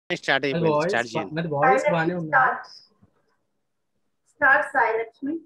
Start నాది అయిపోయింది voice start చేయండి నాది వాయిస్ బాగానే ఉంది స్టార్ట్ స్టార్ట్ సాయిలక్ష్మి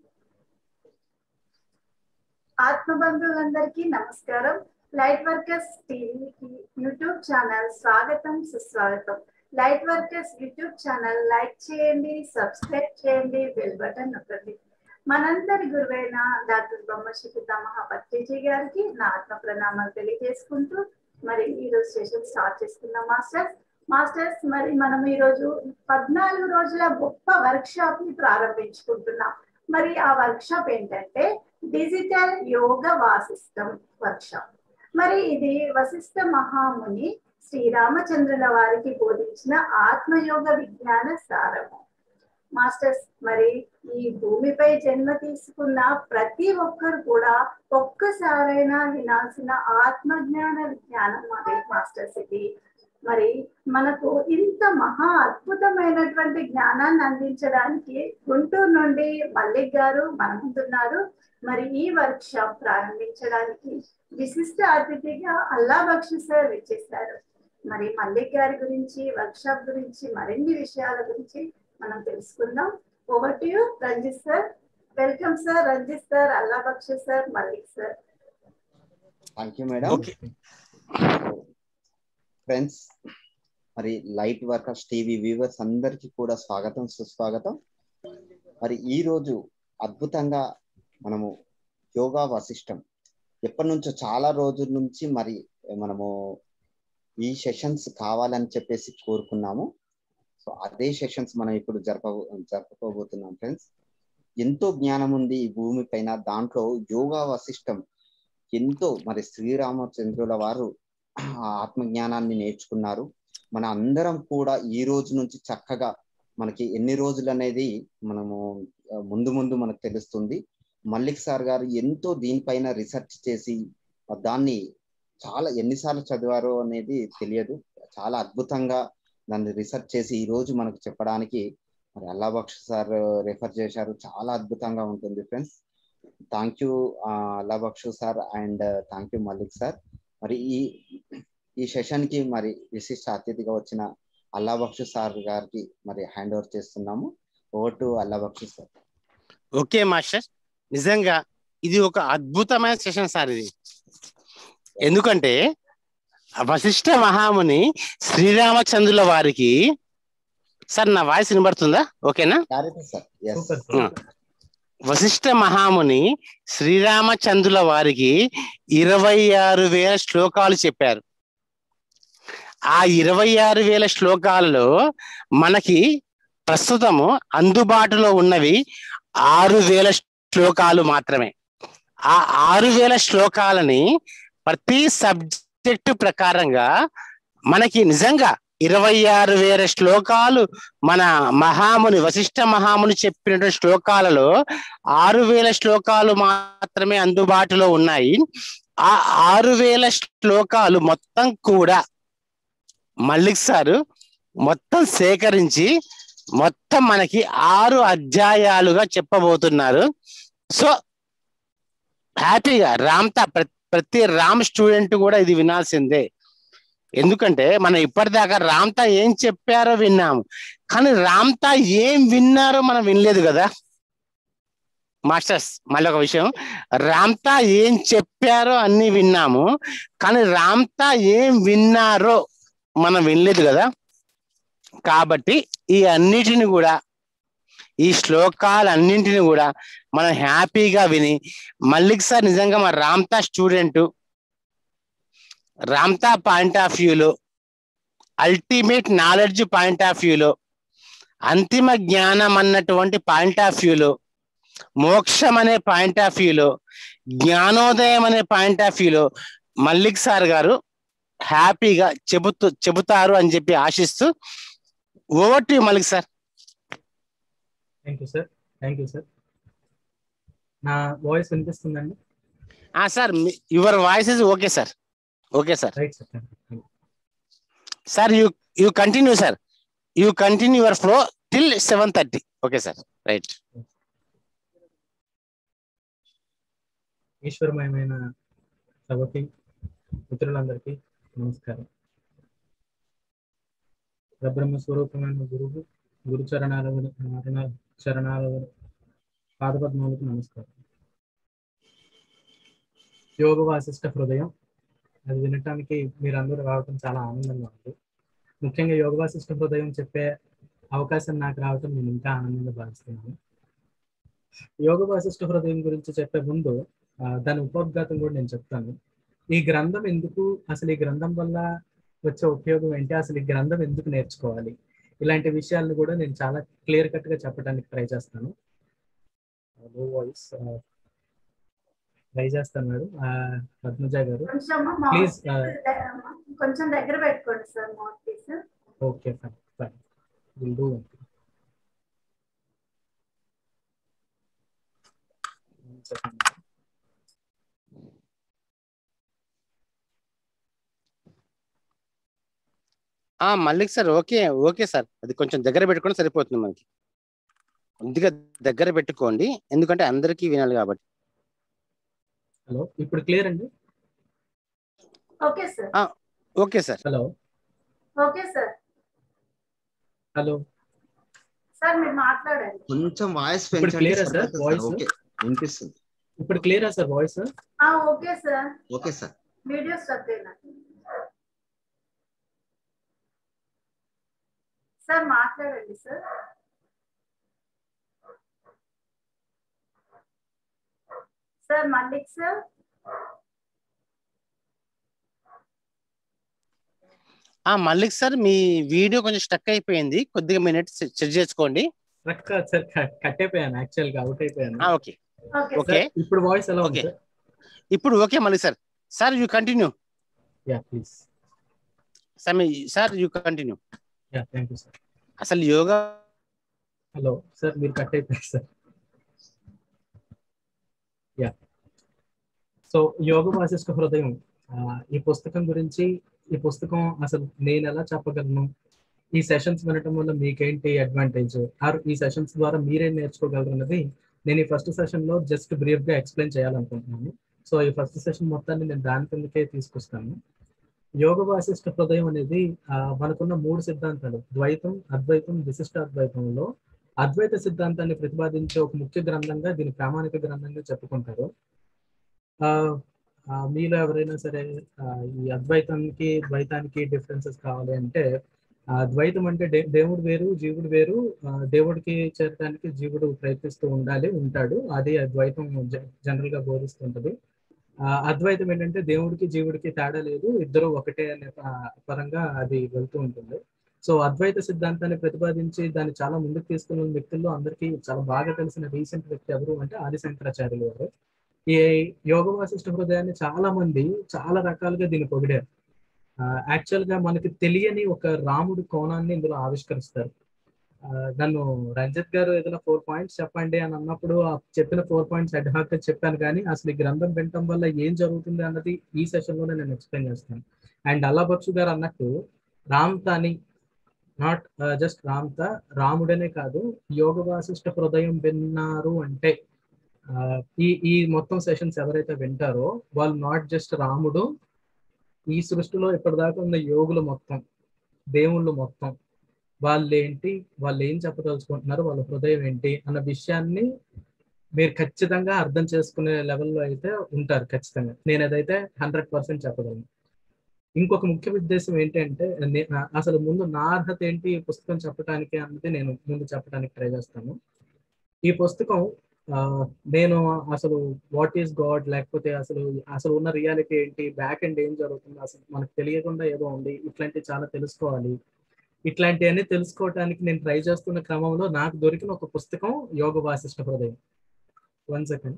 ఆత్మబంధువులందరికీ నమస్కారం లైట్ వర్కర్స్ టీవీకి యూట్యూబ్ ఛానల్ స్వాగతం సుస్వాగతం light workers YouTube channel like చేయండి సబ్స్క్రైబ్ చేయండి బెల్ బటన్ నొక్కండి మనందరి గురువైన డాక్టర్ బొమ్మశ్రీ పితామహ పత్రిజీ గారికి నా ఆత్మ ప్రణామాలు తెలియజేసుకుంటూ మరి ఈ రోజు సెషన్ స్టార్ట్ చేసుకుందాం మాస్టర్స్ మాస్టర్స్ మరి మనం ఈ రోజు పద్నాలుగు రోజుల గొప్ప వర్క్ షాప్ ని ప్రారంభించుకుంటున్నాం మరి ఆ వర్క్ షాప్ ఏంటంటే digital Yoga Vasishtham workshop మరి ఇది వశిష్ఠ మహాముని శ్రీరామచంద్రుల వారికి బోధించిన ఆత్మయోగ విజ్ఞాన సారము మాస్టర్స్ మరి ఈ భూమిపై జన్మ తీసుకున్న ప్రతి ఒక్కరు కూడా ఒక్కసారైనా వినాల్సిన ఆత్మజ్ఞాన విజ్ఞానం మరి మాస్టర్స్ ఇది మరి మనకు ఇంత మహా అద్భుతమైనటువంటి జ్ఞానాన్ని అందించడానికి గుంటూరు నుండి మల్లిక్ గారు మన ముందున్నారు మరి ఈ వర్క్ షాప్ ప్రారంభించడానికి విశిష్ట అతిథిగా అల్లా బక్షి సార్ విచ్చేశారు మరి మల్లిక్ గారి గురించి వర్క్ షాప్ గురించి మరిన్ని విషయాల గురించి మనం తెలుసుకుందాం over to you Ranjith sir welcome sir Ranjith sir Alla Bakshi sir Mallik sir thank you madam okay friends మరి లైట్ వర్కర్స్ టీవీ వ్యూవర్స్ అందరికీ కూడా స్వాగతం సుస్వాగతం మరి ఈ రోజు అద్భుతంగా మనము యోగా వశిష్టం ఎప్పటి నుంచో చాలా రోజుల నుంచి మరి మనము ఈ సెషన్స్ కావాలని చెప్పేసి కోరుకున్నాము సో అదే సెషన్స్ మనం ఇప్పుడు జరప జరుపుకోబోతున్నాం ఫ్రెండ్స్ ఎంతో జ్ఞానం ఉంది ఈ భూమి పైన దాంట్లో యోగా వశిష్టం ఎంతో మరి శ్రీరామచంద్రుల వారు ఆ ఆత్మజ్ఞానాన్ని నేర్చుకున్నారు మన అందరం కూడా ఈ రోజు నుంచి చక్కగా మనకి ఎన్ని రోజులు అనేది మనము ఆ, ముందు ముందు మనకు తెలుస్తుంది మల్లిక్ సార్ గారు ఎంతో దీనిపైన రీసెర్చ్ చేసి ఆ, దాన్ని చాలా ఎన్నిసార్లు చదివారో అనేది తెలియదు చాలా అద్భుతంగా దాన్ని రీసెర్చ్ చేసి ఈ రోజు మనకు చెప్పడానికి మరి అల్లాబక్ష సార్ రెఫర్ చేశారు చాలా అద్భుతంగా ఉంటుంది friends thank you Allabakshu sir and thank you Mallik sir మరి ఈ ఈ సెషన్ కి మరి విశిష్ట అతిథిగా వచ్చిన అల్లాబక్షు సార్ గారికి మరి హ్యాండ్ ఓవర్ చేస్తున్నాము over to Allabakshu sir okay master నిజంగా ఇది ఒక అద్భుతమైన సెషన్ సార్ ఇది ఎందుకంటే వశిష్ఠ మహాముని శ్రీరామచంద్రుల వారికి సార్ నా వాయిస్ వినబడుతుందా ఓకేనా clarity sir yes super super Vasishtha మహాముని శ్రీరామచంద్రుల వారికి ఇరవై ఆరు వేల శ్లోకాలు చెప్పారు ఆ ఇరవై ఆరు వేల శ్లోకాలలో మనకి ప్రస్తుతము అందుబాటులో ఉన్నవి ఆరు వేల శ్లోకాలు మాత్రమే ఆ ఆరు వేల శ్లోకాలని ప్రతి సబ్జెక్టు ప్రకారంగా మనకి నిజంగా ఇరవై ఆరు వేల శ్లోకాలు మన మహాముని వశిష్ఠ మహాముని చెప్పినటువంటి శ్లోకాలలో ఆరు వేల శ్లోకాలు మాత్రమే అందుబాటులో ఉన్నాయి ఆ ఆరు వేల శ్లోకాలు మొత్తం కూడా మల్లిక్ సారు మొత్తం సేకరించి మొత్తం మనకి ఆరు అధ్యాయాలుగా చెప్పబోతున్నారు సో హ్యాపీగా రామ్తా ప్రతి ప్రతి రామ్ స్టూడెంట్ కూడా ఇది వినాల్సిందే ఎందుకంటే మనం ఇప్పటిదాకా రామ్తా ఏం చెప్పారో విన్నాము కానీ రామ్తా ఏం విన్నారో మనం వినలేదు కదా మాస్టర్స్ మళ్ళీ ఒక విషయం రామ్తా ఏం చెప్పారో అన్ని విన్నాము కానీ రామ్తా ఏం విన్నారో మనం వినలేదు కదా కాబట్టి ఈ అన్నిటిని కూడా ఈ శ్లోకాలన్నింటిని కూడా మనం హ్యాపీగా విని మల్లిక్ సార్ నిజంగా మా రామ్తా స్టూడెంట్ రామ్తా పాయింట్ ఆఫ్ వ్యూలో అల్టిమేట్ నాలెడ్జ్ పాయింట్ ఆఫ్ వ్యూలో అంతిమ జ్ఞానం అన్నటువంటి పాయింట్ ఆఫ్ వ్యూలో మోక్షం అనే పాయింట్ ఆఫ్ వ్యూలో జ్ఞానోదయం అనే పాయింట్ ఆఫ్ వ్యూలో మల్లిక్ సార్ గారు హ్యాపీగా చెబుతూ చెబుతారు అని చెప్పి ఆశిస్తూ over to Mallik sir thank you sir thank you sir నా వాయిస్ వినిపిస్తుందండి ఆ sir your voice is okay sir okay sir right sir sir you you continue sir you continue your flow till seven thirty okay sir right ఈశ్వరమయమైన సభకి మిత్రులందరికీ నమస్కారం పరబ్రహ్మ స్వరూపమైన గురువు గురు చరణాల చరణ- చరణాల పాదపద్మాలకు నమస్కారం యోగ వాసిష్ట హృదయం అది వినటానికి మీరందరూ రావటం చాలా ఆనందంగా ఉంది ముఖ్యంగా యోగ వాసిష్ట హృదయం చెప్పే అవకాశం నాకు రావటం నేను ఇంకా ఆనందంగా భావిస్తున్నాను యోగ వాసిష్ట హృదయం గురించి చెప్పే ముందు ఆ, దాని ఉపోద్ఘాతం కూడా నేను చెప్తాను ఈ గ్రంథం ఎందుకు అసలు ఈ గ్రంథం వల్ల వచ్చే ఉపయోగం ఏంటి అసలు ఈ గ్రంథం ఎందుకు నేర్చుకోవాలి ఇలాంటి విషయాలను కూడా నేను చాలా క్లియర్ కట్ గా చెప్పడానికి ట్రై చేస్తాను లో వాయిస్ ట్రై చేస్తాను మేడం పద్మజ గారు కొంచెం Please, కొంచెం దగ్గర పెట్టుకోండి sir mouthpiece okay fine fine will do ఆ Mallik sir okay okay sir అది కొంచెం దగ్గర పెట్టుకొని సరిపోతుంది మనకి కొద్దిగా దగ్గర పెట్టుకోండి ఎందుకంటే అందరికీ వినాలి కాబట్టి హలో ఇప్పుడు క్లియర్ అండి okay sir okay sir hello okay sir hello sir మీరు మాట్లాడండి కొంచెం వాయిస్ ఇప్పుడు పెంచండి clear ఆ సార్? సరిపోతుంది Voice? సార్. ఓకే వినిపిస్తుంది ఇప్పుడు క్లియరా సార్ వాయిస్ ఆ okay sir okay sir video stuck అయినా సార్ మాట్లాడండి సార్ సార్ మల్లిక్ సార్ ఆ మల్లిక్ సార్ మీ వీడియో కొంచెం స్టక్ అయిపోయింది కొద్దిగా మినిట్స్ చెక్ చేసుకోండి ట్రక్ సార్ కట్ అయిపోయాను యాక్చువల్ గా అవుట్ అయిపోయాను ఆ, ఓకే ఓకే ఓకే సార్, ఇప్పుడు వాయిస్ ఎలా ఉంది Okay. సార్ ఇప్పుడు okay Mallik sir sir you continue yeah please sir మీ sir you continue yeah thank you sir అసలు యోగా హలో సార్ మీరు కట్ అయిపోయారు sir yeah so Yoga Vasishtha Hrudayam ఆ, ఈ పుస్తకం గురించి ఈ పుస్తకం అసలు నేను ఎలా చెప్పగలను ఈ సెషన్స్ వినటం వల్ల మీకేంటి అడ్వాంటేజ్ ఆర్ ఈ సెషన్స్ ద్వారా మీరేం నేర్చుకోగలరు అన్నది నేను ఈ ఫస్ట్ సెషన్ లో జస్ట్ బ్రీఫ్ గా ఎక్స్ప్లెయిన్ చేయాలనుకుంటున్నాను సో ఈ ఫస్ట్ సెషన్ మొత్తాన్ని నేను దాని కిందకే తీసుకొస్తాను యోగ వాసిష్ఠ హృదయం అనేది ఆ, మనకున్న మూడు సిద్ధాంతాలు ద్వైతం అద్వైతం విశిష్ట అద్వైతంలో అద్వైత సిద్ధాంతాన్ని ప్రతిపాదించే ఒక ముఖ్య గ్రంథంగా దీని ప్రామాణిక గ్రంథంగా చెప్పుకుంటారు ఆ ఆ, మీలో ఎవరైనా సరే ఆ, ఈ అద్వైతానికి ద్వైతానికి డిఫరెన్సెస్ కావాలి అంటే ఆ, ద్వైతం అంటే దే- దేవుడు వేరు జీవుడు వేరు ఆ, దేవుడికి చేరడానికి జీవుడు ప్రయత్నిస్తూ ఉండాలి ఉంటాడు అది అద్వైతం జనరల్ గా బోధిస్తుంటది ఆ, అద్వైతం ఏంటంటే దేవుడికి జీవుడికి తేడా లేదు ఇద్దరు ఒకటే అనే ఆ, పరంగా అది వెళ్తూ ఉంటుంది సో అద్వైత సిద్ధాంతాన్ని ప్రతిపాదించి దాన్ని చాలా ముందుకు తీసుకున్న వ్యక్తుల్లో అందరికీ చాలా బాగా తెలిసిన రీసెంట్ వ్యక్తి ఎవరు అంటే ఆదిశంకరాచార్యులు గారు ఈ యోగ వాసిష్ఠ హృదయాన్ని చాలా మంది చాలా రకాలుగా దీన్ని పొగిడారు యాక్చువల్ గా మనకి తెలియని ఒక రాముడి కోణాన్ని ఇందులో ఆవిష్కరిస్తారు ఆ, నన్ను రంజిత్ గారు ఏదైనా ఫోర్ పాయింట్స్ చెప్పండి అని అన్నప్పుడు ఆ చెప్పిన ఫోర్ పాయింట్స్ అడ్హాక్ చెప్పాను కానీ అసలు ఈ గ్రంథం వినటం వల్ల ఏం జరుగుతుంది అన్నది ఈ సెషన్ లోనే నేను ఎక్స్ప్లెయిన్ చేస్తాను అండ్ అల్లాబక్షు గారు అన్నట్టు రామ్ తాని నాట్ జస్ట్ రామ్త రాముడనే కాదు యోగ వాసిష్ఠ హృదయం విన్నారు అంటే ఆ, ఈ ఈ మొత్తం సెషన్స్ ఎవరైతే వింటారో వాళ్ళు నాట్ జస్ట్ రాముడు ఈ సృష్టిలో ఇప్పటిదాకా ఉన్న యోగులు మొత్తం దేవుళ్ళు మొత్తం వాళ్ళు ఏంటి వాళ్ళు ఏం చెప్పదలుచుకుంటున్నారు వాళ్ళ హృదయం ఏంటి అన్న విషయాన్ని మీరు ఖచ్చితంగా అర్థం చేసుకునే లెవెల్లో అయితే ఉంటారు ఖచ్చితంగా నేను అదైతే హండ్రెడ్ పర్సెంట్ చెప్పగలను ఇంకొక ముఖ్య ఉద్దేశం ఏంటంటే నే- అసలు ముందు నా అర్హత ఏంటి ఈ పుస్తకం చెప్పడానికి అన్నది నేను ముందు చెప్పడానికి ట్రై చేస్తాను ఈ పుస్తకం ఆ, నేను అసలు వాట్ ఈస్ గాడ్ లేకపోతే అసలు అసలు ఉన్న రియాలిటీ ఏంటి బ్యాక్ అండ్ ఏం జరుగుతుంది అసలు మనకు తెలియకుండా ఏదో ఉంది ఇట్లాంటివి చాలా తెలుసుకోవాలి ఇట్లాంటివన్నీ తెలుసుకోవడానికి నేను ట్రై చేస్తున్న క్రమంలో నాకు దొరికిన ఒక పుస్తకం Yoga Vasishtha Hrudayam one second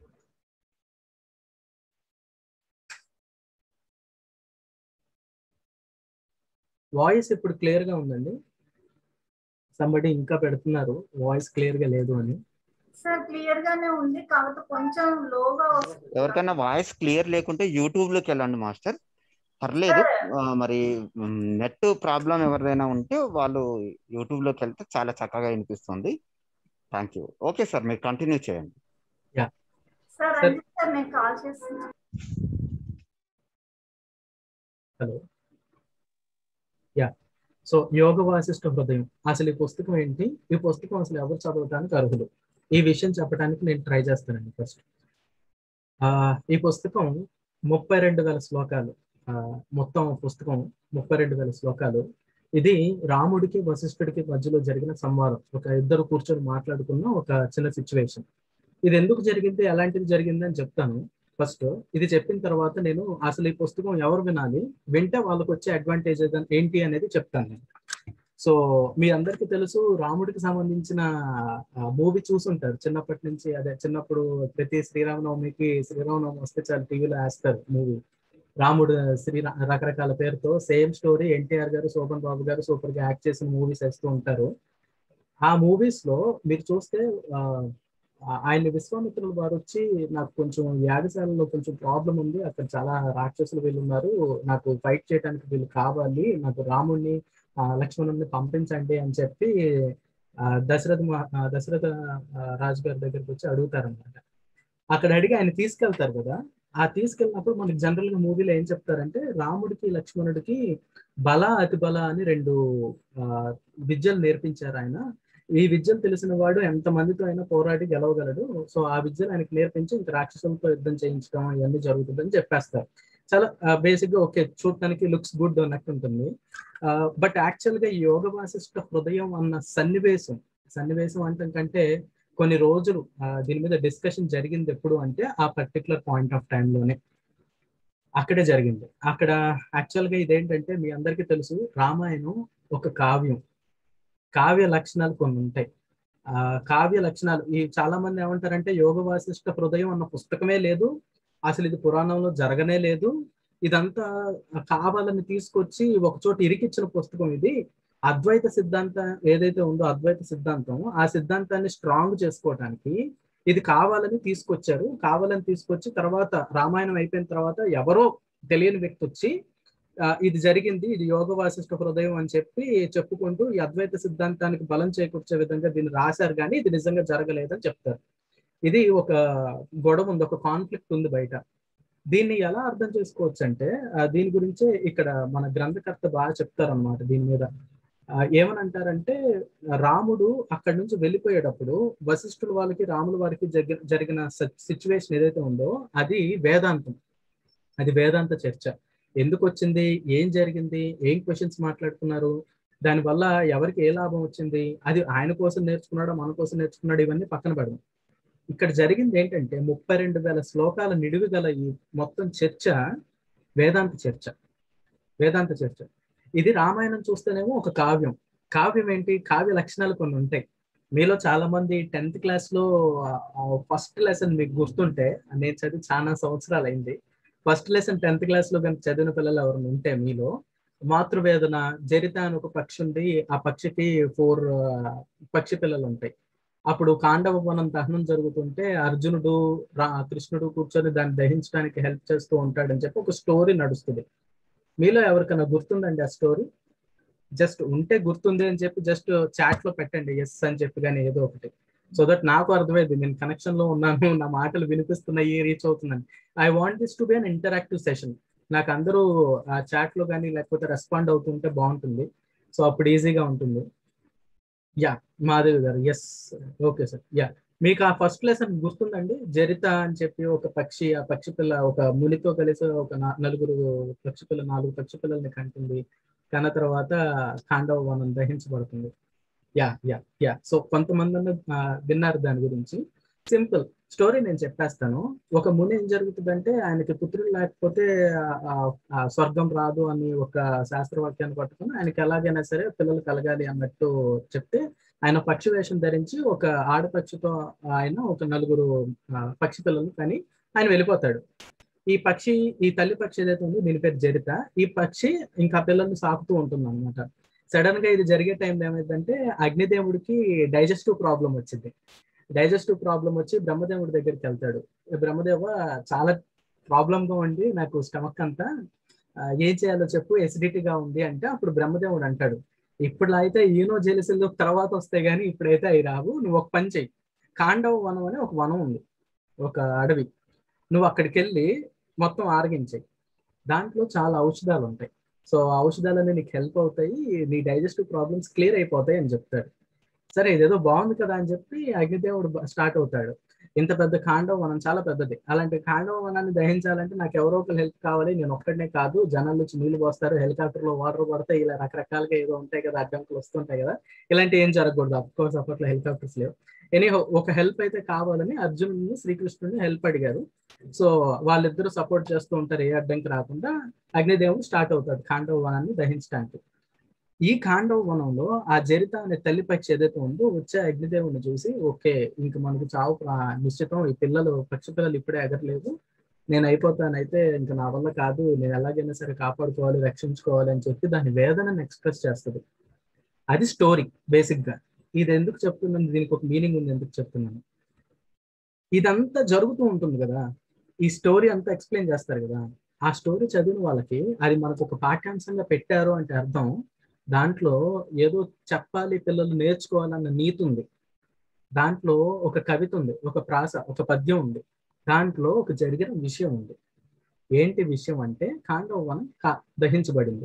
voice ఇప్పుడు క్లియర్ గా ఉందండి సంబడి ఇంకా పెడుతున్నారు వాయిస్ క్లియర్ గా లేదు అని సార్ క్లియర్ గానే ఉంది కాకపోతే కొంచెం లోగా వస్తుంది ఎవరికైనా వాయిస్ క్లియర్ లేకుంటే యూట్యూబ్ లోకి వెళ్ళండి మాస్టర్ పర్లేదు ఆ, మరి నెట్ ప్రాబ్లం ఎవరిదైనా ఉంటే వాళ్ళు యూట్యూబ్ లోకి వెళ్తే చాలా చక్కగా వినిపిస్తుంది థ్యాంక్ యూ ఓకే సార్ మీరు కంటిన్యూ చేయండి సార్ Sir. రంజిత్ సార్ నేను కాల్ చేస్తున్నాను hello yeah so Yoga Vasishtha Hrudayam అసలు ఈ పుస్తకం ఏంటి ఈ పుస్తకం అసలు ఎవరు చదవడానికి అర్హులు ఈ విషయం చెప్పడానికి నేను ట్రై చేస్తానండి ఫస్ట్ ఆ ఈ పుస్తకం ముప్పై రెండు వేల శ్లోకాలు ఆ, మొత్తం పుస్తకం ముప్పై రెండు వేల శ్లోకాలు ఇది రాముడికి వశిష్ఠుడికి మధ్యలో జరిగిన సంవాదం ఒక ఇద్దరు కూర్చొని మాట్లాడుకున్న ఒక చిన్న సిచ్యువేషన్ ఇది ఎందుకు జరిగింది ఎలాంటిది జరిగింది అని చెప్తాను ఫస్ట్ ఇది చెప్పిన తర్వాత నేను అసలు ఈ పుస్తకం ఎవరు వినాలి వింటే వాళ్ళకి వచ్చే అడ్వాంటేజ్ ఏంటి అనేది చెప్తాను నేను సో మీ అందరికీ తెలుసు రాముడికి సంబంధించిన మూవీ చూసుంటారు చిన్నప్పటి నుంచి అదే చిన్నప్పుడు ప్రతి శ్రీరామనవమికి శ్రీరామనవమి వస్తే చాలా టీవీలో వేస్తారు మూవీ రాముడు శ్రీ రకరకాల పేరుతో సేమ్ స్టోరీ ఎన్టీఆర్ గారు శోభన్ బాబు గారు సూపర్ గా యాక్ట్ చేసిన మూవీస్ వేస్తూ ఉంటారు ఆ మూవీస్ లో మీరు చూస్తే ఆ, ఆయన విశ్వామిత్రుల వారు వచ్చి నాకు కొంచెం యాగశాలలో కొంచెం ప్రాబ్లం ఉంది అక్కడ చాలా రాక్షసులు వీళ్ళు ఉన్నారు నాకు ఫైట్ చేయడానికి వీళ్ళు కావాలి నాకు రాముడిని ఆ, లక్ష్మణుడిని పంపించండి అని చెప్పి ఆ, దశరథ మహా- ఆ, దశరథ ఆ, రాజు గారి దగ్గరికి వచ్చి అడుగుతారన్నమాట అక్కడ అడిగి ఆయన తీసుకెళ్తారు కదా ఆ తీసుకెళ్ళినప్పుడు మనకి జనరల్ గా మూవీలో ఏం చెప్తారంటే రాముడికి లక్ష్మణుడికి బల అతి బల అని రెండు ఆ, విద్యలు నేర్పించారు ఆయన ఈ విద్యలు తెలిసిన వాడు ఎంత మందితో అయినా పోరాడి గెలవగలడు సో ఆ విద్యలు ఆయనకి నేర్పించి ఇంకా రాక్షసులతో యుద్ధం చేయించడం ఇవన్నీ జరుగుతుందని చెప్పేస్తారు చాలా బేసిక్ గా ఓకే చూడటానికి లుక్స్ గుడ్ అన్నట్టు ఉంటుంది బట్ యాక్చువల్ గా ఈ యోగ వాసిష్ట హృదయం అన్న సన్నివేశం సన్నివేశం అంటే కంటే కొన్ని రోజులు ఆ, దీని మీద డిస్కషన్ జరిగింది ఎప్పుడు అంటే ఆ పర్టికులర్ పాయింట్ ఆఫ్ టైం లోనే అక్కడే జరిగింది అక్కడ యాక్చువల్ గా ఇదేంటంటే మీ అందరికీ తెలుసు రామాయణం ఒక కావ్యం కావ్య లక్షణాలు కొన్ని ఉంటాయి ఆ కావ్య లక్షణాలు ఈ చాలా మంది ఏమంటారంటే యోగ వాసిష్ట హృదయం అన్న పుస్తకమే లేదు అసలు ఇది పురాణంలో జరగనే లేదు ఇదంతా కావాలని తీసుకొచ్చి ఒక చోట ఇరికిచ్చిన పుస్తకం ఇది అద్వైత సిద్ధాంతం ఏదైతే ఉందో అద్వైత సిద్ధాంతం ఆ సిద్ధాంతాన్ని స్ట్రాంగ్ చేసుకోవటానికి ఇది కావాలని తీసుకొచ్చారు కావాలని తీసుకొచ్చి తర్వాత రామాయణం అయిపోయిన తర్వాత ఎవరో తెలియని వ్యక్తి వచ్చి ఆ, ఇది జరిగింది ఇది యోగ వాసిష్ట హృదయం అని చెప్పి చెప్పుకుంటూ ఈ అద్వైత సిద్ధాంతానికి బలం చేకూర్చే విధంగా దీన్ని రాశారు కానీ ఇది నిజంగా జరగలేదని చెప్తారు ఇది ఒక గొడవ ఉంది ఒక కాన్ఫ్లిక్ట్ ఉంది బయట దీన్ని ఎలా అర్థం చేసుకోవచ్చు అంటే ఆ, దీని గురించే ఇక్కడ మన గ్రంథకర్త బాగా చెప్తారన్నమాట దీని మీద ఆ, ఏమని అంటారంటే రాముడు అక్కడి నుంచి వెళ్ళిపోయేటప్పుడు వశిష్ఠుల వాళ్ళకి రాముల వారికి జగ- జరిగిన సిచ్యువేషన్ ఏదైతే ఉందో అది వేదాంతం అది వేదాంత చర్చ ఎందుకు వచ్చింది ఏం జరిగింది ఏం క్వశ్చన్స్ మాట్లాడుకున్నారు దానివల్ల ఎవరికి ఏ లాభం వచ్చింది అది ఆయన కోసం నేర్చుకున్నాడో మన కోసం నేర్చుకున్నాడు ఇవన్నీ పక్కన పెడదాం ఇక్కడ జరిగింది ఏంటంటే ముప్పై రెండు వేల శ్లోకాల నిడివి గల ఈ మొత్తం చర్చ వేదాంత చర్చ వేదాంత చర్చ ఇది రామాయణం చూస్తేనేమో ఒక కావ్యం కావ్యం ఏంటి కావ్య లక్షణాలు కొన్ని ఉంటాయి మీలో చాలా మంది టెన్త్ క్లాస్ లో ఫస్ట్ లెసన్ మీకు గుర్తుంటే నేను చదివి చాలా సంవత్సరాలు అయింది ఫస్ట్ లెసన్ టెన్త్ క్లాస్ లో కనుక చదివిన పిల్లలు ఎవరైనా ఉంటే మీలో మాతృవేదన జరిత అని ఒక పక్షి ఉంది ఆ పక్షికి ఫోర్ పక్షి పిల్లలు ఉంటాయి అప్పుడు కాండవ వనం దహనం జరుగుతుంటే అర్జునుడు రా కృష్ణుడు కూర్చొని దాన్ని దహించడానికి హెల్ప్ చేస్తూ ఉంటాడని చెప్పి ఒక స్టోరీ నడుస్తుంది మీలో ఎవరికైనా గుర్తుందండి ఆ స్టోరీ జస్ట్ ఉంటే గుర్తుంది అని చెప్పి జస్ట్ చాట్ లో పెట్టండి ఎస్ అని చెప్పి కానీ ఏదో ఒకటి సో దట్ నాకు అర్థమైంది నేను కనెక్షన్ లో ఉన్నాను నా మాటలు వినిపిస్తున్నాయి రీచ్ అవుతున్నాను I want this to be an interactive session నాకు అందరూ ఆ చాట్ లో కానీ లేకపోతే రెస్పాండ్ అవుతుంటే బాగుంటుంది సో అప్పుడు ఈజీగా ఉంటుంది యా మాధవి గారు ఎస్ ఓకే సార్ యా మీకు ఆ ఫస్ట్ లెసన్ గుర్తుందండి జరిత అని చెప్పి ఒక పక్షి ఆ పక్షి పిల్ల ఒక మునితో కలిసి ఒక నా- నలుగురు పక్షి పిల్ల నాలుగు పక్షి పిల్లల్ని కంటుంది కన్న తర్వాత ఖాండవ వనం దహించబడుతుంది యా యా యా సో కొంతమంది అన్న, ఆ, విన్నారు దాని గురించి సింపుల్ స్టోరీ నేను చెప్పేస్తాను ఒక ముని ఏం జరుగుతుందంటే ఆయనకి పుత్రులు లేకపోతే ఆ- ఆ- ఆ స్వర్గం రాదు అని ఒక శాస్త్రవాక్యాన్ని పట్టుకుని ఆయనకి ఎలాగైనా సరే పిల్లలు కలగాలి అన్నట్టు చెప్తే ఆయన పక్షి వేషం ధరించి ఒక ఆడపక్షితో ఆయన ఒక నలుగురు ఆ, పక్షి పిల్లలు కానీ ఆయన వెళ్ళిపోతాడు ఈ పక్షి ఈ తల్లి పక్షి ఏదైతే ఉందో దీని పేరు జరిత ఈ పక్షి ఇంకా పిల్లల్ని సాకుతూ ఉంటుంది అనమాట సడన్ గా ఇది జరిగే టైంలో ఏమైందంటే అగ్నిదేవుడికి డైజెస్టివ్ ప్రాబ్లం వచ్చింది డైజెస్టివ్ ప్రాబ్లం వచ్చి బ్రహ్మదేవుడి దగ్గరికి వెళ్తాడు బ్రహ్మదేవ చాలా ప్రాబ్లం గా ఉండి నాకు స్టమక్ అంతా ఆ, ఏం చేయాలో చెప్పు acidity గా ఉంది అంటే అప్పుడు బ్రహ్మదేవుడు అంటాడు ఇప్పుడు అయితే ఈనో జెలిసిల్ తర్వాత వస్తాయి కానీ ఇప్పుడైతే అవి రావు నువ్వు ఒక పని చెయ్యి కాండవ వనం అని ఒక వనం ఉంది ఒక అడవి నువ్వు అక్కడికి వెళ్ళి మొత్తం ఆరగించాయి దాంట్లో చాలా ఔషధాలు ఉంటాయి సో ఔషధాలన్నీ నీకు హెల్ప్ అవుతాయి నీ డైజెస్టివ్ ప్రాబ్లమ్స్ క్లియర్ అయిపోతాయి అని చెప్తాడు సరే ఇదేదో బాగుంది కదా అని చెప్పి అగ్నిదేవుడు స్టార్ట్ అవుతాడు ఇంత పెద్ద కాండవ వనం చాలా పెద్దది అలాంటి కాండవ వనాన్ని దహించాలంటే నాకు ఎవరో ఒకరు హెల్ప్ కావాలి నేను ఒక్కడనే కాదు జనాలు వచ్చి నీళ్లు పోస్తారు హెలికాప్టర్ లో వాటర్ పడతాయి ఇలా రకరకాలుగా ఏదో ఉంటాయి కదా అడ్డంకులు వస్తుంటాయి కదా ఇలాంటి ఏం జరగకూడదు అఫ్ కోర్స్ అప్పట్లో హెలికాప్టర్స్ లేవు ఎనీ ఒక హెల్ప్ అయితే కావాలని అర్జునుని శ్రీకృష్ణుని హెల్ప్ అడిగారు సో వాళ్ళిద్దరూ సపోర్ట్ చేస్తూ ఉంటారు ఏ అడ్డంకి రాకుండా అగ్నిదేవుడు స్టార్ట్ అవుతాడు కాండవ వనాన్ని దహించడానికి ఈ కాండవ వనంలో ఆ జరిత అనే తల్లి పక్షి ఏదైతే ఉందో వచ్చే అగ్నిదేవుని చూసి ఓకే ఇంక మనకు చావు ప్రా- నిశ్చితం ఈ పిల్లలు పక్షి పిల్లలు ఇప్పుడే ఎగరలేదు నేను అయిపోతానైతే ఇంకా నా వల్ల కాదు నేను ఎలాగైనా సరే కాపాడుకోవాలి రక్షించుకోవాలి అని చెప్పి దాని వేదనను ఎక్స్ప్రెస్ చేస్తుంది అది స్టోరీ బేసిక్ గా ఇది ఎందుకు చెప్తున్నాను దీనికి ఒక మీనింగ్ ఉంది ఎందుకు చెప్తున్నాను ఇదంతా జరుగుతూ ఉంటుంది కదా ఈ స్టోరీ అంతా ఎక్స్ప్లెయిన్ చేస్తారు కదా ఆ స్టోరీ చదివిన వాళ్ళకి అది మనకు ఒక పాఠ్యాంశంగా పెట్టారు అంటే అర్థం దాంట్లో ఏదో చెప్పాలి పిల్లలు నేర్చుకోవాలన్న నీతి ఉంది దాంట్లో ఒక కవిత ఉంది ఒక ప్రాస ఒక పద్యం ఉంది దాంట్లో ఒక జరిగిన విషయం ఉంది ఏంటి విషయం అంటే కాండవ వనం కా- దహించబడింది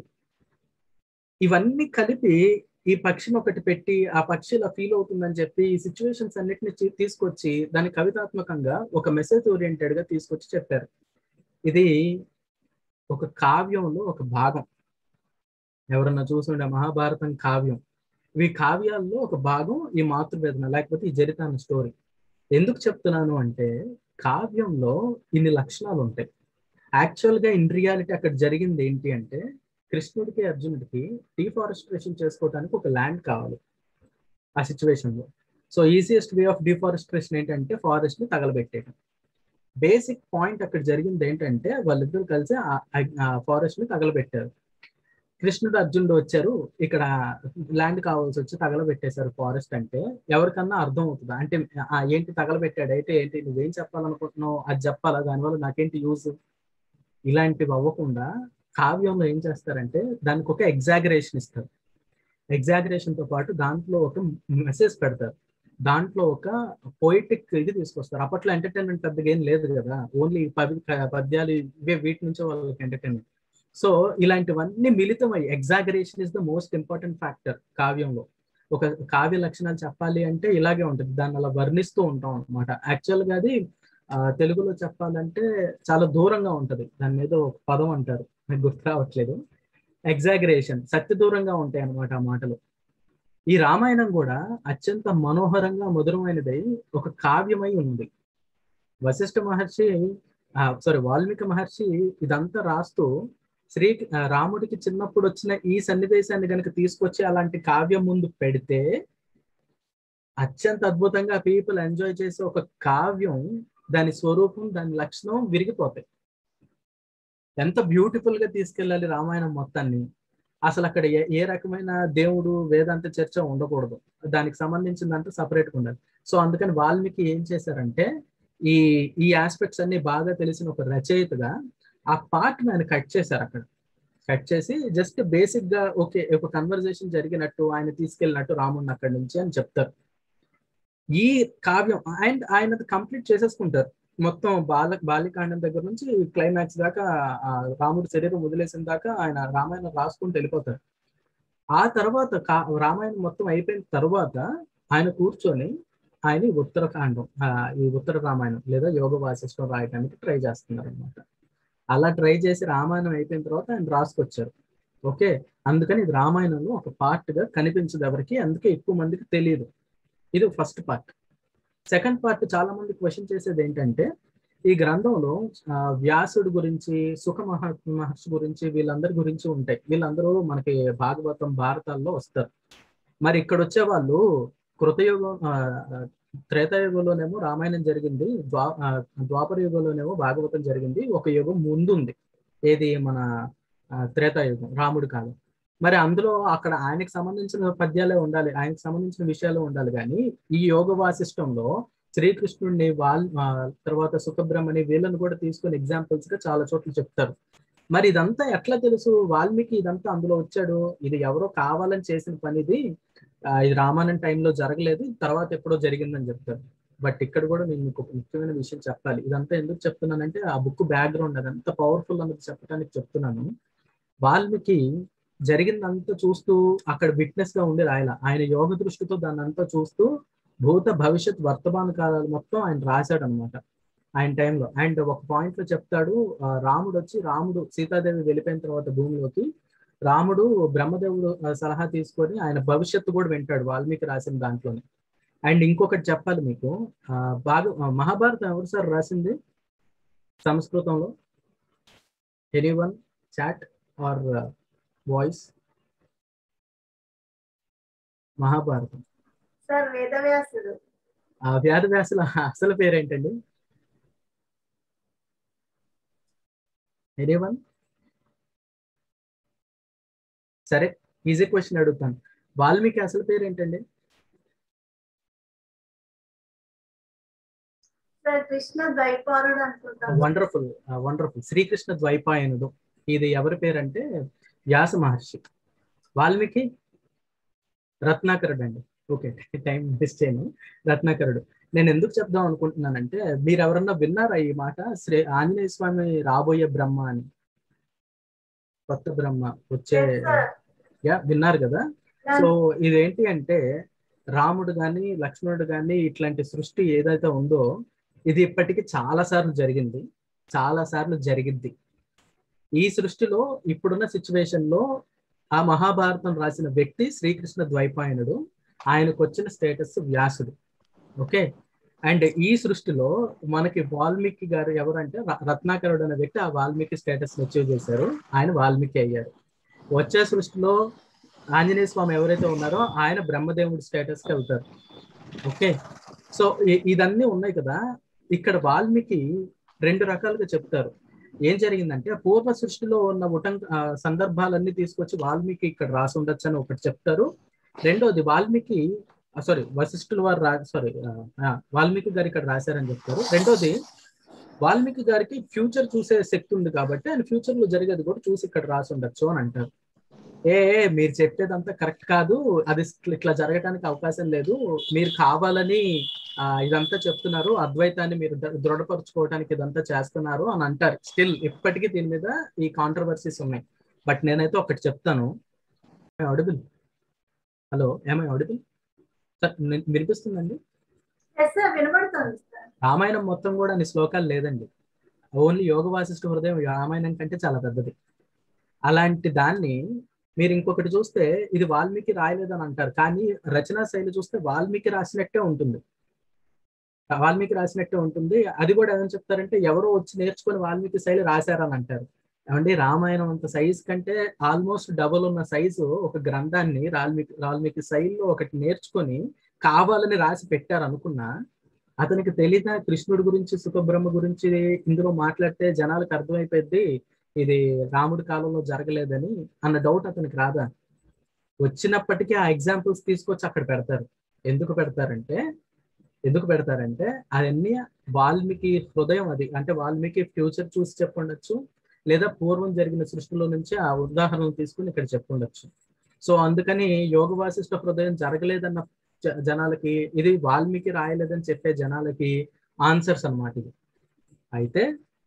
ఇవన్నీ కలిపి ఈ పక్షిని ఒకటి పెట్టి ఆ పక్షి ఇలా ఫీల్ అవుతుందని చెప్పి ఈ సిచ్యువేషన్స్ అన్నిటిని చీ- తీసుకొచ్చి దాన్ని కవితాత్మకంగా ఒక మెసేజ్ ఓరియంటెడ్ గా తీసుకొచ్చి చెప్పారు ఇది ఒక కావ్యంలో ఒక భాగం ఎవరన్నా చూసుండే మహాభారతం కావ్యం ఈ కావ్యాల్లో ఒక భాగం ఈ మాతృవేదన లేకపోతే ఈ జరితాన స్టోరీ ఎందుకు చెప్తున్నాను అంటే కావ్యంలో ఇన్ని లక్షణాలు ఉంటాయి యాక్చువల్ గా ఇన్ రియాలిటీ అక్కడ జరిగింది ఏంటి అంటే కృష్ణుడికి అర్జునుడికి డిఫారెస్ట్రేషన్ చేసుకోవడానికి ఒక ల్యాండ్ కావాలి ఆ సిచ్యువేషన్ లో so easiest way of deforestation ఏంటంటే ఫారెస్ట్ ని తగలబెట్టేయడం బేసిక్ పాయింట్ అక్కడ జరిగింది ఏంటంటే వాళ్ళిద్దరు కలిసి ఆ ఫారెస్ట్ ని తగలబెట్టారు కృష్ణుడు అర్జునుడు వచ్చారు ఇక్కడ ల్యాండ్ కావాల్సి వచ్చి తగలబెట్టేశారు ఫారెస్ట్ అంటే ఎవరికన్నా అర్థం అవుతుందా అంటే ఆ ఏంటి తగలబెట్టాడు అయితే ఏంటి నువ్వేం చెప్పాలనుకుంటున్నావు అది చెప్పాలా దానివల్ల నాకేంటి యూజ్ ఇలాంటివి అవ్వకుండా కావ్యంలో ఏం చేస్తారంటే దానికి ఒక ఎగ్జాగరేషన్ ఇస్తారు ఎగ్జాగరేషన్ తో పాటు దాంట్లో ఒక మెసేజ్ పెడతారు దాంట్లో ఒక పోయిటిక్ ఇది తీసుకొస్తారు అప్పట్లో ఎంటర్టైన్మెంట్ పెద్దగా ఏం లేదు కదా ఓన్లీ పది పద్యాలు ఇవే వీటి నుంచే వాళ్ళకి ఎంటర్టైన్మెంట్ సో ఇలాంటివన్నీ మిళితమై exaggeration is the most important factor కావ్యంలో ఒక కావ్య లక్షణాలు చెప్పాలి అంటే ఇలాగే ఉంటుంది దాన్ని అలా వర్ణిస్తూ ఉంటాం అనమాట యాక్చువల్ గా అది ఆ, తెలుగులో చెప్పాలంటే చాలా దూరంగా ఉంటది దాని మీద ఒక పదం అంటారు నాకు గుర్తు రావట్లేదు ఎగ్జాగరేషన్ సత్య దూరంగా ఉంటాయి అన్నమాట ఆ మాటలు ఈ రామాయణం కూడా అత్యంత మనోహరంగా మధురమైనదై ఒక కావ్యమై ఉంది వశిష్ఠ మహర్షి సారీ వాల్మీకి మహర్షి ఇదంతా రాస్తూ శ్రీ ఆ, రాముడికి చిన్నప్పుడు వచ్చిన ఈ సన్నివేశాన్ని కనుక తీసుకొచ్చి అలాంటి కావ్యం ముందు పెడితే అత్యంత అద్భుతంగా పీపుల్ ఎంజాయ్ చేసే ఒక కావ్యం దాని స్వరూపం దాని లక్షణం విరిగిపోతాయి ఎంత బ్యూటిఫుల్ గా తీసుకెళ్ళాలి రామాయణం మొత్తాన్ని అసలు అక్కడ ఏ ఏ రకమైన దేవుడు వేదాంత చర్చ ఉండకూడదు దానికి సంబంధించిందంతా సపరేట్ గా ఉండాలి సో అందుకని వాల్మీకి ఏం చేశారంటే ఈ ఈ ఆస్పెక్ట్స్ అన్ని బాగా తెలిసిన ఒక రచయితగా ఆ పార్ట్ ఆయన కట్ చేశారు అక్కడ కట్ చేసి జస్ట్ బేసిక్ గా ఓకే ఒక కన్వర్జేషన్ జరిగినట్టు ఆయన తీసుకెళ్ళినట్టు రాముడిని అక్కడి నుంచి అని చెప్తారు ఈ కావ్యం అండ్ ఆయన కంప్లీట్ చేసేసుకుంటారు మొత్తం బాల బాలికాండం దగ్గర నుంచి క్లైమాక్స్ దాకా ఆ రాముడి శరీరం వదిలేసిన దాకా ఆయన రామాయణం రాసుకుంటూ వెళ్ళిపోతారు ఆ తర్వాత కా- రామాయణం మొత్తం అయిపోయిన తర్వాత ఆయన కూర్చొని ఆయన ఈ ఉత్తరకాండం ఆ, ఈ ఉత్తర రామాయణం లేదా యోగ వాసిష్టం రాయడానికి ట్రై చేస్తున్నారు అనమాట అలా ట్రై చేసి రామాయణం అయిపోయిన తర్వాత ఆయన రాసుకొచ్చారు ఓకే అందుకని ఇది రామాయణంలో ఒక పార్ట్ గా కనిపించదు ఎవరికి అందుకే ఎక్కువ మందికి తెలియదు ఇది ఫస్ట్ పార్ట్ సెకండ్ పార్ట్ చాలా మంది క్వశ్చన్ చేసేది ఏంటంటే ఈ గ్రంథంలో ఆ, వ్యాసుడు గురించి సుఖ మహ మహర్షి గురించి వీళ్ళందరి గురించి ఉంటాయి వీళ్ళందరూ మనకి భాగవతం భారతాల్లో వస్తారు మరి ఇక్కడ వచ్చే వాళ్ళు కృతయుగం ఆ, ఆ, త్రేతాయుగంలోనేమో రామాయణం జరిగింది ద్వా ఆ, ద్వాపర యుగంలోనేమో భాగవతం జరిగింది ఒక యుగం ముందుంది ఏది మన ఆ, త్రేతాయుగం రాముడి కాలం మరి అందులో అక్కడ ఆయనకి సంబంధించిన పద్యాలే ఉండాలి ఆయనకి సంబంధించిన విషయాలు ఉండాలి కానీ ఈ యోగ వాసిష్టంలో శ్రీకృష్ణుడిని వాల్ ఆ, తర్వాత సుఖబ్రహ్మణి వీళ్ళని కూడా తీసుకొని ఎగ్జాంపుల్స్ గా చాలా చోట్ల చెప్తారు మరి ఇదంతా ఎట్లా తెలుసు వాల్మీకి ఇదంతా అందులో వచ్చాడు ఇది ఎవరో కావాలని చేసిన పని ఇది ఆ, ఇది రామాయణం టైంలో జరగలేదు తర్వాత ఎప్పుడో జరిగిందని చెప్తారు బట్ ఇక్కడ కూడా నేను మీకు ఒక ముఖ్యమైన విషయం చెప్పాలి ఇదంతా ఎందుకు చెప్తున్నానంటే ఆ బుక్ బ్యాక్గ్రౌండ్ అదంతా పవర్ఫుల్ అన్నది చెప్పడానికి చెప్తున్నాను వాల్మీకి జరిగిందంతా చూస్తూ అక్కడ విట్నెస్ గా ఉండి రాయాల ఆయన యోగ దృష్టితో దాన్ని అంతా చూస్తూ భూత భవిష్యత్ వర్తమాన కాలాలు మొత్తం ఆయన రాశాడు అనమాట ఆయన టైంలో అండ్ ఒక పాయింట్ లో చెప్తాడు ఆ, రాముడు వచ్చి రాముడు సీతాదేవి వెళ్ళిపోయిన తర్వాత భూమిలోకి రాముడు బ్రహ్మదేవుడు ఆ, సలహా తీసుకొని ఆయన భవిష్యత్తు కూడా వింటాడు వాల్మీకి రాసిన దాంట్లోనే అండ్ ఇంకొకటి చెప్పాలి మీకు ఆ, బాగా ఆ, మహాభారతం ఎవరు సార్ రాసింది సంస్కృతంలో any one chat or voice Mahabharatam sir వేదవ్యాసుడు ఆ వ్యాధ వ్యాసుల అసలు పేరేంటండి ఎనీ వన్ సరే ఈజీ క్వశ్చన్ అడుగుతాను వాల్మీకి అసలు పేరేంటండి సార్ కృష్ణ ద్వైపారుడు అనుకుంటాను వండర్ఫుల్ వండర్ఫుల్ శ్రీకృష్ణ ద్వైపాయనుడు ఇది ఎవరి పేరంటే వ్యాస మహర్షి వాల్మీకి రత్నాకరుడు అండి ఓకే టైం మిస్ చేయను రత్నాకరుడు నేను ఎందుకు చెప్దాం అనుకుంటున్నానంటే మీరు ఎవరన్నా విన్నారా ఈ మాట శ్రీ ఆంజనేయ స్వామి రాబోయే బ్రహ్మ అని కొత్త బ్రహ్మ వచ్చే Yes, sir. యా విన్నారు కదా సో ఇదేంటి అంటే రాముడు గాని లక్ష్మణుడు గాని ఇట్లాంటి సృష్టి ఏదైతే ఉందో ఇది ఇప్పటికి చాలా సార్లు జరిగింది చాలా సార్లు జరిగిద్ది ఈ సృష్టిలో ఇప్పుడున్న సిచ్యువేషన్ లో ఆ మహాభారతం రాసిన వ్యక్తి శ్రీకృష్ణ ద్వైపాయనుడు ఆయనకు వచ్చిన స్టేటస్ వ్యాసుడు ఓకే అండ్ ఈ సృష్టిలో మనకి వాల్మీకి గారు ఎవరంటే ర- రత్నాకరుడు అనే వ్యక్తి ఆ వాల్మీకి స్టేటస్ అచీవ్ చేశారు ఆయన వాల్మీకి అయ్యారు వచ్చే సృష్టిలో ఆంజనేయ స్వామి ఎవరైతే ఉన్నారో ఆయన బ్రహ్మదేవుడి స్టేటస్ కి వెళ్తారు ఓకే సో ఇ- ఇదన్నీ ఉన్నాయి కదా ఇక్కడ వాల్మీకి రెండు రకాలుగా చెప్తారు ఏం జరిగిందంటే పూర్వ సృష్టిలో ఉన్న ఉటం ఆ, సందర్భాలన్నీ తీసుకొచ్చి వాల్మీకి ఇక్కడ రాసి ఉండొచ్చు అని ఒకటి చెప్తారు రెండోది వాల్మీకి సారీ వశిష్ఠుల వారు రా సారీ వాల్మీకి గారు ఇక్కడ రాశారని చెప్తారు రెండోది వాల్మీకి గారికి ఫ్యూచర్ చూసే శక్తి ఉంది కాబట్టి ఆయన ఫ్యూచర్ లో జరిగేది కూడా చూసి ఇక్కడ రాసి ఉండొచ్చు అని అంటారు ఏ ఏ, మీరు చెప్పేదంతా కరెక్ట్ కాదు అది ఇట్ల- ఇట్లా జరగడానికి అవకాశం లేదు మీరు కావాలని ఆ, ఇదంతా చెప్తున్నారు అద్వైతాన్ని మీరు ద- దృఢపరచుకోవడానికి ఇదంతా చేస్తున్నారు అని అంటారు స్టిల్ ఇప్పటికీ దీని మీద ఈ కాంట్రవర్సీస్ ఉన్నాయి బట్ నేనైతే ఒకటి చెప్తాను ఆడిబుల్ హలో ఏమై ఆడిబుల్ సార్ ని- వినిపిస్తుందండి ఎస్ సార్ వినబడుతుంది సార్ రామాయణం మొత్తం కూడా అన్ని శ్లోకాలు లేదండి ఓన్లీ యోగ వాసిష్ఠ హృదయం రామాయణం కంటే చాలా పెద్దది అలాంటి దాన్ని మీరు ఇంకొకటి చూస్తే ఇది వాల్మీకి రాయలేదని అంటారు కానీ రచనా శైలి చూస్తే వాల్మీకి రాసినట్టే ఉంటుంది వాల్మీకి రాసినట్టే ఉంటుంది అది కూడా ఏమని చెప్తారంటే ఎవరో వచ్చి నేర్చుకొని వాల్మీకి శైలి రాశారని అంటారు ఏమండి రామాయణం అంత సైజ్ కంటే ఆల్మోస్ట్ డబుల్ ఉన్న సైజు ఒక గ్రంథాన్ని వాల్మీకి వాల్మీకి శైలిలో ఒకటి నేర్చుకొని కావాలని రాసి పెట్టారు అనుకున్నా అతనికి తెలియక కృష్ణుడి గురించి సుఖబ్రహ్మ గురించి ఇందులో మాట్లాడితే జనాలకు అర్థమైపోయింది ఇది రాముడి కాలంలో జరగలేదని అన్న డౌట్ అతనికి రాదా వచ్చినప్పటికీ ఆ ఎగ్జాంపుల్స్ తీసుకొచ్చి అక్కడ పెడతారు ఎందుకు పెడతారంటే ఎందుకు పెడతారంటే అవన్నీ వాల్మీకి హృదయం అది అంటే వాల్మీకి ఫ్యూచర్ చూసి చెప్పుండొచ్చు లేదా పూర్వం జరిగిన సృష్టిలో నుంచి ఆ ఉదాహరణలు తీసుకుని ఇక్కడ చెప్పుండొచ్చు సో అందుకని యోగ వాసిష్ఠ హృదయం జరగలేదన్న జ- జనాలకి ఇది వాల్మీకి రాయలేదని చెప్పే జనాలకి ఆన్సర్స్ అన్నమాట ఇది అయితే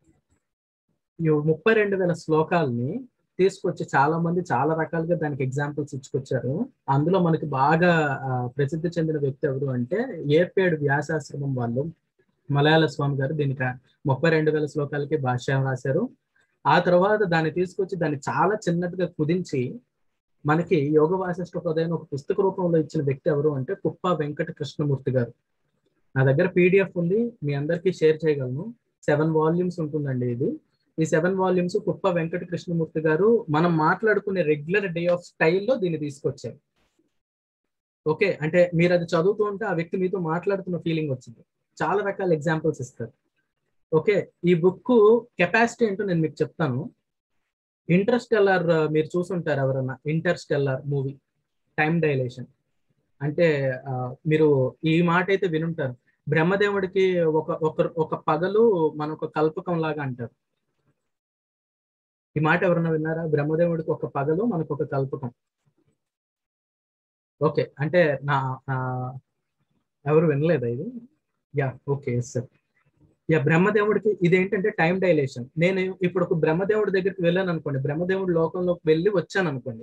ఈ ముప్పై రెండు వేల శ్లోకాలని తీసుకొచ్చి చాలా మంది చాలా రకాలుగా దానికి ఎగ్జాంపుల్స్ ఇచ్చుకొచ్చారు అందులో మనకి బాగా ఆ, ప్రసిద్ధి చెందిన వ్యక్తి ఎవరు అంటే ఏపేడు వ్యాసాశ్రమం వాళ్ళు మలయాళ స్వామి గారు దీనికి ముప్పై రెండు వేల శ్లోకాలకి భాష్యం రాశారు ఆ తర్వాత దాన్ని తీసుకొచ్చి దాన్ని చాలా చిన్నదిగా కుదించి మనకి యోగ వాసిష్ఠ హృదయం ఒక పుస్తక రూపంలో ఇచ్చిన వ్యక్తి ఎవరు అంటే కుప్ప వెంకట కృష్ణమూర్తి గారు నా దగ్గర పీడిఎఫ్ ఉంది మీ అందరికీ షేర్ చేయగలను సెవెన్ వాల్యూమ్స్ ఉంటుందండి ఇది ఈ సెవెన్ వాల్యూమ్స్ కుప్ప వెంకట కృష్ణమూర్తి గారు మనం మాట్లాడుకునే రెగ్యులర్ డే ఆఫ్ స్టైల్లో దీన్ని తీసుకొచ్చారు ఓకే అంటే మీరు అది చదువుతూ ఉంటే ఆ వ్యక్తి మీతో మాట్లాడుతున్న ఫీలింగ్ వచ్చింది చాలా రకాల ఎగ్జాంపుల్స్ ఇస్తారు ఓకే ఈ బుక్ కెపాసిటీ ఏంటో నేను మీకు చెప్తాను ఇంటర్స్టెల్లార్ మీరు చూసుంటారు ఎవరన్నా ఇంటర్స్టెల్లార్ మూవీ టైం డైలేషన్ అంటే ఆ, మీరు ఈ మాట అయితే వినుంటారు బ్రహ్మదేవుడికి ఒక ఒక ఒక పగలు మన ఒక కల్పకం లాగా అంటారు ఈ మాట ఎవరన్నా విన్నారా బ్రహ్మదేవుడికి ఒక పగలు మనకు ఒక కల్పకం ఓకే అంటే నా నా- ఎవరు వినలేదా ఇది యా ఓకే సార్ ఇక బ్రహ్మదేవుడికి ఇదేంటంటే టైం డైలేషన్ నేను ఇప్పుడు ఒక బ్రహ్మదేవుడి దగ్గరికి వెళ్ళాను అనుకోండి బ్రహ్మదేవుడి లోకంలోకి వెళ్ళి వచ్చాను అనుకోండి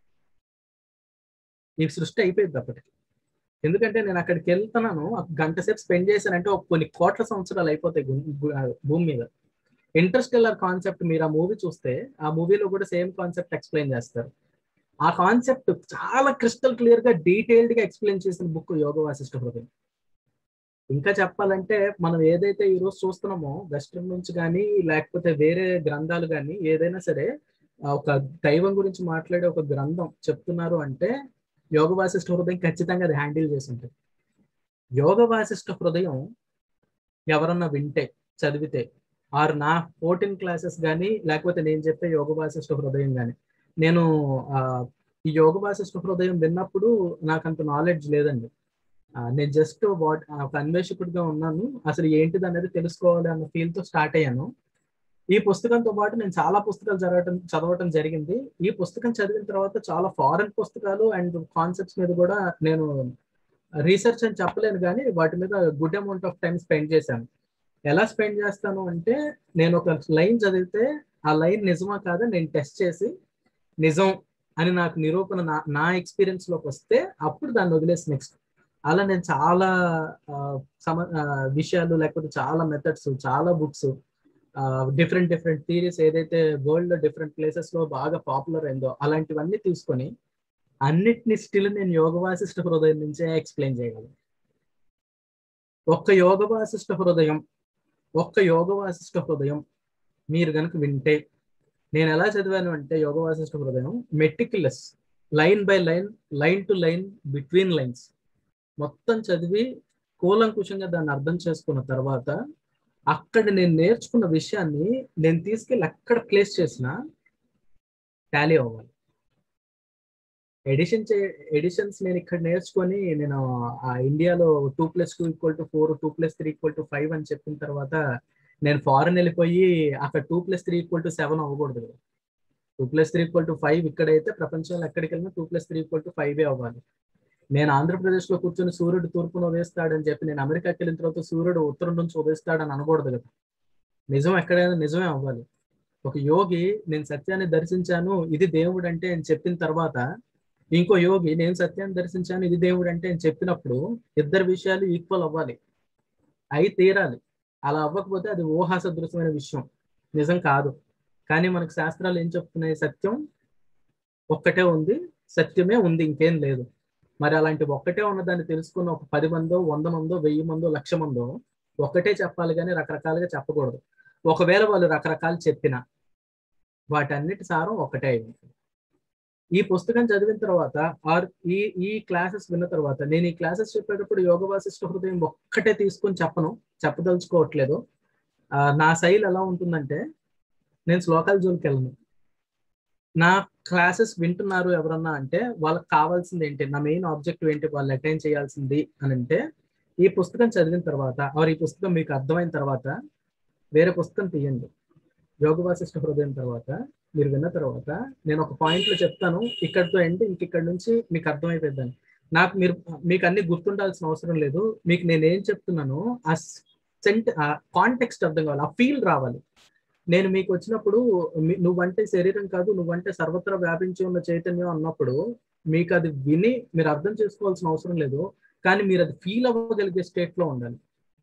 ఈ సృష్టి అయిపోయింది అప్పటికి ఎందుకంటే నేను అక్కడికి వెళ్తున్నాను ఒక గంట సేపు స్పెండ్ చేశానంటే ఒక కొన్ని కోట్ల సంవత్సరాలు అయిపోతాయి గు- గు- ఆ భూమి మీద ఇంటర్స్టెల్లర్ కాన్సెప్ట్ మీరు ఆ మూవీ చూస్తే ఆ మూవీలో కూడా సేమ్ కాన్సెప్ట్ ఎక్స్ప్లెయిన్ చేస్తారు ఆ కాన్సెప్ట్ చాలా క్రిస్టల్ క్లియర్ గా డీటెయిల్డ్ గా ఎక్స్ప్లెయిన్ చేసిన బుక్ యోగ వాసిష్ఠ హృదయం ఇంకా చెప్పాలంటే మనం ఏదైతే ఈ రోజు చూస్తున్నామో వెస్ట్రన్ నుంచి కానీ లేకపోతే వేరే గ్రంథాలు కానీ ఏదైనా సరే ఆ ఒక దైవం గురించి మాట్లాడే ఒక గ్రంథం చెప్తున్నారు అంటే యోగ వాసిష్ఠ హృదయం ఖచ్చితంగా అది హ్యాండిల్ చేసి ఉంటుంది యోగ వాసిష్ఠ హృదయం ఎవరన్నా వింటే చదివితే ఆర్ నా ఫోర్టీన్ క్లాసెస్ కానీ లేకపోతే నేను చెప్పే యోగ వాసిష్ఠ హృదయం కానీ నేను ఆ, ఈ యోగ వాసిష్ఠ హృదయం విన్నప్పుడు నాకు అంత నాలెడ్జ్ లేదండి ఆ, నేను జస్ట్ వాట్ ఒక అన్వేషకుడిగా ఉన్నాను అసలు ఏంటిది అనేది తెలుసుకోవాలి అన్న ఫీల్ తో స్టార్ట్ అయ్యాను ఈ పుస్తకంతో పాటు నేను చాలా పుస్తకాలు చదవటం చదవటం జరిగింది ఈ పుస్తకం చదివిన తర్వాత చాలా ఫారెన్ పుస్తకాలు అండ్ కాన్సెప్ట్స్ మీద కూడా నేను రీసెర్చ్ అని చెప్పలేను కానీ వాటి మీద good amount of time spend చేశాను ఎలా స్పెండ్ చేస్తాను అంటే నేను ఒక లైన్ చదివితే ఆ లైన్ నిజమా కాదా నేను టెస్ట్ చేసి నిజం అని నాకు నిరూపణ నా నా ఎక్స్పీరియన్స్ లోకి వస్తే అప్పుడు దాన్ని వదిలేసి నెక్స్ట్ అలా నేను చాలా ఆ, సమ ఆ, విషయాలు లేకపోతే చాలా మెథడ్స్ చాలా బుక్స్ డిఫరెంట్ డిఫరెంట్ థీరీస్ ఏదైతే వరల్డ్ లో డిఫరెంట్ ప్లేసెస్ లో బాగా పాపులర్ అయిందో అలాంటివన్నీ తీసుకొని అన్నిటిని స్టిల్ నేను యోగ వాసిష్ఠ హృదయం నుంచే ఎక్స్ప్లెయిన్ చేయగలను ఒక్క యోగ వాసిష్ఠ హృదయం ఒక్క యోగ వాసిష్ఠ హృదయం మీరు కనుక వింటే నేను ఎలా చదివాను అంటే Yoga Vasishtha Hrudayam meticulous line by line line to line between lines మొత్తం చదివి కూలంకుషంగా దాన్ని అర్థం చేసుకున్న తర్వాత అక్కడ నేను నేర్చుకున్న విషయాన్ని నేను తీసుకెళ్ళి అక్కడ ప్లేస్ చేసిన టాలీ అవ్వాలి ఎడిషన్ చే ఎడిషన్స్ నేను ఇక్కడ నేర్చుకొని నేను ఆ ఇండియాలో two plus two equal to four two plus three equal to five అని చెప్పిన తర్వాత నేను ఫారెన్ వెళ్ళిపోయి అక్కడ two plus three equal to seven అవ్వకూడదు కదా two plus three equal to five ఇక్కడైతే ప్రపంచంలో ఎక్కడికి వెళ్ళినా two plus three equal to five అవ్వాలి నేను ఆంధ్రప్రదేశ్ లో కూర్చొని సూర్యుడు తూర్పును ఉదయిస్తాడని చెప్పి నేను అమెరికాకి వెళ్ళిన తర్వాత సూర్యుడు ఉత్తరం నుంచి ఉదయిస్తాడని అనకూడదు కదా నిజం ఎక్కడైనా నిజమే అవ్వాలి ఒక యోగి నేను సత్యాన్ని దర్శించాను ఇది దేవుడు అంటే అని చెప్పిన తర్వాత ఇంకో యోగి నేను సత్యాన్ని దర్శించాను ఇది దేవుడు అంటే అని చెప్పినప్పుడు ఇద్దరు విషయాలు ఈక్వల్ అవ్వాలి అయి తీరాలి అలా అవ్వకపోతే అది ఊహా సదృశమైన విషయం నిజం కాదు కానీ మనకు శాస్త్రాలు ఏం చెప్తున్నాయి సత్యం ఒక్కటే ఉంది సత్యమే ఉంది ఇంకేం లేదు మరి అలాంటి ఒక్కటే ఉన్నదాన్ని తెలుసుకున్న ఒక పది మందో వంద మందో వెయ్యి మందో లక్ష మందో ఒక్కటే చెప్పాలి కానీ రకరకాలుగా చెప్పకూడదు ఒకవేళ వాళ్ళు రకరకాలు చెప్పిన వాటన్నిటి సారం ఒక్కటే అయింది ఈ పుస్తకం చదివిన తర్వాత ఆర్ ఈ ఈ క్లాసెస్ విన్న తర్వాత నేను ఈ క్లాసెస్ చెప్పేటప్పుడు యోగ వాసిష్ఠ హృదయం ఒక్కటే తీసుకొని చెప్పను చెప్పదలుచుకోవట్లేదు ఆ, నా శైలి ఎలా ఉంటుందంటే నేను శ్లోకాల జోలికి వెళ్ళను నా క్లాసెస్ వింటున్నారు ఎవరన్నా అంటే వాళ్ళకి కావాల్సింది ఏంటి నా మెయిన్ ఆబ్జెక్టివ్ ఏంటి వాళ్ళు అటైన్ చేయాల్సింది అని అంటే ఈ పుస్తకం చదివిన తర్వాత ఆర్ ఈ పుస్తకం మీకు అర్థమైన తర్వాత వేరే పుస్తకం తీయండి యోగ వాసిష్ఠ హృదయం తర్వాత మీరు విన్న తర్వాత నేను ఒక పాయింట్ లో చెప్తాను ఇక్కడితో ఎండ్ ఇంక ఇక్కడ నుంచి మీకు అర్థమైపోద్దని నాకు మీరు మీకు అన్ని గుర్తుండాల్సిన అవసరం లేదు మీకు నేను ఏం చెప్తున్నానో ఆ సెంట్ ఆ కాంటెక్స్ట్ అర్థం కావాలి ఆ ఫీల్ రావాలి నేను మీకు వచ్చినప్పుడు మీ- నువ్వంటే శరీరం కాదు నువ్వంటే సర్వత్రా వ్యాపించి ఉన్న చైతన్యం అన్నప్పుడు మీకు అది విని మీరు అర్థం చేసుకోవాల్సిన అవసరం లేదు కానీ మీరు అది ఫీల్ అవ్వగలిగే స్టేట్ లో ఉండాలి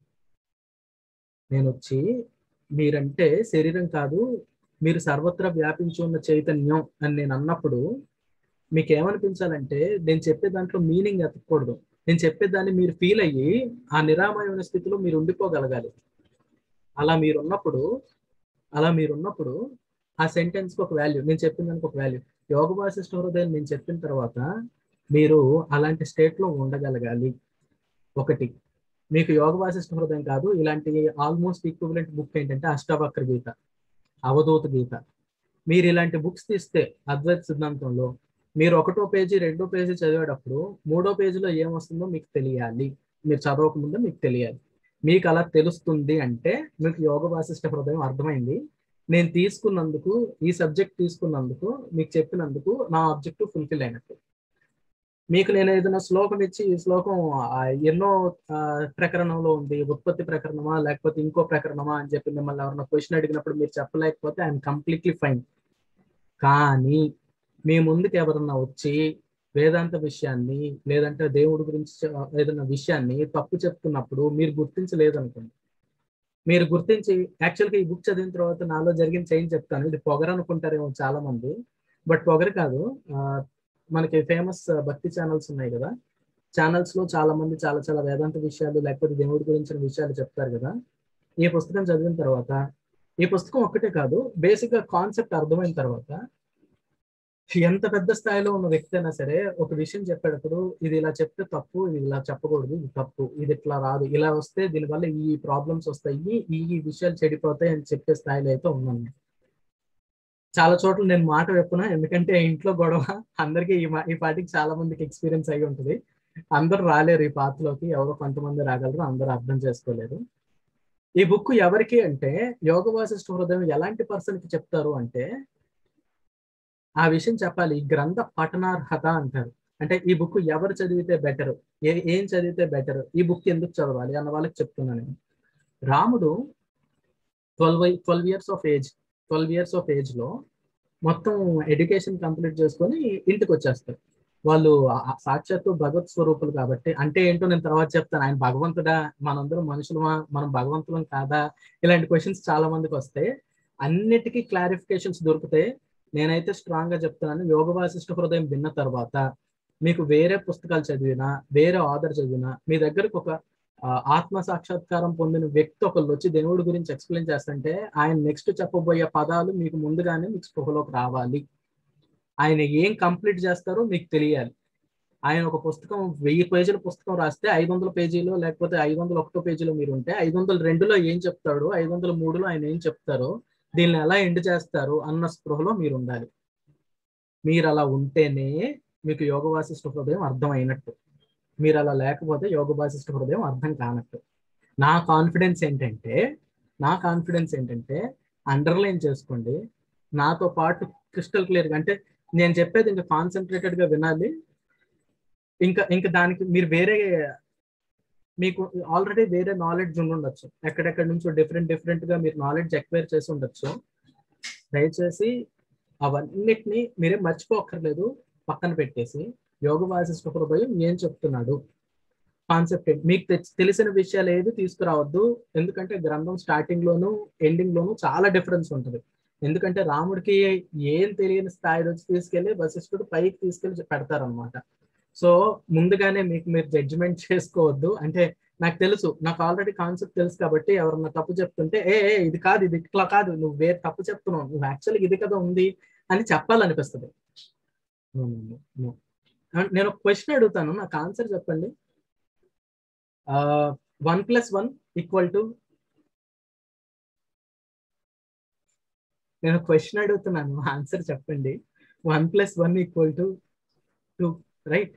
నేను వచ్చి మీరంటే శరీరం కాదు మీరు సర్వత్రా వ్యాపించి ఉన్న చైతన్యం అని నేను అన్నప్పుడు మీకు ఏమనిపించాలంటే నేను చెప్పే దాంట్లో మీనింగ్ ఎతకూడదు నేను చెప్పేదాన్ని మీరు ఫీల్ అయ్యి ఆ నిరామయమైన స్థితిలో మీరు ఉండిపోగలగాలి అలా మీరు ఉన్నప్పుడు అలా మీరు ఉన్నప్పుడు ఆ సెంటెన్స్ కి ఒక వాల్యూ నేను చెప్పిన దానికి ఒక వాల్యూ యోగ వాసిష్ఠ హృదయం నేను చెప్పిన తర్వాత మీరు అలాంటి స్టేట్ లో ఉండగలగాలి ఒకటి మీకు యోగ వాసిష్ఠ హృదయం కాదు ఇలాంటి ఆల్మోస్ట్ ఈక్వివలెంట్ బుక్ ఏంటంటే అష్టవక్ర గీత అవధూత గీత మీరు ఇలాంటి బుక్స్ తీస్తే అద్వైత సిద్ధాంతంలో మీరు ఒకటో పేజీ రెండో పేజీ చదివేటప్పుడు మూడో పేజీలో ఏమొస్తుందో మీకు తెలియాలి మీరు చదవకముందు మీకు తెలియాలి మీకు అలా తెలుస్తుంది అంటే మీకు యోగ వాసిష్ఠ హృదయం అర్థమైంది నేను తీసుకున్నందుకు ఈ సబ్జెక్ట్ తీసుకున్నందుకు మీకు చెప్పినందుకు నా ఆబ్జెక్టివ్ ఫుల్ఫిల్ అయినట్టు మీకు నేను ఏదైనా శ్లోకం ఇచ్చి ఈ శ్లోకం ఆ, ఎన్నో ఆ, ప్రకరణంలో ఉంది ఉత్పత్తి ప్రకరణమా లేకపోతే ఇంకో ప్రకరణమా అని చెప్పి మిమ్మల్ని ఎవరైనా క్వశ్చన్ అడిగినప్పుడు మీరు చెప్పలేకపోతే ఐఎమ్ కంప్లీట్లీ ఫైన్ కానీ మీ ముందుకు ఎవరన్నా వచ్చి వేదాంత విషయాన్ని లేదంటే దేవుడి గురించి చె- ఏదైనా విషయాన్ని తప్పు చెప్తున్నప్పుడు మీరు గుర్తించలేదనుకోండి మీరు గుర్తించి యాక్చువల్గా ఈ బుక్ చదివిన తర్వాత నాలో జరిగిన చేంజ్ చెప్తాను ఇది పొగరు అనుకుంటారేమో చాలా మంది బట్ పొగరు కాదు ఆ, మనకి ఫేమస్ భక్తి ఛానల్స్ ఉన్నాయి కదా ఛానల్స్ లో చాలా మంది చాలా చాలా వేదాంత విషయాలు లేకపోతే దేవుడి గురించిన విషయాలు చెప్తారు కదా ఈ పుస్తకం చదివిన తర్వాత ఈ పుస్తకం ఒక్కటే కాదు బేసిక్ గా కాన్సెప్ట్ అర్థమైన తర్వాత ఎంత పెద్ద స్థాయిలో ఉన్న వ్యక్తి అయినా సరే ఒక విషయం చెప్పేటప్పుడు ఇది ఇలా చెప్తే తప్పు ఇది ఇలా చెప్పకూడదు ఇది తప్పు ఇది ఇట్లా రాదు ఇలా వస్తే దీనివల్ల ఈ ప్రాబ్లమ్స్ వస్తాయి ఈ ఈ విషయాలు చెడిపోతాయి అని చెప్పే స్థాయిలో అయితే ఉన్నాను చాలా చోట్ల నేను మాట వెప్పున ఎందుకంటే ఇంట్లో గొడవ అందరికీ ఈ మా- ఈ పాటికి చాలా మందికి ఎక్స్పీరియన్స్ అయి ఉంటుంది అందరూ రాలేరు ఈ పాత్రలోకి ఎవరో కొంతమంది రాగలరు అందరూ అర్థం చేసుకోలేరు ఈ బుక్ ఎవరికి అంటే యోగ వాసిష్ఠ హృదయం ఎలాంటి పర్సన్ కి చెప్తారు అంటే ఆ విషయం చెప్పాలి ఈ గ్రంథ పఠనార్హత అంటారు అంటే ఈ బుక్ ఎవరు చదివితే బెటర్ ఏ ఏం చదివితే బెటర్ ఈ బుక్ ఎందుకు చదవాలి అన్న వాళ్ళకి చెప్తున్నాను నేను రాముడు twelve twelve years of age twelve years of age లో మొత్తం ఎడ్యుకేషన్ కంప్లీట్ చేసుకొని ఇంటికి వచ్చేస్తారు వాళ్ళు ఆ- ఆ సాక్షాత్తు భగవత్ స్వరూపులు కాబట్టి అంటే ఏంటో నేను తర్వాత చెప్తాను ఆయన భగవంతుడా మనందరం మనుషులమా మనం భగవంతులం కాదా ఇలాంటి క్వశ్చన్స్ చాలా మందికి వస్తాయి అన్నిటికీ క్లారిఫికేషన్స్ దొరుకుతాయి నేనైతే స్ట్రాంగ్ గా చెప్తున్నాను యోగ వాసిష్ఠ హృదయం విన్న తర్వాత మీకు వేరే పుస్తకాలు చదివినా వేరే ఆర్డర్ చదివినా మీ దగ్గరకు ఒక ఆ, ఆత్మ సాక్షాత్కారం పొందిన వ్యక్తి ఒకళ్ళు వచ్చి దేవుడి గురించి ఎక్స్ప్లెయిన్ చేస్తుంటే ఆయన నెక్స్ట్ చెప్పబోయే పదాలు మీకు ముందుగానే మీకు స్పృహలోకి రావాలి ఆయన ఏం కంప్లీట్ చేస్తారో మీకు తెలియాలి ఆయన ఒక పుస్తకం వెయ్యి పేజీల పుస్తకం రాస్తే ఐదు వందల పేజీలో లేకపోతే ఐదు వందల ఒకటో పేజీలో మీరు ఉంటే ఐదు వందల రెండులో ఏం చెప్తాడు ఐదు వందల మూడులో ఆయన ఏం చెప్తారో దీన్ని ఎలా ఎండ్ చేస్తారు అన్న స్పృహలో మీరు ఉండాలి మీరు అలా ఉంటేనే మీకు యోగ వాసిష్ఠ హృదయం అర్థం అయినట్టు మీరు అలా లేకపోతే యోగ వాసిష్ఠ హృదయం అర్థం కానట్టు నా కాన్ఫిడెన్స్ ఏంటంటే నా కాన్ఫిడెన్స్ ఏంటంటే అండర్లైన్ చేసుకోండి నాతో పాటు క్రిస్టల్ క్లియర్ గా అంటే నేను చెప్పేది ఇంకా కాన్సన్ట్రేటెడ్ గా వినాలి ఇంకా ఇంకా దానికి మీరు వేరే మీకు ఆల్రెడీ వేరే నాలెడ్జ్ ఉండి ఉండొచ్చు ఎక్కడెక్కడి నుంచో డిఫరెంట్ డిఫరెంట్ గా మీరు నాలెడ్జ్ ఎక్వైర్ చేసి ఉండొచ్చు దయచేసి అవన్నిటిని మీరేం మర్చిపోక్కర్లేదు పక్కన పెట్టేసి యోగ వాసిష్ఠ హృదయం ఏం చెప్తున్నాడు కాన్సెప్ట్ మీకు తె- తెలిసిన విషయాలు ఏది తీసుకురావద్దు ఎందుకంటే గ్రంథం స్టార్టింగ్ లోను ఎండింగ్ లోను చాలా డిఫరెన్స్ ఉంటుంది ఎందుకంటే రాముడికి ఏం తెలియని స్థాయి నుంచి తీసుకెళ్లి వశిష్ఠుడు పైకి తీసుకెళ్లి పెడతారనమాట సో ముందుగానే మీకు మీరు జడ్జిమెంట్ చేసుకోవద్దు అంటే నాకు తెలుసు నాకు ఆల్రెడీ కాన్సెప్ట్ తెలుసు కాబట్టి ఎవరన్నా తప్పు చెప్తుంటే ఏ ఏ, ఇది కాదు ఇది ఇట్లా కాదు నువ్వు వేరే తప్పు చెప్తున్నావు నువ్వు యాక్చువల్గా ఇది కదా ఉంది అని చెప్పాలనిపిస్తుంది No, no, no, no. And నేను ఒక క్వశ్చన్ అడుగుతాను నాకు ఆన్సర్ చెప్పండి one plus one equal to నేను క్వశ్చన్ అడుగుతున్నాను ఆన్సర్ చెప్పండి one plus one equal to two right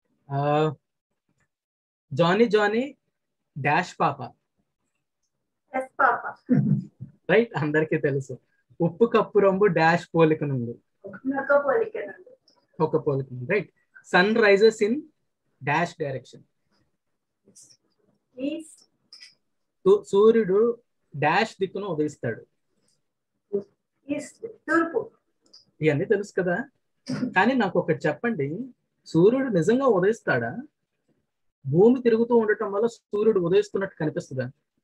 Johnny Johnny dash papa yes papa right అందరికీ తెలుసు ఉప్పు కప్పు రొంబు డాష్ పోలిక నుండి నొక్క పోలికనండి ఒక పోలిక నుండి right sun rises in dash direction east సూర్యుడు డాష్ దిక్కును ఉదయిస్తాడు ఈస్ట్ తూర్పు ఇవన్నీ తెలుసు కదా కానీ నాకు ఒకటి చెప్పండి సూర్యుడు నిజంగా ఉదయిస్తాడా భూమి తిరుగుతూ ఉండటం వల్ల సూర్యుడు ఉదయిస్తున్నట్టు కనిపిస్తుందా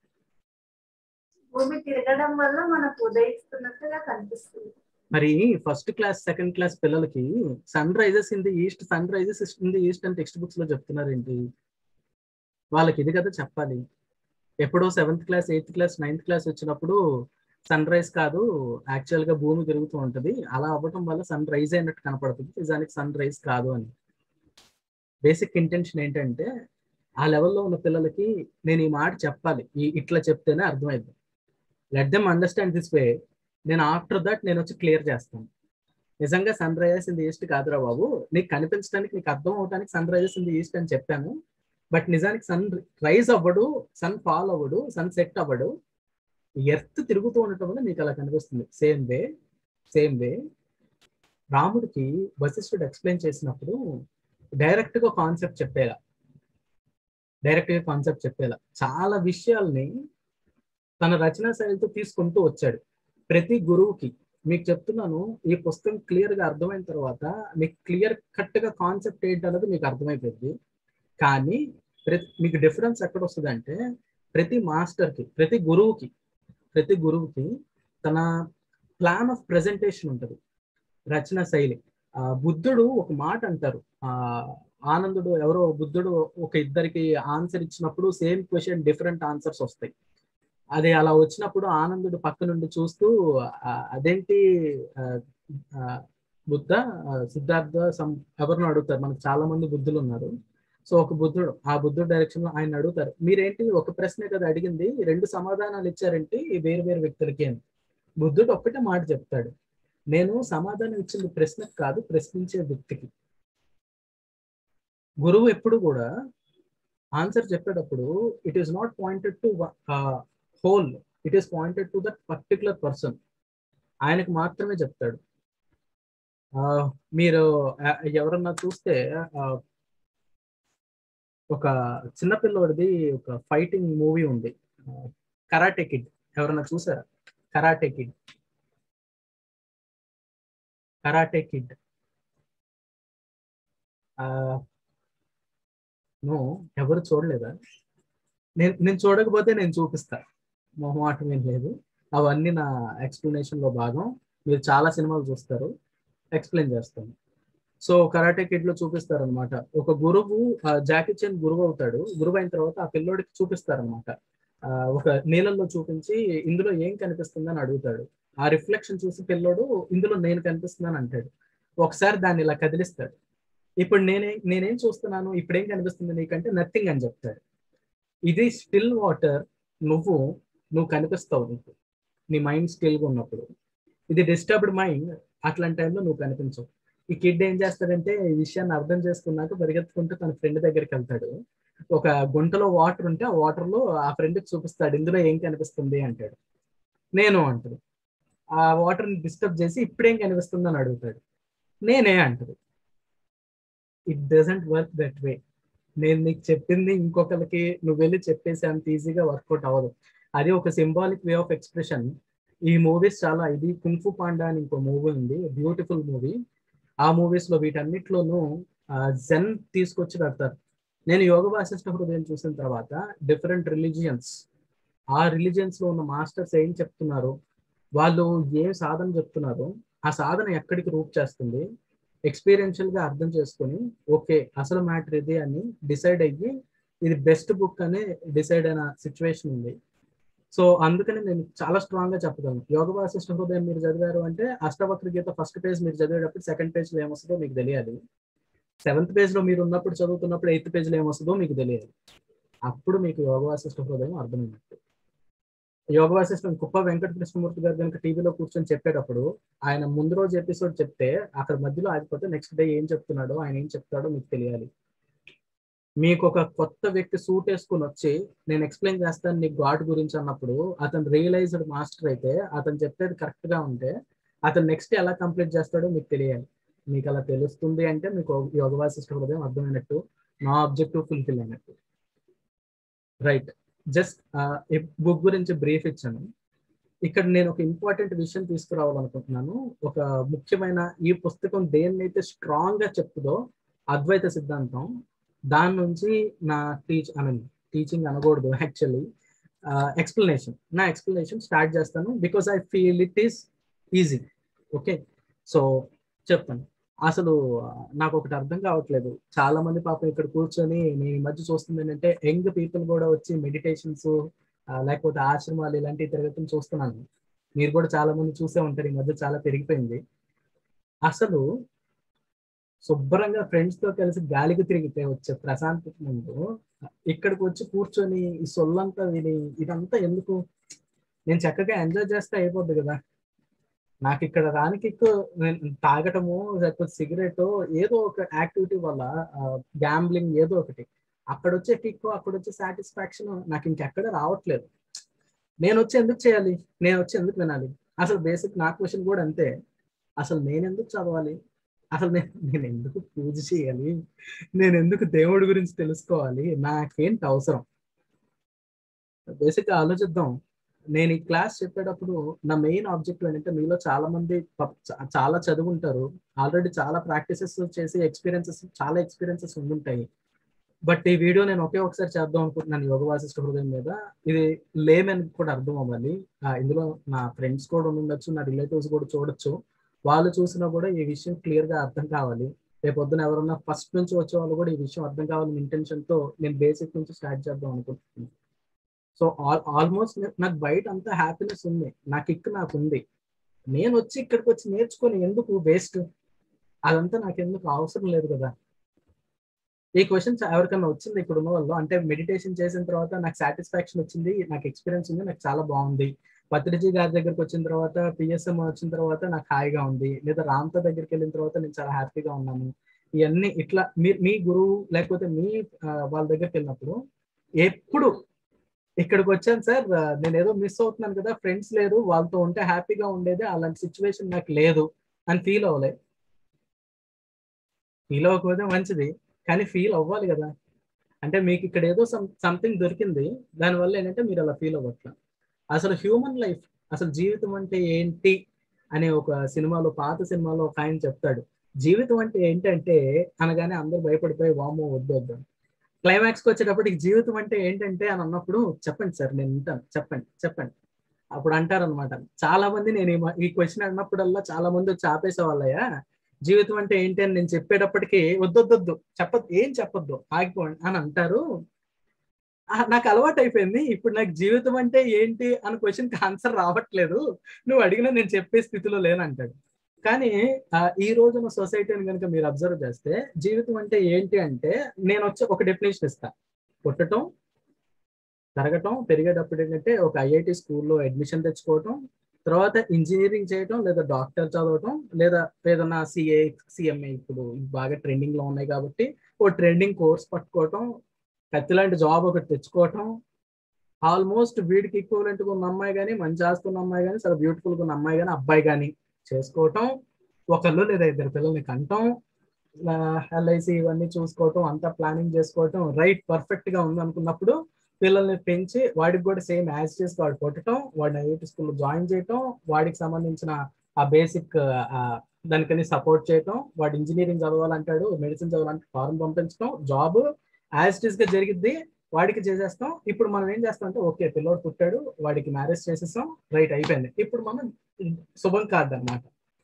భూమి తిరగడం వల్ల మనకు ఉదయిస్తున్నట్టుగా కనిపిస్తుంది మరి ఫస్ట్ క్లాస్ సెకండ్ క్లాస్ పిల్లలకి sun rises in the east sun rises in the east అని టెక్స్ట్ బుక్స్ లో చెప్తున్నారు ఏంటి వాళ్ళకి ఇది కదా చెప్పాలి ఎప్పుడో seventh class eighth class ninth class వచ్చినప్పుడు సన్ రైజ్ కాదు యాక్చువల్ గా భూమి తిరుగుతూ ఉంటది అలా అవ్వటం వల్ల సన్ రైజ్ అయినట్టు కనపడుతుంది నిజానికి సన్ రైజ్ కాదు అని బేసిక్ ఇంటెన్షన్ ఏంటంటే ఆ లెవెల్లో ఉన్న పిల్లలకి నేను ఈ మాట చెప్పాలి ఈ ఇట్లా చెప్తేనే అర్థమైంది let them understand this way నేను ఆఫ్టర్ దట్ నేను వచ్చి క్లియర్ చేస్తాను నిజంగా sun rises in the east కాదురా బాబు నీకు కనిపించడానికి నీకు అర్థం అవడానికి sun rises in the east అని చెప్పాను బట్ నిజానికి సన్ రైజ్ అవ్వడు సన్ ఫాల్ అవ్వడు సన్ సెట్ అవ్వడు ఎర్త్ తిరుగుతూ ఉండటం వల్ల నీకు అలా కనిపిస్తుంది సేమ్ వే సేమ్ వే రాముడికి వశిష్ఠుడు ఎక్స్ప్లెయిన్ చేసినప్పుడు డైరెక్ట్ గా కాన్సెప్ట్ చెప్పేలా డైరెక్ట్ గా కాన్సెప్ట్ చెప్పేలా చాలా విషయాల్ని తన రచనా శైలితో తీసుకుంటూ వచ్చాడు ప్రతి గురువుకి మీకు చెప్తున్నాను ఈ పుస్తకం క్లియర్ గా అర్థమైన తర్వాత మీకు క్లియర్ కట్ గా కాన్సెప్ట్ ఏంటి అనేది మీకు అర్థమైపోయింది కానీ ప్రతి మీకు డిఫరెన్స్ ఎక్కడ వస్తుంది అంటే ప్రతి మాస్టర్ కి ప్రతి గురువుకి ప్రతి గురువుకి తన ప్లాన్ ఆఫ్ ప్రెజెంటేషన్ ఉంటుంది రచన శైలి ఆ బుద్ధుడు ఒక మాట అంటారు ఆ ఆనందుడు ఎవరో బుద్ధుడు ఒక ఇద్దరికి ఆన్సర్ ఇచ్చినప్పుడు సేమ్ క్వశ్చన్ డిఫరెంట్ ఆన్సర్స్ వస్తాయి అది అలా వచ్చినప్పుడు ఆనందుడు పక్క నుండి చూస్తూ ఆ, అదేంటి ఆ, ఆ, బుద్ధ ఆ, సిద్ధార్థ సమ్ ఎవరినో అడుగుతారు మనకు చాలా మంది బుద్ధులు ఉన్నారు సో ఒక బుద్ధుడు ఆ బుద్ధుడు డైరెక్షన్ లో ఆయన అడుగుతారు మీరేంటి ఒక ప్రశ్నే కదా అడిగింది రెండు సమాధానాలు ఇచ్చారేంటి ఈ వేరు వేరు వ్యక్తులకి అని బుద్ధుడు ఒక్కటే మాట చెప్తాడు నేను సమాధానం ఇచ్చింది ప్రశ్నకు కాదు ప్రశ్నించే వ్యక్తికి గురువు ఎప్పుడు కూడా ఆన్సర్ చెప్పేటప్పుడు it is not pointed to whole it is pointed to that particular person ఆయనకు మాత్రమే చెప్తాడు ఆ, మీరు ఆ, ఎవరన్నా చూస్తే ఆ, ఒక చిన్నపిల్లవాడిది ఒక ఫైటింగ్ మూవీ ఉంది కరాటే కిడ్ ఎవరన్నా చూసారా Karate Kid Karate Kid no ఎవరు చూడలేదా నేను నేను చూడకపోతే నేను చూపిస్తా మొహమాటం ఏం లేదు అవన్నీ నా ఎక్స్ప్లెనేషన్ లో భాగం మీరు చాలా సినిమాలు చూస్తారు ఎక్స్ప్లెయిన్ చేస్తాను సో కరాటే కిడ్ లో చూపిస్తారు అనమాట ఒక గురువు ఆ, జాకీ చాన్ గురువు అవుతాడు గురువు అయిన తర్వాత ఆ పిల్లోడికి చూపిస్తారు అనమాట ఒక నీళ్ళల్లో చూపించి ఇందులో ఏం కనిపిస్తుంది అని అడుగుతాడు ఆ రిఫ్లెక్షన్ చూసి పిల్లోడు ఇందులో నేను కనిపిస్తున్నాను అంటాడు ఒకసారి దాన్ని ఇలా కదిలిస్తాడు ఇప్పుడు నేనే నేనేం చూస్తున్నాను ఇప్పుడు ఏం కనిపిస్తుంది నీకంటే నథింగ్ అని చెప్తాడు ఇది స్టిల్ వాటర్ నువ్వు నువ్వు కనిపిస్తావు నీకు నీ మైండ్ స్టిల్గా ఉన్నప్పుడు ఇది డిస్టర్బ్డ్ మైండ్ అట్లాంటి టైంలో నువ్వు కనిపించవు ఈ కిడ్ ఏం చేస్తాడంటే ఈ విషయాన్ని అర్థం చేసుకున్నాక పరిగెత్తుకుంటూ తన ఫ్రెండ్ దగ్గరికి వెళ్తాడు ఒక గుంటలో వాటర్ ఉంటే ఆ వాటర్ లో ఆ ఫ్రెండ్ చూపిస్తాడు ఇందులో ఏం కనిపిస్తుంది అంటాడు నేను అంటాడు ఆ వాటర్ ని డిస్టర్బ్ చేసి ఇప్పుడేం కనిపిస్తుంది అని అడుగుతాడు నేనే అంటాడు it doesn't work that way నేను నీకు చెప్పింది ఇంకొకరికి నువ్వు వెళ్ళి చెప్పేసి అంత ఈజీగా వర్కౌట్ అవ్వదు అది ఒక సింబాలిక్ వే ఆఫ్ ఎక్స్ప్రెషన్ ఈ మూవీస్ చాలా ఇది కుంఫు పాండా అని ఇంకో మూవీ ఉంది బ్యూటిఫుల్ మూవీ ఆ మూవీస్ లో వీటన్నిటిలోనూ జెన్ తీసుకొచ్చి పెడతారు నేను యోగ వాసిష్ట హృదయం చూసిన తర్వాత డిఫరెంట్ రిలీజియన్స్ ఆ రిలీజియన్స్ లో ఉన్న మాస్టర్స్ ఏం చెప్తున్నారు వాళ్ళు ఏ సాధన చెప్తున్నారు ఆ సాధన ఎక్కడికి రూప్ చేస్తుంది ఎక్స్పీరియన్షియల్ గా అర్థం చేసుకొని ఓకే అసలు మ్యాటర్ ఇది అని డిసైడ్ అయ్యి ఇది బెస్ట్ బుక్ అని డిసైడ్ అయిన సిచ్యువేషన్ ఉంది సో అందుకని నేను చాలా స్ట్రాంగ్ గా చెప్పగలను యోగ వాసిష్ట హృదయం మీరు చదివారు అంటే అష్టవక్ర గీత ఫస్ట్ పేజ్ మీరు చదివేటప్పుడు సెకండ్ పేజ్ లో ఏమొస్తుందో మీకు తెలియాలి సెవెంత్ పేజ్ లో మీరు ఉన్నప్పుడు చదువుతున్నప్పుడు ఎయిత్ పేజ్ లో ఏమొస్తుందో మీకు తెలియాలి అప్పుడు మీకు యోగ వాసిష్ట హృదయం అర్థమైనట్టు యోగ వాసిష్టం కుప్ప వెంకట కృష్ణమూర్తి గారు కనుక టీవీలో కూర్చొని చెప్పేటప్పుడు ఆయన ముందు రోజు ఎపిసోడ్ చెప్తే అక్కడ మధ్యలో ఆగిపోతే నెక్స్ట్ డే ఏం చెప్తున్నాడో ఆయన ఏం చెప్తాడో మీకు తెలియాలి మీకు ఒక కొత్త వ్యక్తి సూట్ వేసుకుని వచ్చి నేను ఎక్స్ప్లెయిన్ చేస్తాను నీకు గాడ్ గురించి అన్నప్పుడు అతను రియలైజ్డ్ మాస్టర్ అయితే అతను చెప్పేది కరెక్ట్ గా ఉంటే అతను నెక్స్ట్ ఎలా కంప్లీట్ చేస్తాడో మీకు తెలియాలి మీకు అలా తెలుస్తుంది అంటే మీకు యోగ వాసిష్ట హృదయం అర్థమైనట్టు నా ఆబ్జెక్టివ్ ఫుల్ఫిల్ అయినట్టు రైట్ జస్ట్ బుక్ గురించి బ్రీఫ్ ఇచ్చాను ఇక్కడ నేను ఒక ఇంపార్టెంట్ విషయం తీసుకురావాలనుకుంటున్నాను ఒక ముఖ్యమైన ఈ పుస్తకం దేన్నైతే స్ట్రాంగ్ గా చెప్తుందో అద్వైత సిద్ధాంతం దాని నుంచి నా టీచ్ ఐ మీన్ టీచింగ్ అనకూడదు యాక్చువల్లీ ఎక్స్ప్లెనేషన్ నా ఎక్స్ప్లెనేషన్ స్టార్ట్ చేస్తాను because I feel it is easy okay so చెప్తాను అసలు నాకు ఒకటి అర్థం కావట్లేదు చాలా మంది పాపం ఇక్కడ కూర్చొని నేను ఈ మధ్య చూస్తుంది ఏంటంటే యంగ్ పీపుల్ కూడా వచ్చి మెడిటేషన్స్ లేకపోతే ఆశ్రమాలు ఇలాంటివి తిరగటం చూస్తున్నాను మీరు కూడా చాలా మంది చూసే ఉంటారు ఈ మధ్య చాలా పెరిగిపోయింది అసలు శుభ్రంగా ఫ్రెండ్స్ తో కలిసి గాలికి తిరిగితే వచ్చే ప్రశాంతత ముందు ఇక్కడికి వచ్చి కూర్చొని ఈ సొల్లంతా విని ఇదంతా ఎందుకు నేను చక్కగా ఎంజాయ్ చేస్తే అయిపోద్ది కదా నాకు ఇక్కడ రానికి తాగటము లేకపోతే సిగరెట్ ఏదో ఒక యాక్టివిటీ వల్ల గ్యాంబ్లింగ్ ఏదో ఒకటి అక్కడ వచ్చే కిక్ అక్కడ వచ్చే సాటిస్ఫాక్షన్ నాకు ఇంకెక్కడ రావట్లేదు నేను వచ్చి ఎందుకు చేయాలి నేను వచ్చి ఎందుకు వినాలి అసలు బేసిక్ నా క్వశ్చన్ కూడా అంతే అసలు నేను ఎందుకు చదవాలి అసలు నేను నేను ఎందుకు పూజ చేయాలి నేను ఎందుకు దేవుడి గురించి తెలుసుకోవాలి నాకేంటి అవసరం బేసిక్గా ఆలోచిద్దాం నేను ఈ క్లాస్ చెప్పేటప్పుడు నా మెయిన్ ఆబ్జెక్టివ్ ఏంటంటే మీలో చాలా మంది ప- చా- చాలా చదువుంటారు ఆల్రెడీ చాలా ప్రాక్టీసెస్ చేసి ఎక్స్పీరియన్సెస్ చాలా ఎక్స్పీరియన్సెస్ ఉండుంటాయి బట్ ఈ వీడియో నేను ఒకే ఒకసారి చేద్దాం అనుకుంటున్నాను యోగ వాసిష్ఠ హృదయం మీద ఇది లేమని కూడా అర్థం అవ్వాలి ఆ, ఇందులో నా ఫ్రెండ్స్ కూడా ఉండొచ్చు నా రిలేటివ్స్ కూడా చూడొచ్చు వాళ్ళు చూసినా కూడా ఈ విషయం క్లియర్ గా అర్థం కావాలి రేపు పొద్దున ఎవరన్నా ఫస్ట్ నుంచి వచ్చే వాళ్ళు కూడా ఈ విషయం అర్థం కావాలని ఇంటెన్షన్ తో నేను బేసిక్ నుంచి స్టార్ట్ చేద్దాం అనుకుంటున్నాను సో ఆల్మోస్ట్ నాకు బయట అంతా హ్యాపీనెస్ ఉంది నా కిక్ నాకు ఉంది నేను వచ్చి ఇక్కడికి వచ్చి నేర్చుకొని ఎందుకు వేస్ట్ అదంతా నాకు ఎందుకు అవసరం లేదు కదా ఈ క్వశ్చన్ ఎవరికైనా వచ్చింది ఇక్కడ ఉన్న వాళ్ళు అంటే మెడిటేషన్ చేసిన తర్వాత నాకు సాటిస్ఫాక్షన్ వచ్చింది నాకు ఎక్స్పీరియన్స్ ఉంది నాకు చాలా బాగుంది పత్రిజీ గారి దగ్గరకు వచ్చిన తర్వాత పిఎస్ఎం వచ్చిన తర్వాత నాకు హాయిగా ఉంది లేదా రామ్తో దగ్గరికి వెళ్ళిన తర్వాత నేను చాలా హ్యాపీగా ఉన్నాను ఇవన్నీ ఇట్లా మీ మీ గురువు లేకపోతే మీ ఆ, వాళ్ళ దగ్గరికి వెళ్ళినప్పుడు ఎప్పుడు ఇక్కడికి వచ్చాను సార్ ఆ, నేను ఏదో మిస్ అవుతున్నాను కదా ఫ్రెండ్స్ లేరు వాళ్ళతో ఉంటే హ్యాపీగా ఉండేది అలాంటి సిచ్యువేషన్ నాకు లేదు అని ఫీల్ అవ్వలే ఫీల్ అవ్వకపోతే మంచిది కానీ ఫీల్ అవ్వాలి కదా అంటే మీకు ఇక్కడ ఏదో సంథింగ్ దొరికింది దానివల్ల ఏంటంటే మీరు అలా ఫీల్ అవ్వట్ల అసలు హ్యూమన్ లైఫ్ అసలు జీవితం అంటే ఏంటి అనే ఒక సినిమాలో పాత సినిమాలో ఒక ఆయన చెప్తాడు జీవితం అంటే ఏంటంటే అనగానే అందరూ భయపడిపోయి వామో వద్దు వద్దు క్లైమాక్స్కి వచ్చేటప్పటికి జీవితం అంటే ఏంటంటే అని అన్నప్పుడు చెప్పండి సార్ నేను వింటాను చెప్పండి చెప్పండి అప్పుడు అంటారనమాట చాలా మంది నేను ఈ మ- ఈ క్వశ్చన్ అన్నప్పుడల్లా చాలా మంది వచ్చి ఆపేసే వాళ్ళయ్యా జీవితం అంటే ఏంటి అని నేను చెప్పేటప్పటికి వద్దొద్దొద్దు చెప్పద్దు ఏం చెప్పొద్దు ఆగిపోండి అని అంటారు ఆ, నాకు అలవాటు అయిపోయింది ఇప్పుడు నాకు జీవితం అంటే ఏంటి అని క్వశ్చన్ ఆన్సర్ రావట్లేదు నువ్వు అడిగినా నేను చెప్పే స్థితిలో లేనంటాడు కానీ ఆ, ఈ రోజున సొసైటీని కనుక మీరు అబ్జర్వ్ చేస్తే జీవితం అంటే ఏంటి అంటే నేను వచ్చి ఒక డెఫినేషన్ ఇస్తా పుట్టటం పెరగటం పెరిగేటప్పుడు ఏంటంటే ఒక ఐఐటి స్కూల్లో అడ్మిషన్ తెచ్చుకోవటం తర్వాత ఇంజనీరింగ్ చేయటం లేదా డాక్టర్ చదవటం లేదా ఏదన్నా సిఏ సిఎంఏ ఇప్పుడు ఇవి బాగా ట్రెండింగ్ లో ఉన్నాయి కాబట్టి ఓ ట్రెండింగ్ కోర్స్ పట్టుకోవటం కత్తి లాంటి జాబ్ ఒకటి తెచ్చుకోవటం ఆల్మోస్ట్ వీడికి ఈక్వలెంట్ గా ఉన్న అమ్మాయి కానీ మంచి ఆస్తున్న అమ్మాయి కానీ చాలా బ్యూటిఫుల్ గా ఉన్న అమ్మాయి కానీ అబ్బాయి కానీ చేసుకోవటం ఒకళ్ళు లేదా ఇద్దరు పిల్లల్ని కంటం ఎల్ఐసి ఇవన్నీ చూసుకోవటం అంతా ప్లానింగ్ చేసుకోవటం రైట్ పర్ఫెక్ట్ గా ఉంది అనుకున్నప్పుడు పిల్లల్ని పెంచి వాడికి కూడా సేమ్ యాజ్ చేసి వాడు కొట్టడం వాడిని ఐఐటి స్కూల్లో జాయిన్ చేయటం వాడికి సంబంధించిన ఆ బేసిక్ దానికని సపోర్ట్ చేయటం వాడు ఇంజనీరింగ్ చదవాలంటాడు మెడిసిన్ చదవాలంటే ఫారెన్ పంపించడం జాబ్ యాజ్ ఇట్ ఈస్ గా జరిగిద్ది వాడికి చేసేస్తాం ఇప్పుడు మనం ఏం చేస్తాం అంటే ఓకే పిల్లోడు పుట్టాడు వాడికి మ్యారేజ్ చేసేస్తాం రైట్ అయిపోయింది ఇప్పుడు మనం శుభం కార్డ్ అన్నమాట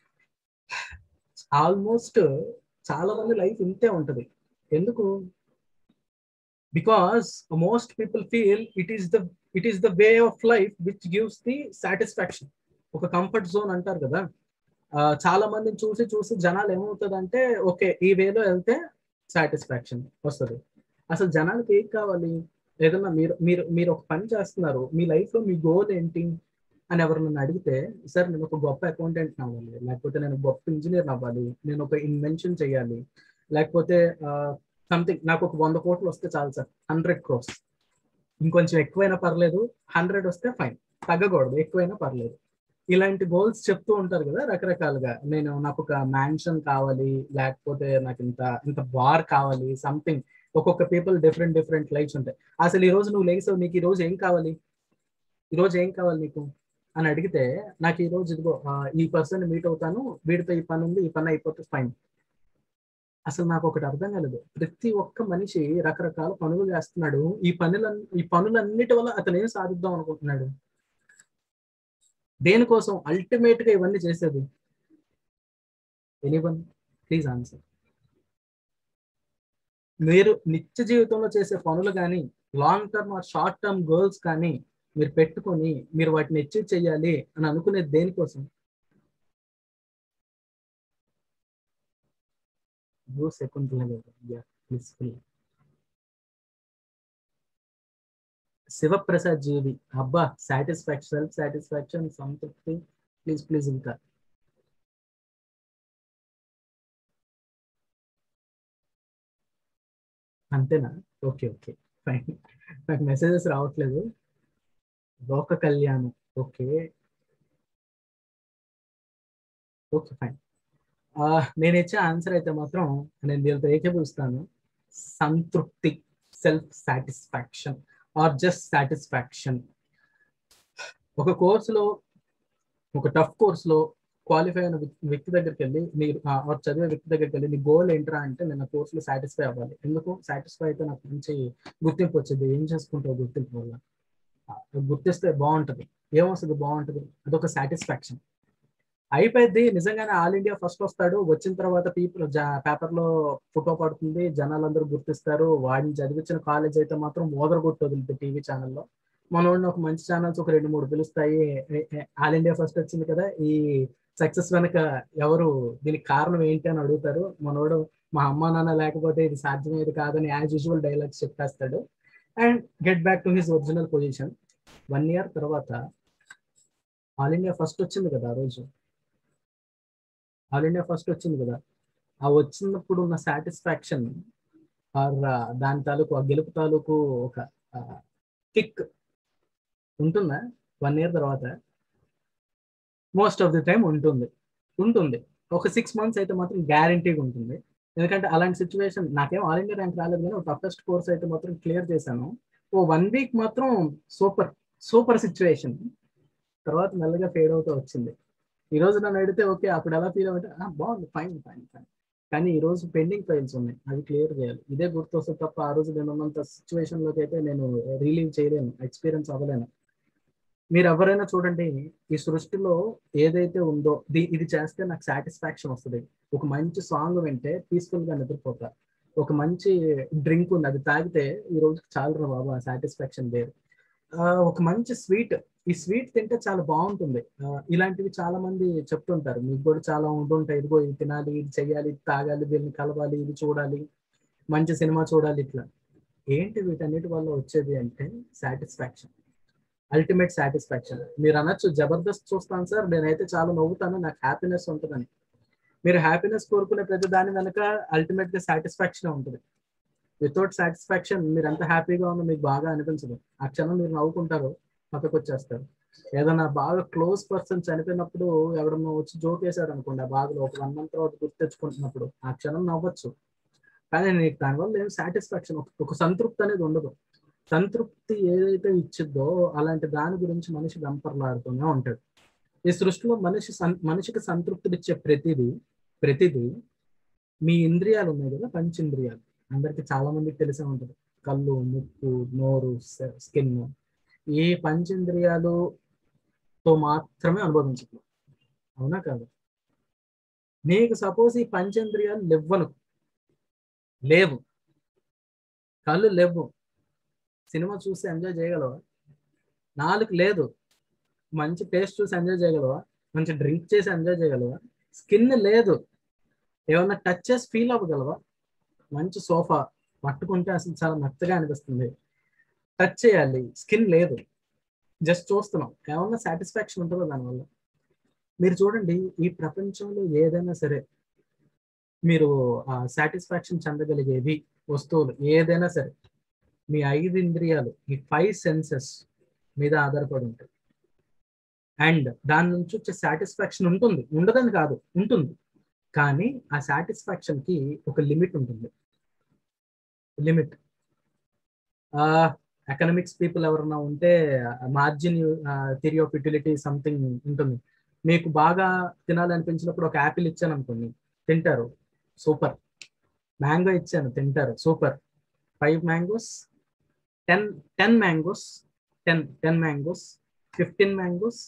ఆల్మోస్ట్ చాలా మంది లైఫ్ ఇంతే ఉంటది ఎందుకు because most people feel it is the it is the way of life which gives the satisfaction ఒక కంఫర్ట్ జోన్ అంటారు కదా ఆ, చాలా మందిని చూసి చూసి జనాలు ఏమవుతుంది అంటే ఓకే ఈ వేలో వెళ్తే సాటిస్ఫాక్షన్ వస్తుంది అసలు జనాలకి ఏం కావాలి ఏదన్నా మీరు మీరు మీరు ఒక పని చేస్తున్నారు మీ లైఫ్ లో మీ గోల్ ఏంటి అని ఎవరు నన్ను అడిగితే సార్ నేను ఒక గొప్ప అకౌంటెంట్ అవ్వాలి లేకపోతే నేను గొప్ప ఇంజనీర్ అవ్వాలి నేను ఒక ఇన్వెన్షన్ చేయాలి లేకపోతే సంథింగ్ నాకు ఒక వంద కోట్లు వస్తే చాలు సార్ హండ్రెడ్ క్రోర్స్ ఇంకొంచెం ఎక్కువైనా పర్లేదు హండ్రెడ్ వస్తే ఫైన్ తగ్గకూడదు ఎక్కువైనా పర్లేదు ఇలాంటి గోల్స్ చెప్తూ ఉంటారు కదా రకరకాలుగా నేను నాకు ఒక మ్యాన్షన్ కావాలి లేకపోతే నాకు ఇంత ఇంత బార్ కావాలి సంథింగ్ ఒక్కొక్క పీపుల్ డిఫరెంట్ డిఫరెంట్ లైఫ్స్ ఉంటాయి అసలు ఈ రోజు నువ్వు లేచావు నీకు ఈ రోజు ఏం కావాలి ఈ రోజు ఏం కావాలి నీకు అని అడిగితే నాకు ఈ రోజు ఇదిగో ఆ, ఈ పర్సన్ మీట్ అవుతాను వీడితో ఈ పని ఉంది ఈ పని అయిపోతే ఫైన్ అసలు నాకు ఒకటి అర్థం కాలేదు ప్రతి ఒక్క మనిషి రకరకాల పనులు చేస్తున్నాడు ఈ పనులన్ ఈ పనులన్నిటి వల్ల అతను ఏం సాధిద్దాం అనుకుంటున్నాడు దేనికోసం అల్టిమేట్ గా ఇవన్నీ చేసేది ఎనీవన్ ప్లీజ్ ఆన్సర్ మీరు నిత్య జీవితంలో చేసే పనులు కానీ long term or short term goals కానీ మీరు పెట్టుకొని మీరు వాటిని అచీవ్ చేయాలి అని అనుకునేది దేనికోసం యూ శకుంతల గారు శివప్రసాద్ జీవి అబ్బా సాటిస్ఫాక్షన్ సెల్ఫ్ సాటిస్ఫాక్షన్ సంతృప్తి ప్లీజ్ ప్లీజ్ ఇంకా అంతేనా ఓకే ఓకే ఫైన్ నాకు మెసేజెస్ రావట్లేదు లోక కళ్యాణం ఓకే ఓకే ఫైన్ ఆ, నేను ఇచ్చే ఆన్సర్ అయితే మాత్రం నేను దీనితో ఏకీభవిస్తాను సంతృప్తి self satisfaction or just satisfaction ఒక కోర్సులో ఒక టఫ్ కోర్సులో క్వాలిఫై అయిన వ్యక్- వ్యక్తి దగ్గరికి వెళ్ళి మీరు ఆ, ఆ చదివే వ్యక్తి దగ్గరికి వెళ్ళి నీ గోల్ ఏంట్రా అంటే నేను ఆ కోర్సులో సాటిస్ఫై అవ్వాలి ఎందుకు సాటిస్ఫై అయితే నాకు మంచి గుర్తింపు వచ్చింది ఏం చేసుకుంటావు గుర్తింపు వల్ల ఆ, గుర్తిస్తే బాగుంటది ఏమొస్తుంది బాగుంటది అదొక సాటిస్ఫాక్షన్ అయిపోయింది నిజంగానే ఆల్ ఇండియా ఫస్ట్ వస్తాడు వచ్చిన తర్వాత పీపుల్ పేపర్ లో ఫోటో పడుతుంది జనాలందరూ గుర్తిస్తారు వాడిని చదివించిన కాలేజ్ అయితే మాత్రం మోదర కొట్టు వదిలితే టీవీ ఛానల్లో మనోడిని ఒక మంచి ఛానల్స్ ఒక రెండు మూడు పిలుస్తాయి ఏ- ఏ- ఆల్ ఇండియా ఫస్ట్ వచ్చింది కదా ఈ సక్సెస్ వెనక ఎవరు దీనికి కారణం ఏంటి అని అడుగుతారు మనోడు మా అమ్మ నాన్న లేకపోతే ఇది సాధ్యమయ్యేది కాదని యాజ్ యూజువల్ డైలాగ్స్ చెప్పేస్తాడు and get back to his original position one year తర్వాత ఆల్ ఇండియా ఫస్ట్ వచ్చింది కదా ఆ రోజు ఆల్ ఇండియా ఫస్ట్ వచ్చింది కదా ఆ వచ్చినప్పుడు ఉన్న సాటిస్ఫాక్షన్ ఆర్ దాని తాలూకు ఆ గెలుపు తాలూకు ఒక కిక్ ఉంటుందా వన్ ఇయర్ తర్వాత మోస్ట్ ఆఫ్ ది టైం ఉంటుంది ఉంటుంది ఒక సిక్స్ మంత్స్ అయితే మాత్రం గ్యారంటీగా ఉంటుంది ఎందుకంటే అలాంటి సిచ్యువేషన్ నాకేం ఆల్ ఇండియా ర్యాంక్ రాలేదు కానీ ఒక టఫెస్ట్ కోర్స్ అయితే మాత్రం క్లియర్ చేశాను ఓ వన్ వీక్ మాత్రం సూపర్ సూపర్ సిచ్యువేషన్ తర్వాత మెల్లగా ఫేడ్ అవుతూ వచ్చింది ఈ రోజు నన్ను అడిగితే ఓకే అప్పుడు ఎలా ఫీల్ అవ్వంటే "ఆ, బాగుంది ఫైన్ ఫైన్ ఫైన్ కానీ ఈ రోజు పెండింగ్ ఫైల్స్ ఉన్నాయి అవి క్లియర్ చేయాలి ఇదే గుర్తొస్తుంది తప్ప ఆ రోజు నేను ఉన్నంత సిచ్యువేషన్ లోకి అయితే నేను రిలీవ్ చేయలేను ఎక్స్పీరియన్స్ అవ్వలేను మీరు ఎవరైనా చూడండి ఈ సృష్టిలో ఏదైతే ఉందో ది- ఇది చేస్తే నాకు సాటిస్ఫాక్షన్ వస్తుంది ఒక మంచి సాంగ్ వింటే పీస్ఫుల్ గా నిద్రపోతా ఒక మంచి డ్రింక్ ఉంది అది తాగితే ఈ రోజు చాలా బాబా సాటిస్ఫాక్షన్ వేరు ఆ, ఒక మంచి స్వీట్ ఈ స్వీట్ తింటే చాలా బాగుంటుంది ఆ, ఇలాంటివి చాలా మంది చెప్తుంటారు మీకు కూడా చాలా ఉంటుంటాయి ఇదిగో ఇది తినాలి ఇది చెయ్యాలి ఇది తాగాలి వీళ్ళని కలవాలి ఇది చూడాలి మంచి సినిమా చూడాలి ఇట్లా ఏంటి వీటన్నిటి వల్ల వచ్చేది అంటే సాటిస్ఫాక్షన్ అల్టిమేట్ సాటిస్ఫాక్షన్ మీరు అనొచ్చు జబర్దస్త్ చూస్తాను సార్ నేనైతే చాలా నవ్వుతాను నాకు హ్యాపీనెస్ ఉంటుందని మీరు హ్యాపీనెస్ కోరుకునే ప్రతి దాని వెనక అల్టిమేట్ గా సాటిస్ఫాక్షన్ ఉంటుంది వితౌట్ సాటిస్ఫాక్షన్ మీరు ఎంత హ్యాపీగా ఉన్నా మీకు బాగా అనిపించదు ఆ క్షణం మీరు నవ్వుకుంటారు పక్కకు వచ్చేస్తారు ఏదైనా బాగా క్లోజ్ పర్సన్ చనిపోయినప్పుడు ఎవడన్నా వచ్చి జోక్ వేసాడు అనుకోండి ఆ బాధలో ఒక వన్ మంత్ తర్వాత గుర్తు తెచ్చుకుంటున్నప్పుడు ఆ క్షణం నవ్వచ్చు కానీ నీకు దానివల్ల ఏం సాటిస్ఫాక్షన్ ఒక సంతృప్తి అనేది ఉండదు సంతృప్తి ఏదైతే ఇచ్చిద్దో అలాంటి దాని గురించి మనిషి వెంపర్లాడుతూనే ఉంటాడు ఈ సృష్టిలో మనిషి సం- మనిషికి సంతృప్తినిచ్చే ప్రతిదీ ప్రతిదీ మీ ఇంద్రియాలు ఉన్నాయి కదా పంచేంద్రియాలు అందరికి చాలా మందికి తెలిసే ఉంటుంది కళ్ళు ముక్కు నోరు స్కిన్ ఈ పంచేంద్రియాలుతో మాత్రమే అనుభవించదు అవునా కాదు నీకు సపోజ్ ఈ పంచేంద్రియాలు లేవ్వను లేవు కళ్ళు లేవు సినిమా చూసి ఎంజాయ్ చేయగలవా నాలుగు లేదు మంచి టేస్ట్ చూసి ఎంజాయ్ చేయగలవా మంచి డ్రింక్ చేసి ఎంజాయ్ చేయగలవా స్కిన్ లేదు ఏమన్నా టచ్ చేసి ఫీల్ అవ్వగలవా మంచి సోఫా పట్టుకుంటే అసలు చాలా మెత్తగా అనిపిస్తుంది టచ్ చేయాలి స్కిన్ లేదు జస్ట్ చూస్తున్నాం ఏమన్నా సాటిస్ఫాక్షన్ ఉంటుందో దానివల్ల మీరు చూడండి ఈ ప్రపంచంలో ఏదైనా సరే మీరు సాటిస్ఫాక్షన్ చెందగలిగేవి వస్తువులు ఏదైనా సరే మీ ఐదు ఇంద్రియాలు ఈ ఫైవ్ సెన్సెస్ మీద ఆధారపడి ఉంటాయి అండ్ దాని నుంచి వచ్చే సాటిస్ఫాక్షన్ ఉంటుంది ఉండదని కాదు ఉంటుంది కానీ ఆ సాటిస్ఫాక్షన్ కి ఒక లిమిట్ ఉంటుంది లిమిట్ ఎకనామిక్స్ పీపుల్ ఎవరన్నా ఉంటే margin theory of utility something ఉంటుంది మీకు బాగా తినాలనిపించినప్పుడు ఒక యాపిల్ ఇచ్చాను అనుకోండి తింటారు సూపర్ మ్యాంగో ఇచ్చాను తింటారు super five mangoes ten ten mangoes ten ten mangoes fifteen mangoes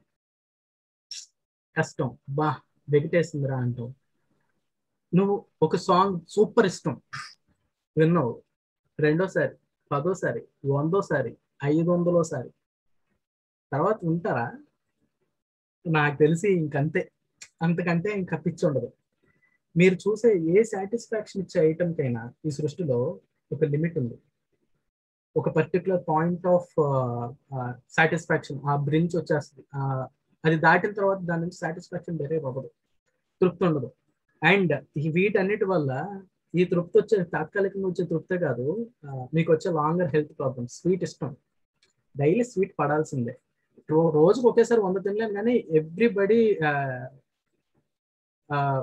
కష్టం బా వెగిటేసిందిరా అంటావు నువ్వు ఒక సాంగ్ సూపర్ ఇష్టం విన్నావు రెండోసారి పదోసారి వందోసారి ఐదు వందలోసారి తర్వాత ఉంటారా నాకు తెలిసి ఇంకంతే అంతకంటే ఇంకా పిచ్చి ఉండదు మీరు చూసే ఏ సాటిస్ఫాక్షన్ ఇచ్చే ఐటమ్ కైనా ఈ సృష్టిలో ఒక లిమిట్ ఉంది ఒక పర్టికులర్ పాయింట్ ఆఫ్ సాటిస్ఫాక్షన్ ఆ బ్రించ్ వచ్చేస్తుంది అది దాటిన తర్వాత దాని నుంచి సాటిస్ఫాక్షన్ వేరే అవ్వదు తృప్తి ఉండదు అండ్ వీటన్నిటి వల్ల ఈ తృప్తి వచ్చే తాత్కాలికంగా వచ్చే తృప్తే కాదు మీకు వచ్చే లాంగర్ హెల్త్ ప్రాబ్లమ్స్ స్వీట్ ఇష్టం డైలీ స్వీట్ పడాల్సిందే రోజుకు ఒకేసారి వంద తినలేము కానీ ఎవ్రీబడి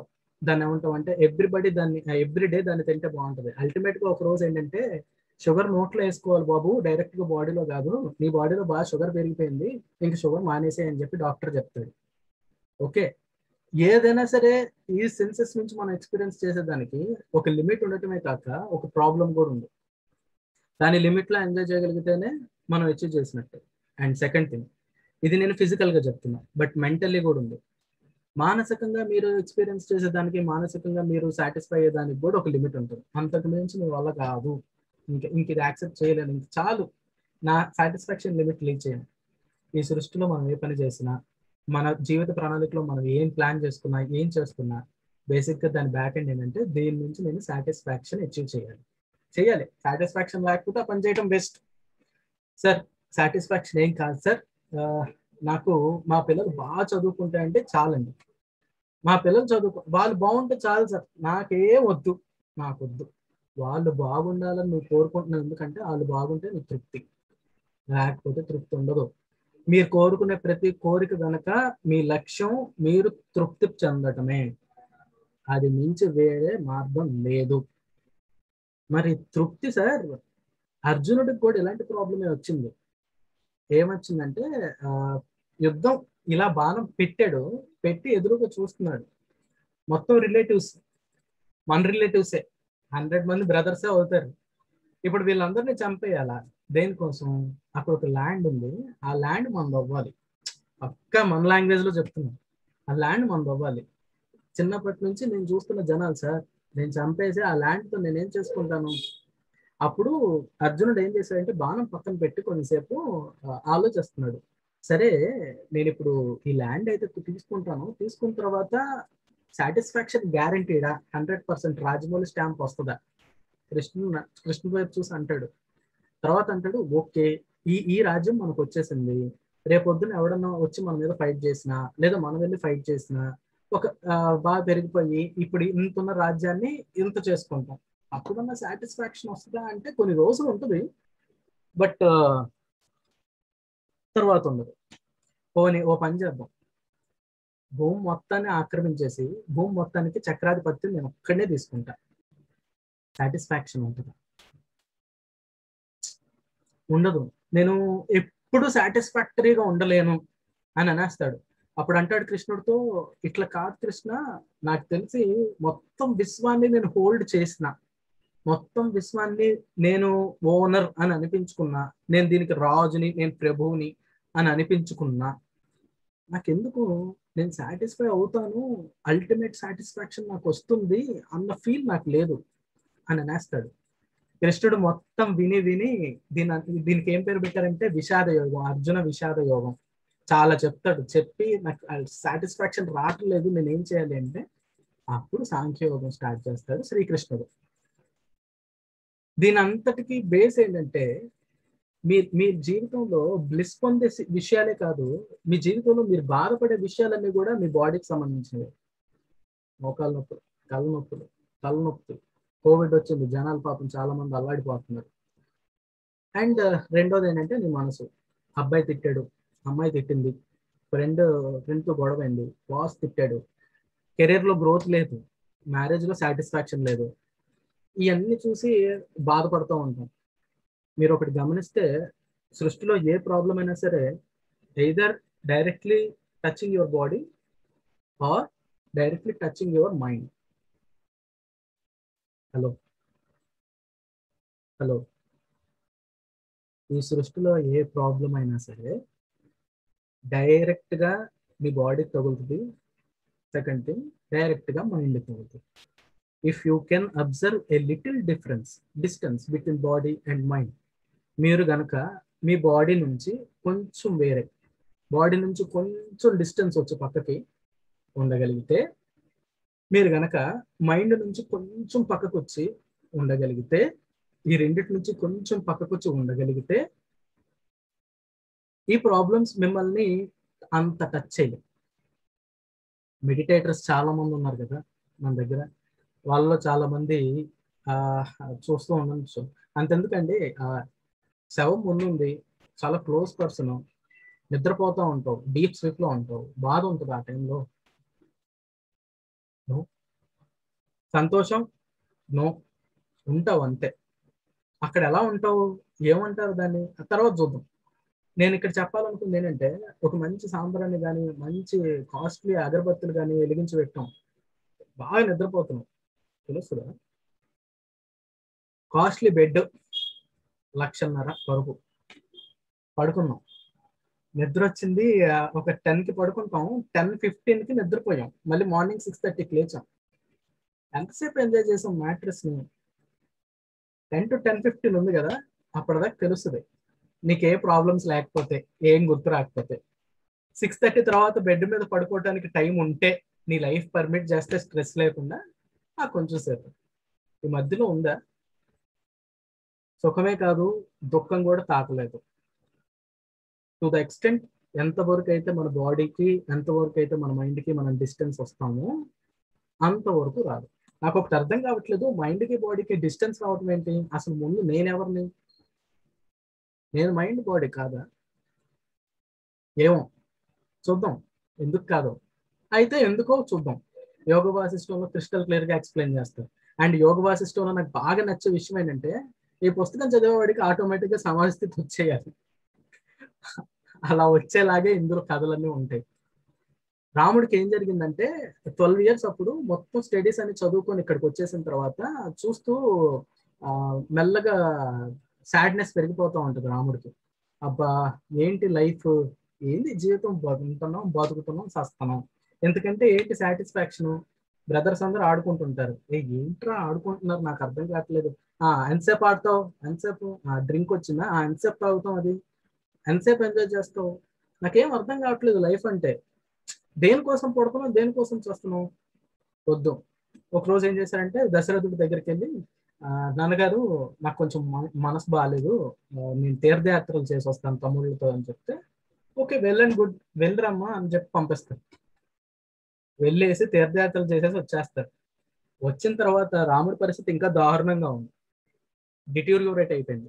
దాన్ని ఏమంటాం అంటే ఎవ్రీబడి దాన్ని ఎవ్రీ డే దాన్ని తింటే బాగుంటుంది అల్టిమేట్ గా ఒక రోజు ఏంటంటే షుగర్ నోట్లో వేసుకోవాలి బాబు డైరెక్ట్ గా బాడీలో కాదు నీ బాడీలో బాగా షుగర్ పెరిగిపోయింది ఇంక షుగర్ మానేసే అని చెప్పి డాక్టర్ చెప్తాడు ఓకే ఏదైనా సరే ఈ సెన్సెస్ నుంచి మనం ఎక్స్పీరియన్స్ చేసేదానికి ఒక లిమిట్ ఉండటమే కాక ఒక ప్రాబ్లం కూడా ఉంది దాని లిమిట్ లో ఎంజాయ్ చేయగలిగితేనే మనం అచీవ్ చేసినట్టు అండ్ సెకండ్ థింగ్ ఇది నేను ఫిజికల్ గా చెప్తున్నా బట్ మెంటల్లీ కూడా ఉంది మానసికంగా మీరు ఎక్స్పీరియన్స్ చేసేదానికి మానసికంగా మీరు సాటిస్ఫై అయ్యేదానికి కూడా ఒక లిమిట్ ఉంటుంది అంతకు మించి మీ వల్ల కాదు ఇంకా ఇంక ఇది యాక్సెప్ట్ చేయలేను ఇంక చాలు నా సాటిస్ఫాక్షన్ లిమిట్ లీక్ చేయను ఈ సృష్టిలో మనం ఏ పని చేసినా మన జీవిత ప్రణాళికలో మనం ఏం ప్లాన్ చేసుకున్నా ఏం చేస్తున్నా బేసిక్ గా దాని బ్యాక్ ఎండ్ ఏంటంటే దీని నుంచి నేను సాటిస్ఫాక్షన్ అచీవ్ చేయాలి చేయాలి సాటిస్ఫాక్షన్ లేకపోతే ఆ పని చేయడం బెస్ట్ సార్ సాటిస్ఫాక్షన్ ఏం కాదు సార్ నాకు మా పిల్లలు బాగా చదువుకుంటే అంటే చాలండి మా పిల్లలు చదువుకో వాళ్ళు బాగుంటే చాలు సార్ నాకేం వద్దు నాకు వద్దు వాళ్ళు బాగుండాలని నువ్వు కోరుకుంటున్నావు ఎందుకంటే వాళ్ళు బాగుంటే నీకు తృప్తి లేకపోతే తృప్తి ఉండదు మీరు కోరుకునే ప్రతి కోరిక కనుక మీ లక్ష్యం మీరు తృప్తి చెందటమే అది మించి వేరే మార్గం లేదు మరి తృప్తి సార్ అర్జునుడికి కూడా ఇలాంటి ప్రాబ్లమే వచ్చింది ఏమొచ్చిందంటే ఆ యుద్ధం ఇలా బాణం పెట్టాడు పెట్టి ఎదురుగా చూస్తున్నాడు మొత్తం రిలేటివ్స్ మన రిలేటివ్సే హండ్రెడ్ మంది బ్రదర్సే అవుతారు ఇప్పుడు వీళ్ళందరినీ చంపేయాలా దేనికోసం అక్కడ ఒక ల్యాండ్ ఉంది ఆ ల్యాండ్ మనది అవ్వాలి పక్క మన లాంగ్వేజ్ లో చెప్తున్నాం ఆ ల్యాండ్ మనది అవ్వాలి చిన్నప్పటి నుంచి నేను చూస్తున్న జనాలు సార్ నేను చంపేసి ఆ ల్యాండ్ తో నేనేం చేసుకుంటాను అప్పుడు అర్జునుడు ఏం చేశాడంటే బాణం పక్కన పెట్టి కొంతసేపు ఆలోచిస్తున్నాడు సరే నేను ఇప్పుడు ఈ ల్యాండ్ అయితే తీసుకుంటాను తీసుకున్న తర్వాత సాటిస్ఫాక్షన్ గ్యారంటీడా హండ్రెడ్ పర్సెంట్ రాజమౌళి స్టాంప్ వస్తుందా కృష్ణ కృష్ణ వైపు చూసి అంటాడు తర్వాత అంటాడు ఓకే ఈ ఈ రాజ్యం మనకు వచ్చేసింది రేపొద్దున ఎవడన్నా వచ్చి మన మీద ఫైట్ చేసినా లేదా మనం వెళ్ళి ఫైట్ చేసినా ఒక బాగా పెరిగిపోయి ఇప్పుడు ఇంతున్న రాజ్యాన్ని ఇంత చేసుకుంటాం అప్పుడున్న సాటిస్ఫాక్షన్ వస్తుందా అంటే కొన్ని రోజులు ఉంటుంది బట్ తర్వాత ఉండదు పోనీ ఓ పని చేద్దాం భూమి మొత్తాన్ని ఆక్రమించేసి భూమి మొత్తానికి చక్రాధిపత్యం నేను ఒక్కడే తీసుకుంటా సాటిస్ఫాక్షన్ ఉంటుంది ఉండదు నేను ఎప్పుడు సాటిస్ఫాక్టరీగా ఉండలేను అని అనేస్తాడు అప్పుడు అంటాడు కృష్ణుడితో ఇట్లా కాదు కృష్ణ నాకు తెలిసి మొత్తం విశ్వాన్ని నేను హోల్డ్ చేసిన మొత్తం విశ్వాన్ని నేను ఓనర్ అని అనిపించుకున్నా నేను దీనికి రాజుని నేను ప్రభువుని అని అనిపించుకున్నా నాకెందుకు నేను సాటిస్ఫై అవుతాను అల్టిమేట్ సాటిస్ఫాక్షన్ నాకు వస్తుంది అన్న ఫీల్ నాకు లేదు అని అనేస్తాడు కృష్ణుడు మొత్తం విని విని దీని దీనికి ఏం పేరు పెట్టారంటే విషాద యోగం అర్జున విషాద యోగం చాలా చెప్తాడు చెప్పి నాకు సాటిస్ఫాక్షన్ రావట్లేదు నేను ఏం చేయాలి అంటే అప్పుడు సాంఖ్యయోగం స్టార్ట్ చేస్తాడు శ్రీకృష్ణుడు దీని అంతటికి బేస్ ఏంటంటే మీ మీ జీవితంలో బ్లిస్ పొందే విషయాలే కాదు మీ జీవితంలో మీరు బాధపడే విషయాలన్నీ కూడా మీ బాడీకి సంబంధించినవి మోకాల నొప్పులు కళ్ళ నొప్పులు తల నొప్పులు కోవిడ్ వచ్చింది జనాలు పాపం చాలా మంది అల్లాడిపోతున్నారు అండ్ రెండోది ఏంటంటే నీ మనసు అబ్బాయి తిట్టాడు అమ్మాయి తిట్టింది ఫ్రెండ్ ఫ్రెండ్తో గొడవైంది బాస్ తిట్టాడు కెరీర్లో గ్రోత్ లేదు మ్యారేజ్లో సాటిస్ఫాక్షన్ లేదు ఇవన్నీ చూసి బాధపడుతూ ఉంటాం మీరు ఒకటి గమనిస్తే సృష్టిలో ఏ ప్రాబ్లం అయినా సరే either directly touching your body or directly touching your mind hello hello ఈ సృష్టిలో ఏ ప్రాబ్లం అయినా సరే డైరెక్ట్గా మీ బాడీకి తగులుతుంది సెకండ్ థింగ్ డైరెక్ట్గా మైండ్కి తగులుతుంది if you can observe a little difference distance between body and mind మీరు గనక మీ బాడీ నుంచి కొంచెం వేరే బాడీ నుంచి కొంచెం డిస్టెన్స్ వచ్చి పక్కకి ఉండగలిగితే మీరు గనక మైండ్ నుంచి కొంచెం పక్కకు వచ్చి ఉండగలిగితే ఈ రెండిటి నుంచి కొంచెం పక్కకు వచ్చి ఉండగలిగితే ఈ ప్రాబ్లమ్స్ మిమ్మల్ని అంత టచ్ చేయలేవు మెడిటేటర్స్ చాలా మంది ఉన్నారు కదా మన దగ్గర వాళ్ళలో చాలా మంది ఆ చూస్తూ ఉండొచ్చు అంతెందుకండి ఆ శవం ముందుంది చాలా క్లోజ్ పర్సన్ నిద్రపోతూ ఉంటావు డీప్ స్లీప్ లో ఉంటావు బాధ ఉంటుంది ఆ టైంలో సంతోషం నో ఉంటావు అంతే అక్కడ ఎలా ఉంటావు ఏమంటారు దాన్ని ఆ తర్వాత చూద్దాం నేను ఇక్కడ చెప్పాలనుకుంది ఏంటంటే ఒక మంచి సాంబ్రాన్ని కానీ మంచి కాస్ట్లీ అగరబత్తులు కానీ వెలిగించి పెట్టాం బాగా నిద్రపోతున్నాం తెలుస్తుందా కాస్ట్లీ బెడ్ లక్షన్నర వరకు పడుకున్నాం నిద్ర వచ్చింది ఆ, ఒక టెన్ కి పడుకుంటాం టెన్ ఫిఫ్టీన్ కి నిద్రపోయాం మళ్ళీ మార్నింగ్ సిక్స్ థర్టీకి లేచాం ఎంతసేపు ఎంజాయ్ చేసాం మ్యాట్రెస్ ని టెన్ టు టెన్ ఫిఫ్టీన్ ఉంది కదా అప్పటిదాకా తెలుస్తుంది నీకు ఏ ప్రాబ్లమ్స్ లేకపోతే ఏం గుర్తు రాకపోతే సిక్స్ థర్టీ తర్వాత బెడ్ మీద పడుకోవడానికి టైం ఉంటే నీ లైఫ్ పర్మిట్ చేస్తే స్ట్రెస్ లేకుండా ఆ కొంచెం సేపు ఈ మధ్యలో ఉందా సుఖమే కాదు దుఃఖం కూడా తాకలేదు టు ద ఎక్స్టెంట్ ఎంతవరకు అయితే మన బాడీకి ఎంతవరకు అయితే మన మైండ్కి మనం డిస్టెన్స్ వస్తామో అంతవరకు రాదు నాకు ఒకటి అర్థం కావట్లేదు మైండ్కి బాడీకి డిస్టెన్స్ రావడం ఏంటి అసలు ముందు నేనెవరిని నేను మైండ్ బాడీ కాదా ఏమో చూద్దాం ఎందుకు కాదు అయితే ఎందుకో చూద్దాం యోగ వాసిష్టంలో క్రిస్టల్ క్లియర్ గా ఎక్స్ప్లెయిన్ చేస్తారు అండ్ యోగ వాసిష్టంలో నాకు బాగా నచ్చే విషయం ఏంటంటే ఈ పుస్తకం చదివేవాడికి ఆటోమేటిక్ గా సమాజ స్థితి వచ్చేయాలి అలా వచ్చేలాగే ఇందులో కథలన్నీ ఉంటాయి రాముడికి ఏం జరిగిందంటే ట్వెల్వ్ ఇయర్స్ అప్పుడు మొత్తం స్టడీస్ అని చదువుకొని ఇక్కడికి వచ్చేసిన తర్వాత చూస్తూ ఆ, మెల్లగా సాడ్నెస్ పెరిగిపోతూ ఉంటుంది రాముడికి అబ్బా ఏంటి లైఫ్ ఏంది జీవితం బతుకుతున్నాం బతుకుతున్నాం సస్తున్నాం ఎందుకంటే ఏంటి సాటిస్ఫాక్షన్ బ్రదర్స్ అందరూ ఆడుకుంటుంటారు ఏ ఏంట్రా ఆడుకుంటున్నారు నాకు అర్థం కావట్లేదు ఆ ఎంతసేపు ఆడతావు ఎంతసేపు డ్రింక్ వచ్చిందా ఆ ఎంతసేపు తాగుతాం అది ఎంతసేపు ఎంజాయ్ చేస్తావు నాకేం అర్థం కావట్లేదు లైఫ్ అంటే దేనికోసం పడుకున్నాం దేనికోసం చేస్తున్నాం వద్దు ఒక రోజు ఏం చేశారంటే దశరథుడి దగ్గరికి వెళ్ళి ఆ, నాన్నగారు నాకు కొంచెం మన- మనసు బాగాలేదు ఆ, నేను తీర్థయాత్రలు చేసి వస్తాను తమ్ముళ్ళతో అని చెప్తే ఓకే వెల్ అండ్ గుడ్ వెళ్ళరమ్మా అని చెప్పి పంపిస్తారు వెళ్ళేసి తీర్థయాత్రలు చేసేసి వచ్చేస్తారు వచ్చిన తర్వాత రాముడి పరిస్థితి ఇంకా దారుణంగా ఉంది డిట్యూరియోరేట్ అయిపోయింది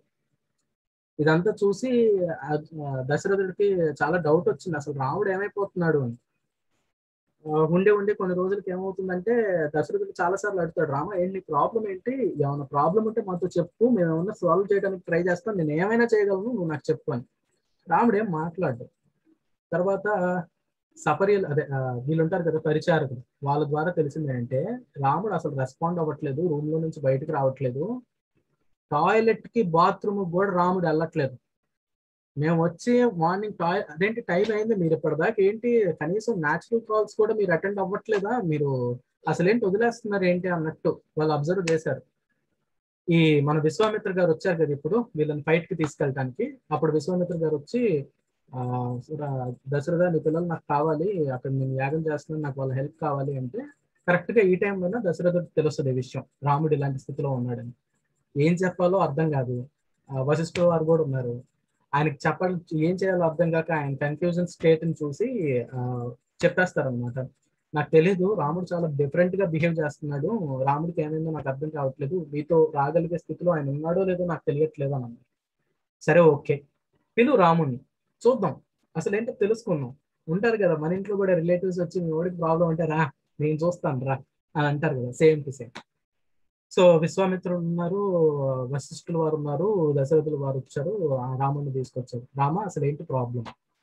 ఇదంతా చూసి ఆ- ఆ దశరథుడికి చాలా డౌట్ వచ్చింది అసలు రాముడు ఏమైపోతున్నాడు అని ఆ, ఉండి ఉండి కొన్ని రోజులకి ఏమవుతుందంటే దశరథుడు చాలా సార్లు అడుగుతాడు రామ ఏంటి ప్రాబ్లం ఏంటి ఏమైనా ప్రాబ్లం ఉంటే మాతో చెప్పు మేము ఏమైనా సాల్వ్ చేయడానికి ట్రై చేస్తాం నేను ఏమైనా చేయగలను నువ్వు నాకు చెప్పు అని రాముడు ఏం మాట్లాడు తర్వాత సపర్యలు అదే ఆ, వీళ్ళు ఉంటారు కదా పరిచారకులు వాళ్ళ ద్వారా తెలిసింది ఏంటంటే రాముడు అసలు రెస్పాండ్ అవ్వట్లేదు రూమ్ లో నుంచి బయటకు రావట్లేదు టాయిలెట్ కి బాత్రూమ్ కూడా రాముడు వెళ్ళట్లేదు మేము వచ్చి మార్నింగ్ టాయ్ అదేంటి టైం అయింది మీరు ఇప్పటిదాకా ఏంటి కనీసం న్యాచురల్ కాల్స్ కూడా మీరు అటెండ్ అవ్వట్లేదా మీరు అసలు ఏంటి వదిలేస్తున్నారు ఏంటి అన్నట్టు వాళ్ళు అబ్జర్వ్ చేశారు ఈ మన విశ్వామిత్ర గారు వచ్చారు కదా ఇప్పుడు వీళ్ళని ఫైట్ కి తీసుకెళ్ళడానికి అప్పుడు విశ్వామిత్ర గారు వచ్చి ఆ రా- దశరథ నీ పిల్లలు నాకు కావాలి అక్కడ నేను యాగం చేస్తున్నాను నాకు వాళ్ళ హెల్ప్ కావాలి అంటే కరెక్ట్ గా ఈ టైంలోనే దశరథుడికి తెలుస్తుంది ఈ విషయం రాముడు ఇలాంటి స్థితిలో ఉన్నాడని ఏం చెప్పాలో అర్థం కాదు ఆ, వశిష్ఠ వారు కూడా ఉన్నారు ఆయనకి చెప్పాలి ఏం చేయాలో అర్థం కాక ఆయన కన్ఫ్యూజన్ స్టేట్ ని చూసి ఆ, చెప్పేస్తారనమాట నాకు తెలీదు రాముడు చాలా డిఫరెంట్ గా బిహేవ్ చేస్తున్నాడు రాముడికి ఏమైందో నాకు అర్థం కావట్లేదు మీతో రాగలిగే స్థితిలో ఆయన ఉన్నాడో లేదో నాకు తెలియట్లేదు అని అన్నారు సరే ఓకే పిలు రాముడిని చూద్దాం అసలు ఏంటో తెలుసుకుందాం ఉంటారు కదా మన ఇంట్లో కూడా రిలేటివ్స్ వచ్చి మీ వాడికి ప్రాబ్లం అంటే రా నేను చూస్తాను రా అని అంటారు కదా సేమ్ టు సేమ్ సో విశ్వామిత్రుడు ఉన్నారు వశిష్ఠుల వారు ఉన్నారు దశరథుల వారు వచ్చారు ఆ రాముడిని తీసుకొచ్చారు రామ అసలు ఏంటి ప్రాబ్లం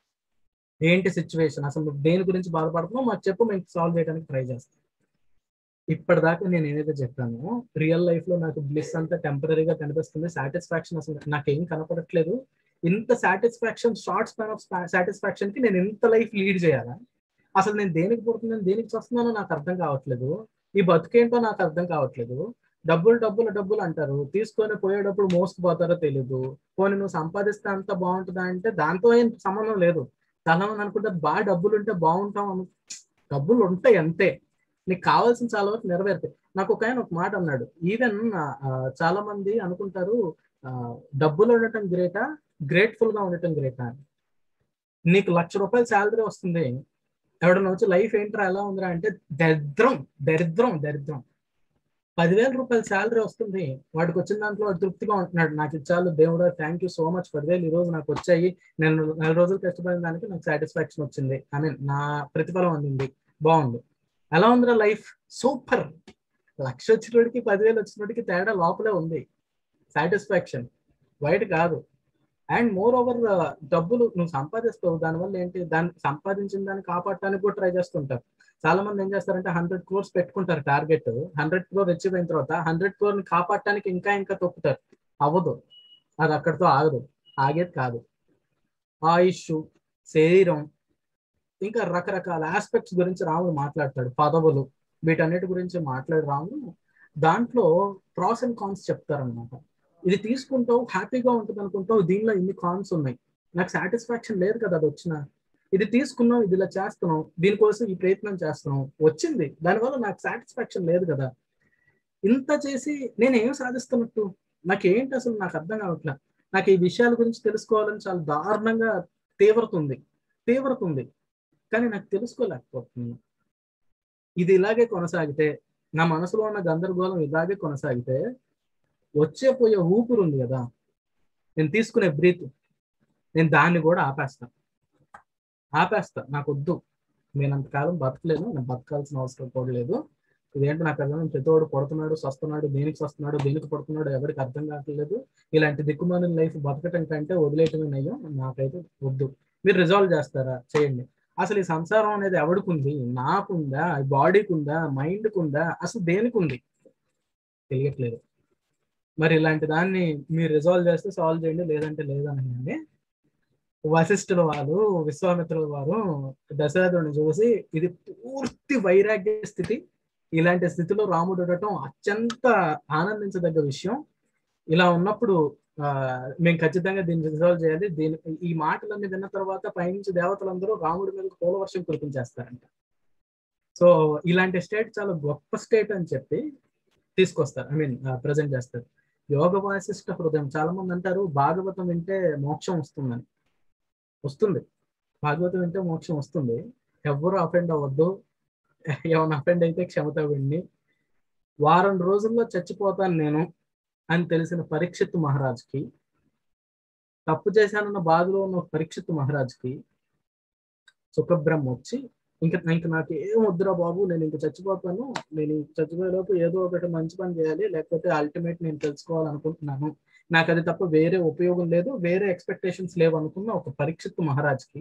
ఏంటి సిచ్యువేషన్ అసలు నువ్వు దేని గురించి బాధపడుతున్నావు మాకు చెప్పు మేము సాల్వ్ చేయడానికి ట్రై చేస్తాం ఇప్పటిదాకా నేను ఏదైతే చెప్పానో రియల్ లైఫ్ లో నాకు బ్లిస్ అంతా టెంపరీగా కనిపిస్తుంది సాటిస్ఫాక్షన్ అసలు నాకేం కనపడట్లేదు ఇంత satisfaction short span of satisfaction కి నేను ఇంత లైఫ్ లీడ్ చేయాలా అసలు నేను దేనికి పుడుతున్నాను దేనికి వస్తున్నానో నాకు అర్థం కావట్లేదు ఈ బతుకేంటో నాకు అర్థం కావట్లేదు డబ్బులు డబ్బులు డబ్బులు అంటారు తీసుకొని పోయేటప్పుడు మోసుకుపోతారో తెలీదు పోనీ నువ్వు సంపాదిస్తే అంత బాగుంటుందా అంటే దాంతో ఏం సంబంధం లేదు చాలా మంది అనుకుంటారు బాగా డబ్బులు ఉంటే బాగుంటాం అను డబ్బులు ఉంటాయి అంతే నీకు కావాల్సిన చాలా వరకు నెరవేరుతాయి నాకు ఒక ఆయన ఒక మాట అన్నాడు ఈవెన్ చాలా మంది అనుకుంటారు ఆ, డబ్బులు ఉండటం గ్రేటా గ్రేట్ఫుల్ గా ఉండటం గ్రేటా అని నీకు లక్ష రూపాయల శాలరీ వస్తుంది ఎవడన్నా వచ్చి లైఫ్ ఏంట్రా ఎలా ఉందిరా అంటే దరిద్రం దరిద్రం దరిద్రం పదివేల రూపాయల శాలరీ వస్తుంది వాడికి వచ్చిన దాంట్లో వాడు తృప్తిగా ఉంటున్నాడు నాకు ఇచ్చాలు దేవుడా థ్యాంక్ యూ సో మచ్ పదివేలు ఈ రోజు నాకు వచ్చాయి నేను నెల రోజులు కష్టపడిన దానికి నాకు సాటిస్ఫాక్షన్ వచ్చింది ఐ మీన్ నా ప్రతిఫలం అందింది బాగుంది ఎలా ఉందిరా లైఫ్ సూపర్ లక్ష వచ్చినోడికి పదివేలు వచ్చినోడికి తేడా లోపలే ఉంది సాటిస్ఫాక్షన్ బయట కాదు అండ్ మోర్ ఓవర్ డబ్బులు నువ్వు సంపాదిస్తావు దానివల్ల ఏంటి దాన్ని సంపాదించిన దాన్ని కాపాడటానికి కూడా ట్రై చేస్తుంటారు చాలా మంది ఏం చేస్తారంటే హండ్రెడ్ క్రోర్స్ పెట్టుకుంటారు టార్గెట్ హండ్రెడ్ క్రోర్ అచీవ్ అయిన తర్వాత హండ్రెడ్ క్రోర్ ని కాపాడటానికి ఇంకా ఇంకా తొక్కుతారు అవ్వదు అది అక్కడితో ఆగదు ఆగేది కాదు ఆయుష్ శరీరం ఇంకా రకరకాల ఆస్పెక్ట్స్ గురించి రాముడు మాట్లాడతాడు పదవులు వీటన్నిటి గురించి మాట్లాడి రాముడు దాంట్లో ప్రాస్ అండ్ కాన్స్ చెప్తారనమాట ఇది తీసుకుంటావు హ్యాపీగా ఉంటుంది అనుకుంటావు దీనిలో ఇన్ని కాన్స్ ఉన్నాయి నాకు సాటిస్ఫాక్షన్ లేదు కదా అది వచ్చిన ఇది తీసుకున్నావు ఇది ఇలా చేస్తున్నావు దీనికోసం ఈ ప్రయత్నం చేస్తున్నావు వచ్చింది దానివల్ల నాకు సాటిస్ఫాక్షన్ లేదు కదా ఇంత చేసి నేను ఏం సాధిస్తున్నట్టు నాకేంటి అసలు నాకు అర్థం కావట్లే నాకు ఈ విషయాల గురించి తెలుసుకోవాలని చాలా దారుణంగా తీవ్రత ఉంది తీవ్రత ఉంది కానీ నాకు తెలుసుకోలేకపోతుంది ఇది ఇలాగే కొనసాగితే నా మనసులో ఉన్న గందరగోళం ఇలాగే కొనసాగితే వచ్చే పోయే ఊపిరి ఉంది కదా నేను తీసుకునే బ్రీత్ నేను దాన్ని కూడా ఆపేస్తా ఆపేస్తా నాకు వద్దు నేను అంతకాలం బతకలేను నేను బతకాల్సిన అవసరం కూడా లేదు ఇదేంటి నాకు అర్థం ప్రతివాడు పడుతున్నాడు సస్తున్నాడు దేనికి సస్తున్నాడు దేనికి పడుతున్నాడు ఎవరికి అర్థం కావట్లేదు ఇలాంటి దిక్కుమాలిన లైఫ్ బతకటం కంటే వదిలేయటమే నయ్యం నాకైతే వద్దు మీరు రిజాల్వ్ చేస్తారా చేయండి అసలు ఈ సంసారం అనేది ఎవడికుంది నాకుందా బాడీకి ఉందా మైండ్కి ఉందా అసలు దేనికి ఉంది తెలియట్లేదు మరి ఇలాంటి దాన్ని మీరు రిజాల్వ్ చేస్తే సాల్వ్ చేయండి లేదంటే లేదనండి వశిష్ఠుల వారు విశ్వామిత్రుల వారు దశరథుడిని చూసి ఇది పూర్తి వైరాగ్య స్థితి ఇలాంటి స్థితిలో రాముడు ఉండటం అత్యంత ఆనందించదగ్గ విషయం ఇలా ఉన్నప్పుడు ఆ మేము ఖచ్చితంగా దీన్ని రిజాల్వ్ చేయాలి దీని ఈ మాటలన్నీ విన్న తర్వాత పైనుంచి దేవతలందరూ రాముడి మీద పూలవర్షం కురిపించేస్తారంట సో ఇలాంటి స్టేట్ చాలా గొప్ప స్టేట్ అని చెప్పి తీసుకొస్తారు ఐ మీన్ ప్రజెంట్ చేస్తారు యోగ వాసిష్ట హృదయం చాలా మంది అంటారు భాగవతం వింటే మోక్షం వస్తుందని వస్తుంది భాగవతం వింటే మోక్షం వస్తుంది ఎవరు అఫెండ్ అవ్వద్దు ఏమైనా అఫెండ్ అయితే క్షమత విండి వారం రోజుల్లో చచ్చిపోతాను నేను అని తెలిసిన పరీక్షిత్ మహారాజ్కి తప్పు చేశానన్న బాధలో ఉన్న పరీక్షిత్ మహారాజ్కి సుఖబ్రహ్మ వచ్చి ఇంకా ఇంక నాకు ఏం వద్దురా బాబు నేను ఇంక చచ్చిపోతాను నేను చచ్చిపోయేలోపు ఏదో ఒకటి మంచి పని చేయాలి లేకపోతే అల్టిమేట్ నేను తెలుసుకోవాలనుకుంటున్నాను నాకు అది తప్ప వేరే ఉపయోగం లేదు వేరే ఎక్స్పెక్టేషన్స్ లేవు అనుకున్న ఒక పరీక్షిత్ మహారాజ్కి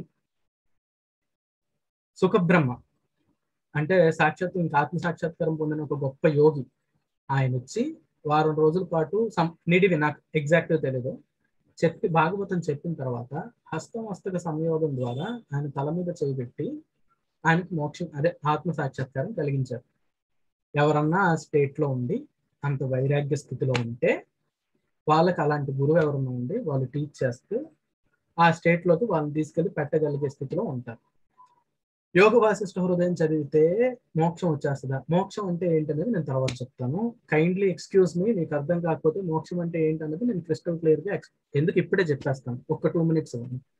సుఖబ్రహ్మ అంటే సాక్షాత్ ఇంకా ఆత్మ సాక్షాత్కారం పొందిన ఒక గొప్ప యోగి ఆయన వచ్చి వారం రోజుల పాటు నిడివి నాకు ఎగ్జాక్ట్ తెలియదు చెప్పి భాగవతం చెప్పిన తర్వాత హస్తమస్తక సంయోగం ద్వారా ఆయన తల మీద చేయబెట్టి ఆయనకు మోక్షం అదే ఆత్మ సాక్షాత్కారం కలిగించారు ఎవరన్నా ఆ స్టేట్ లో ఉండి అంత వైరాగ్య స్థితిలో ఉంటే వాళ్ళకి అలాంటి గురువు ఎవరన్నా ఉండి వాళ్ళు టీచ్ చేస్తే ఆ స్టేట్ లోకి వాళ్ళని తీసుకెళ్లి పెట్టగలిగే స్థితిలో ఉంటారు యోగ వాసిష్ఠ హృదయం చదివితే మోక్షం వచ్చేస్తుందా మోక్షం అంటే ఏంటనేది నేను తర్వాత చెప్తాను కైండ్లీ ఎక్స్క్యూజ్ మీ మీకు అర్థం కాకపోతే మోక్షం అంటే ఏంటనేది నేను క్రిస్టల్ క్లియర్ గా ఎందుకు ఇప్పుడే చెప్పేస్తాను ఒక్క టూ మినిట్స్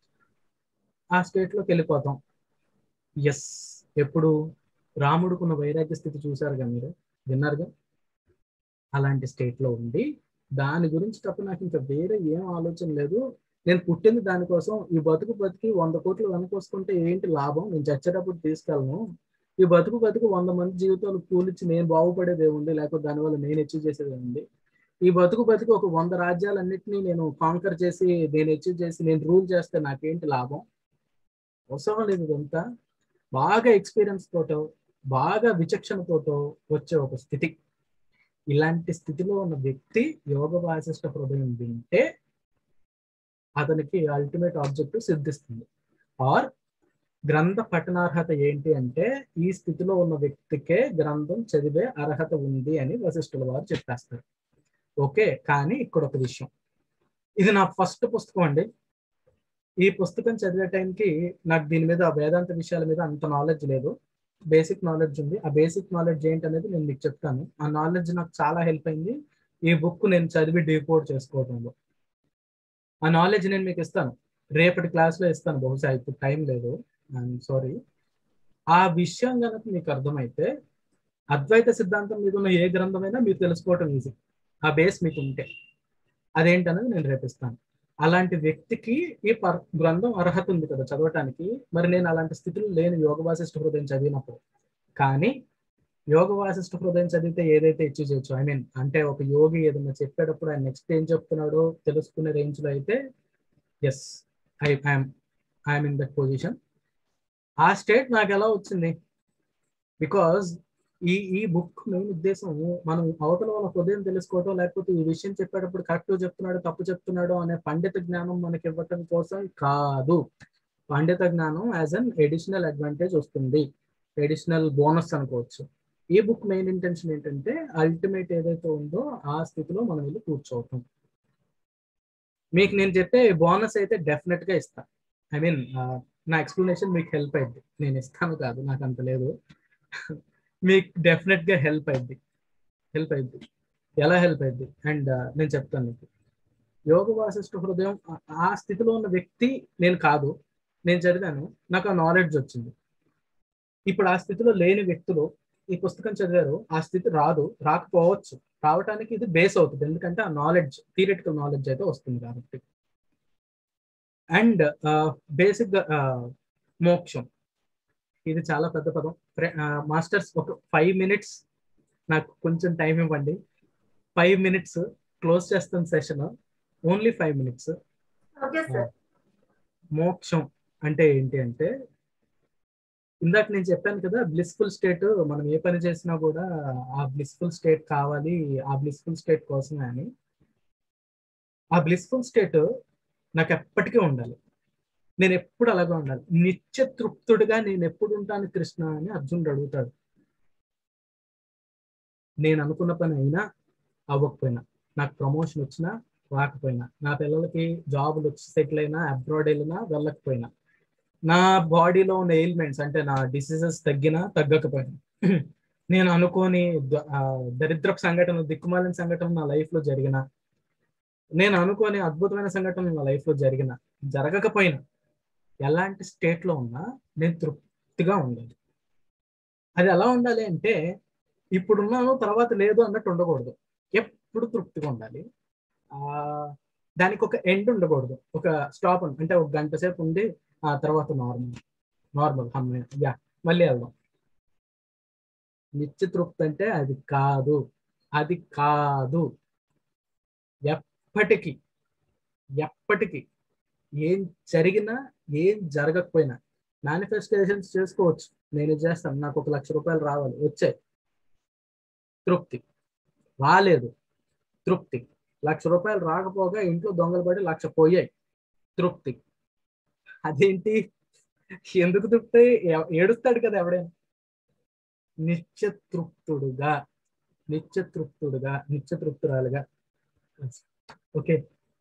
ఆ స్టేట్ లోకి వెళ్ళిపోతాం ఎస్ ఎప్పుడు రాముడుకున్న వైరాగ్య స్థితి చూసారుగా మీరు విన్నారుగా అలాంటి స్టేట్ లో ఉండి దాని గురించి తప్ప నాకు ఇంకా వేరే ఏం ఆలోచన లేదు నేను పుట్టింది దానికోసం ఈ బతుకు బతికి వంద కోట్లు వెనకొసుకుంటే ఏంటి లాభం నేను చచ్చేటప్పుడు తీసుకెళ్ళను ఈ బతుకు బతుకు వంద మంది జీవితాలు కూలిచ్చి నేను బాగుపడేది ఏముంది లేకపోతే దానివల్ల నేను అచీవ్ చేసేది ఏముంది ఈ బతుకు బతుకు ఒక వంద రాజ్యాలన్నింటినీ నేను కాంకర్ చేసి నేను అచీవ్ చేసి నేను రూల్ చేస్తే నాకేంటి లాభం అవసరం లేదు ఇదంతా బాగా ఎక్స్పీరియన్స్ తోటో బాగా విచక్షణతోటో వచ్చే ఒక స్థితి ఇలాంటి స్థితిలో ఉన్న వ్యక్తి యోగ వాసిష్ట హృదయం వింటే అతనికి అల్టిమేట్ ఆబ్జెక్టివ్ సిద్ధిస్తుంది ఆర్ గ్రంథ పఠనార్హత ఏంటి అంటే ఈ స్థితిలో ఉన్న వ్యక్తికే గ్రంథం చదివే అర్హత ఉంది అని వశిష్ఠుల వారు చెప్పేస్తారు ఓకే కానీ ఇక్కడ ఒక విషయం ఇది నా ఫస్ట్ పుస్తకం అండి ఈ పుస్తకం చదివే టైంకి నాకు దీని మీద వేదాంత విషయాల మీద అంత నాలెడ్జ్ లేదు బేసిక్ నాలెడ్జ్ ఉంది ఆ బేసిక్ నాలెడ్జ్ ఏంటనేది నేను మీకు చెప్తాను ఆ నాలెడ్జ్ నాకు చాలా హెల్ప్ అయింది ఈ బుక్ నేను చదివి డీకోడ్ చేసుకోవడంలో ఆ నాలెడ్జ్ నేను మీకు ఇస్తాను రేపటి క్లాస్లో ఇస్తాను బహుశా ఇప్పుడు టైం లేదు ఐఎమ్ సారీ ఆ విషయం కనుక మీకు అర్థమైతే అద్వైత సిద్ధాంతం మీద ఉన్న ఏ గ్రంథమైనా మీరు తెలుసుకోవటం ఈజీ ఆ బేస్ మీకు ఉంటే అదేంటనేది నేను రేపిస్తాను అలాంటి వ్యక్తికి ఈ పర్ గ్రంథం అర్హత ఉంది కదా చదవటానికి మరి నేను అలాంటి స్థితిలో లేని యోగ వాసిష్ఠ హృదయం చదివినప్పుడు కానీ యోగ వాసిష్ఠ హృదయం చదివితే ఏదైతే ఇచ్చి చేయొచ్చు ఐ మీన్ అంటే ఒక యోగి ఏదైనా చెప్పేటప్పుడు ఆయన నెక్స్ట్ ఏం చెప్తున్నాడో తెలుసుకునే రేంజ్ లో అయితే yes I I'm I'm in that position ఆ స్టేట్ నాకు ఎలా వచ్చింది బికాజ్ ఈ ఈ బుక్ మెయిన్ ఉద్దేశం మనం అవతల వాళ్ళ హృదయం తెలుసుకోవటం లేకపోతే ఈ విషయం చెప్పేటప్పుడు కరెక్ట్ చెప్తున్నాడు తప్పు చెప్తున్నాడు అనే పండిత జ్ఞానం మనకి ఇవ్వటం కోసం కాదు పండిత జ్ఞానం యాజ్ అన్ ఎడిషనల్ అడ్వాంటేజ్ వస్తుంది ఎడిషనల్ బోనస్ అనుకోవచ్చు ఈ బుక్ మెయిన్ ఇంటెన్షన్ ఏంటంటే అల్టిమేట్ ఏదైతే ఉందో ఆ స్థితిలో మనం వెళ్ళి కూర్చోవటం మీకు నేను చెప్పే బోనస్ అయితే డెఫినెట్ గా ఇస్తా ఐ మీన్ నా ఎక్స్ప్లెనేషన్ మీకు హెల్ప్ అయింది నేను ఇస్తాను కాదు నాకు అంత లేదు మీకు డెఫినెట్ గా హెల్ప్ అయింది హెల్ప్ అయింది ఎలా హెల్ప్ అయింది అండ్ నేను చెప్తాను మీకు యోగ వాసిష్ఠ హృదయం ఆ- ఆ స్థితిలో ఉన్న వ్యక్తి నేను కాదు నేను చదివాను నాకు ఆ నాలెడ్జ్ వచ్చింది ఇప్పుడు ఆ స్థితిలో లేని వ్యక్తులు ఈ పుస్తకం చదివారు ఆ స్థితి రాదు రాకపోవచ్చు రావటానికి ఇది బేస్ అవుతుంది ఎందుకంటే ఆ నాలెడ్జ్ థియరిటికల్ నాలెడ్జ్ అయితే వస్తుంది కాబట్టి అండ్ బేసిక్ గా మోక్షం ఇది చాలా పెద్ద పదం మాస్టర్స్ ఒక ఫైవ్ మినిట్స్ నాకు కొంచెం టైం ఇవ్వండి ఫైవ్ మినిట్స్ క్లోజ్ చేస్తాను session only five minutes okay sir మోక్షం అంటే ఏంటి అంటే ఇందాక నేను చెప్పాను కదా బ్లిస్ఫుల్ స్టేట్ మనం ఏ పని చేసినా కూడా ఆ బ్లిస్ఫుల్ స్టేట్ కావాలి ఆ బ్లిస్ఫుల్ స్టేట్ కోసమే అని ఆ బ్లిస్ఫుల్ స్టేట్ నాకు ఎప్పటికీ ఉండాలి నేను ఎప్పుడు అలాగే ఉండాలి నిత్య తృప్తుడిగా నేను ఎప్పుడు ఉంటాను కృష్ణ అని అర్జునుడు అడుగుతాడు నేను అనుకున్న పని అయినా అవ్వకపోయినా నాకు ప్రమోషన్ వచ్చినా రాకపోయినా నా పిల్లలకి జాబులు వచ్చి సెటిల్ అయినా అబ్రాడ్ వెళ్ళినా వెళ్ళకపోయినా నా బాడీలో ఉన్న ఎయిల్మెంట్స్ అంటే నా డిసీజెస్ తగ్గినా తగ్గకపోయినా నేను అనుకోని ద- ఆ, దరిద్రపు సంఘటన దిక్కుమాలిన సంఘటన నా లైఫ్ లో జరిగిన నేను అనుకోని అద్భుతమైన సంఘటన నా లైఫ్ లో జరిగిన జరగకపోయినా ఎలాంటి స్టేట్ లో ఉన్నా నేను తృప్తిగా ఉండాలి అది ఎలా ఉండాలి అంటే ఇప్పుడున్నాను తర్వాత లేదు అన్నట్టు ఉండకూడదు ఎప్పుడు తృప్తిగా ఉండాలి ఆ దానికి ఒక ఎండ్ ఉండకూడదు ఒక స్టాప్ అంటే ఒక గంట సేపు ఉండి ఆ తర్వాత నార్మల్ నార్మల్ హమ్మే యా మళ్ళీ వెళ్దాం నిత్య తృప్తి అంటే అది కాదు అది కాదు ఎప్పటికీ ఎప్పటికీ ఏం జరిగినా ఏం జరగకపోయినా మేనిఫెస్టేషన్స్ చేసుకోవచ్చు నేను ఇది చేస్తాను నాకు ఒక లక్ష రూపాయలు రావాలి వచ్చాయి తృప్తి రాలేదు తృప్తి లక్ష రూపాయలు రాకపోగా ఇంట్లో దొంగలు పడి లక్ష పోయాయి తృప్తి అదేంటి ఎందుకు తృప్తి ఎ- ఏడుస్తాడు కదా ఎవడైనా నిత్య తృప్తుడుగా నిత్య తృప్తుడుగా నిత్య తృప్తురాలుగా ఓకే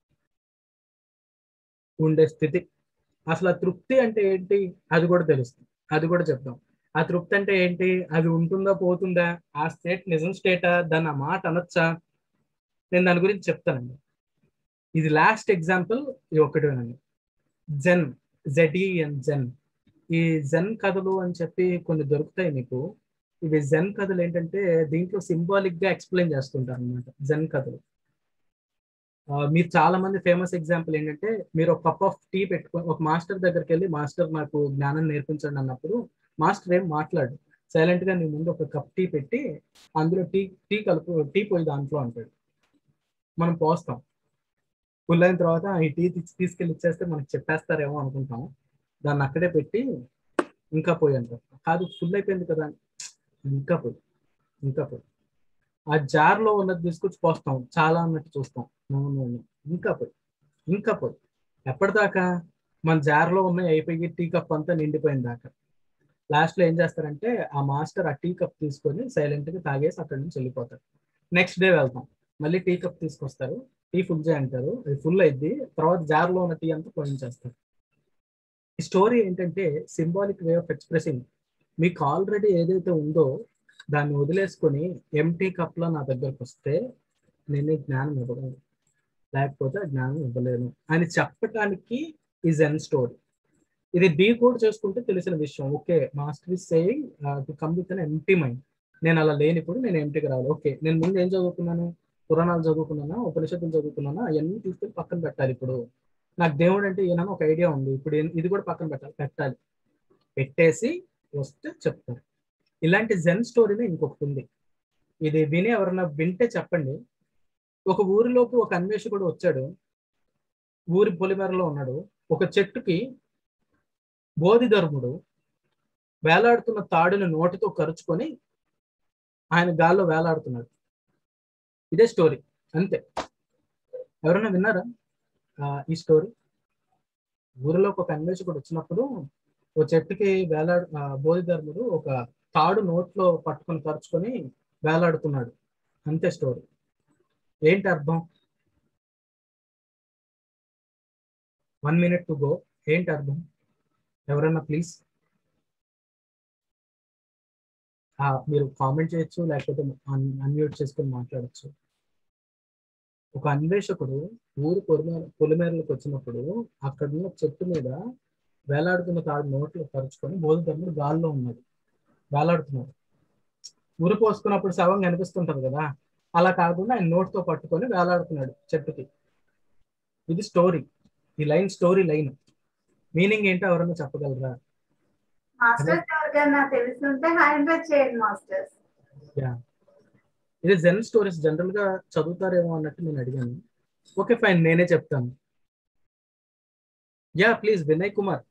ఉండే స్థితి అసలు ఆ తృప్తి అంటే ఏంటి అది కూడా తెలుస్తుంది అది కూడా చెప్దాం ఆ తృప్తి అంటే ఏంటి అది ఉంటుందా పోతుందా ఆ స్టేట్ నిజం స్టేటా దాన్ని ఆ మాట అనొచ్చా నేను దాని గురించి చెప్తానండి ఇది లాస్ట్ ఎగ్జాంపుల్ ఇది ఒకటి వినండి జెన్ జెడిఎన్ జెన్ ఈ జెన్ కథలు అని చెప్పి కొన్ని దొరుకుతాయి మీకు ఇవి జెన్ కథలు ఏంటంటే దీంట్లో సింబాలిక్ గా ఎక్స్ప్లెయిన్ చేస్తుంటారు అనమాట జెన్ కథలు ఆ, మీరు చాలా మంది ఫేమస్ ఎగ్జాంపుల్ ఏంటంటే మీరు ఒక కప్ ఆఫ్ టీ పెట్టుకొని ఒక మాస్టర్ దగ్గరికి వెళ్ళి మాస్టర్ నాకు జ్ఞానం నేర్పించండి అన్నప్పుడు మాస్టర్ ఏం మాట్లాడు సైలెంట్ గా నీ ముందు ఒక కప్ టీ పెట్టి అందులో టీ టీ కలుపు టీ పోయి దాంట్లో అంటాడు మనం పోస్తాం ఫుల్ అయిన తర్వాత ఈ టీ తీసి- తీసుకెళ్ళి ఇచ్చేస్తే మనకి చెప్పేస్తారేమో అనుకుంటాం దాన్ని అక్కడే పెట్టి ఇంకా పోయి అంటారు కాదు ఫుల్ అయిపోయింది కదా ఇంకా పోయి ఇంకా పోయి ఆ జార్ లో ఉన్నది తీసుకొచ్చి పోస్తాం చాలా అన్నట్టు చూస్తాం No, no, no. ఇంకా పోయి ఇంకా పోయి ఎప్పటిదాకా మన జార్ లో ఉన్న అయిపోయి టీ కప్ అంతా నిండిపోయిన దాకా లాస్ట్ లో ఏం చేస్తారంటే ఆ మాస్టర్ ఆ టీ కప్ తీసుకొని సైలెంట్ గా తాగేసి అక్కడి నుంచి వెళ్ళిపోతారు నెక్స్ట్ డే వెళ్తాం మళ్ళీ టీ కప్ తీసుకొస్తారు టీ ఫుల్ చేయి అంటారు అది ఫుల్ అయింది తర్వాత జార్ లో ఉన్న టీ అంతా పోయించేస్తారు ఈ స్టోరీ ఏంటంటే సింబాలిక్ వే ఆఫ్ ఎక్స్ప్రెసింగ్ మీకు ఆల్రెడీ ఏదైతే ఉందో దాన్ని వదిలేసుకొని ఎంటీ కప్ లో నా దగ్గరకు వస్తే నేను ఈ జ్ఞానం ఇవ్వగలను లేకపోతే ఆ జ్ఞానం ఇవ్వలేను అని చెప్పటానికి ఈ జెన్ స్టోరీ ఇది డీ కోడ్ చేసుకుంటే తెలిసిన విషయం okay master is saying to come with an empty mind నేను అలా లేనిప్పుడు నేను ఎంటీకి రావాలి ఓకే నేను ముందు ఏం చదువుకున్నాను పురాణాలు చదువుకున్నానా ఉపనిషత్తులు చదువుకున్నానా అవన్నీ తీసుకెళ్ళి పక్కన పెట్టాలి ఇప్పుడు నాకు దేవుడు అంటే ఈయన ఒక ఐడియా ఉంది ఇప్పుడు ఏం- ఇది కూడా పక్కన పెట్టాలి పెట్టాలి పెట్టేసి వస్తే చెప్తారు ఇలాంటి జెన్ స్టోరీనే ఇంకొకటి ఉంది ఇది విని ఎవరన్నా వింటే చెప్పండి ఒక ఊరిలోకి ఒక అన్వేషకుడు వచ్చాడు ఊరి పొలిమేరలో ఉన్నాడు ఒక చెట్టుకి బోధిధర్ముడు వేలాడుతున్న తాడుని నోటితో కరుచుకొని ఆయన గాల్లో వేలాడుతున్నాడు ఇదే స్టోరీ అంతే ఎవరైనా విన్నారా ఆ, ఈ స్టోరీ ఊరిలోకి ఒక అన్వేషకుడు వచ్చినప్పుడు ఓ చెట్టుకి వేలాడు ఆ, బోధిధర్ముడు ఒక తాడు నోట్లో పట్టుకొని కరుచుకొని వేలాడుతున్నాడు అంతే స్టోరీ ఏంటి అర్థం వన్ మినిట్ టు గో ఏంటి అర్థం ఎవరన్నా ప్లీజ్ మీరు కామెంట్ చేయొచ్చు లేకపోతే అన్మ్యూట్ చేసుకొని మాట్లాడచ్చు ఒక అన్వేషకుడు ఊరు పొలిమేర పొలిమేరలకు వచ్చినప్పుడు అక్కడ ఉన్న చెట్టు మీద వేలాడుతున్న తాడు నోట్లో పరుచుకొని బోధధర్ముడు గాల్లో ఉన్నాడు వేలాడుతున్నాడు ఊరు పోసుకున్నప్పుడు శవం కనిపిస్తుంటది కదా అలా కాకుండా ఆయన నోట్తో పట్టుకొని వేలాడుతున్నాడు చెట్టుకి ఇది స్టోరీ ఈ లైన్ స్టోరీ లైన్ మీనింగ్ ఏంటో ఎవరన్నా చెప్పగలరా మాస్టర్స్ ఎవరికైనా తెలుసుంటే హ్యాండ్ రైజ్ చేయండి మాస్టర్స్ ఇది జెన్ స్టోరీస్ జనరల్ గా చదువుతారేమో అన్నట్టు నేను అడిగాను ఓకే ఫైన్ నేనే చెప్తాను yeah please Vinay Kumar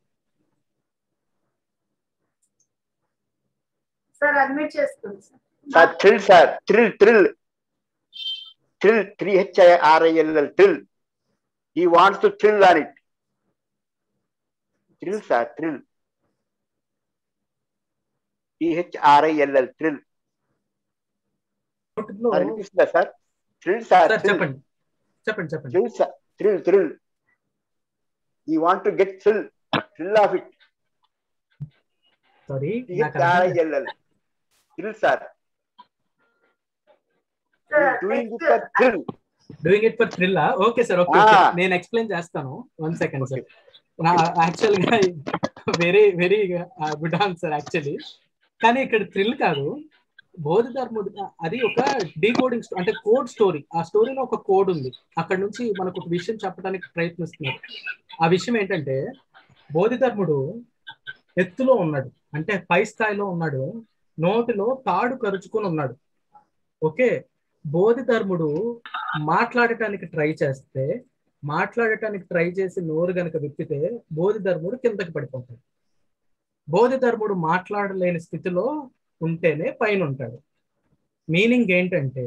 sir admit చేసుకోండి sir sir thrill sir thrill thrill thrill three H I R I L L thrill he wants to thrill on it thrill sir thrill T H R I L L thrill నోటిలో సార్ వినిపిస్తుందా సార్ థ్రిల్ సార్ సార్ చెప్పండి చెప్పండి చెప్పండి thrill sir thrill thrill he want to get thrill thrill off it sorry T H R I L L thrill sir sir doing it next for thrill doing it for thrill okay sir okay Ah. నేను explain చేస్తాను one second sir actual గా very very good answer actually కానీ ఇక్కడ thrill కాదు బోధిధర్ముడు అది ఒక decoding అంటే code story ఆ స్టోరీలో ఒక కోడ్ ఉంది అక్కడ నుంచి మనకు ఒక విషయం చెప్పడానికి ప్రయత్నిస్తున్నారు ఆ విషయం ఏంటంటే బోధిధర్ముడు ఎత్తులో ఉన్నాడు అంటే పై స్థాయిలో ఉన్నాడు నోటిలో తాడు కరుచుకొని ఉన్నాడు ఓకే బోధిధర్ముడు మాట్లాడటానికి ట్రై చేస్తే మాట్లాడటానికి ట్రై చేసి నోరు గనక విప్పితే బోధిధర్ముడు కిందకి పడిపోతాడు బోధిధర్ముడు మాట్లాడలేని స్థితిలో ఉంటేనే పైన ఉంటాడు మీనింగ్ ఏంటంటే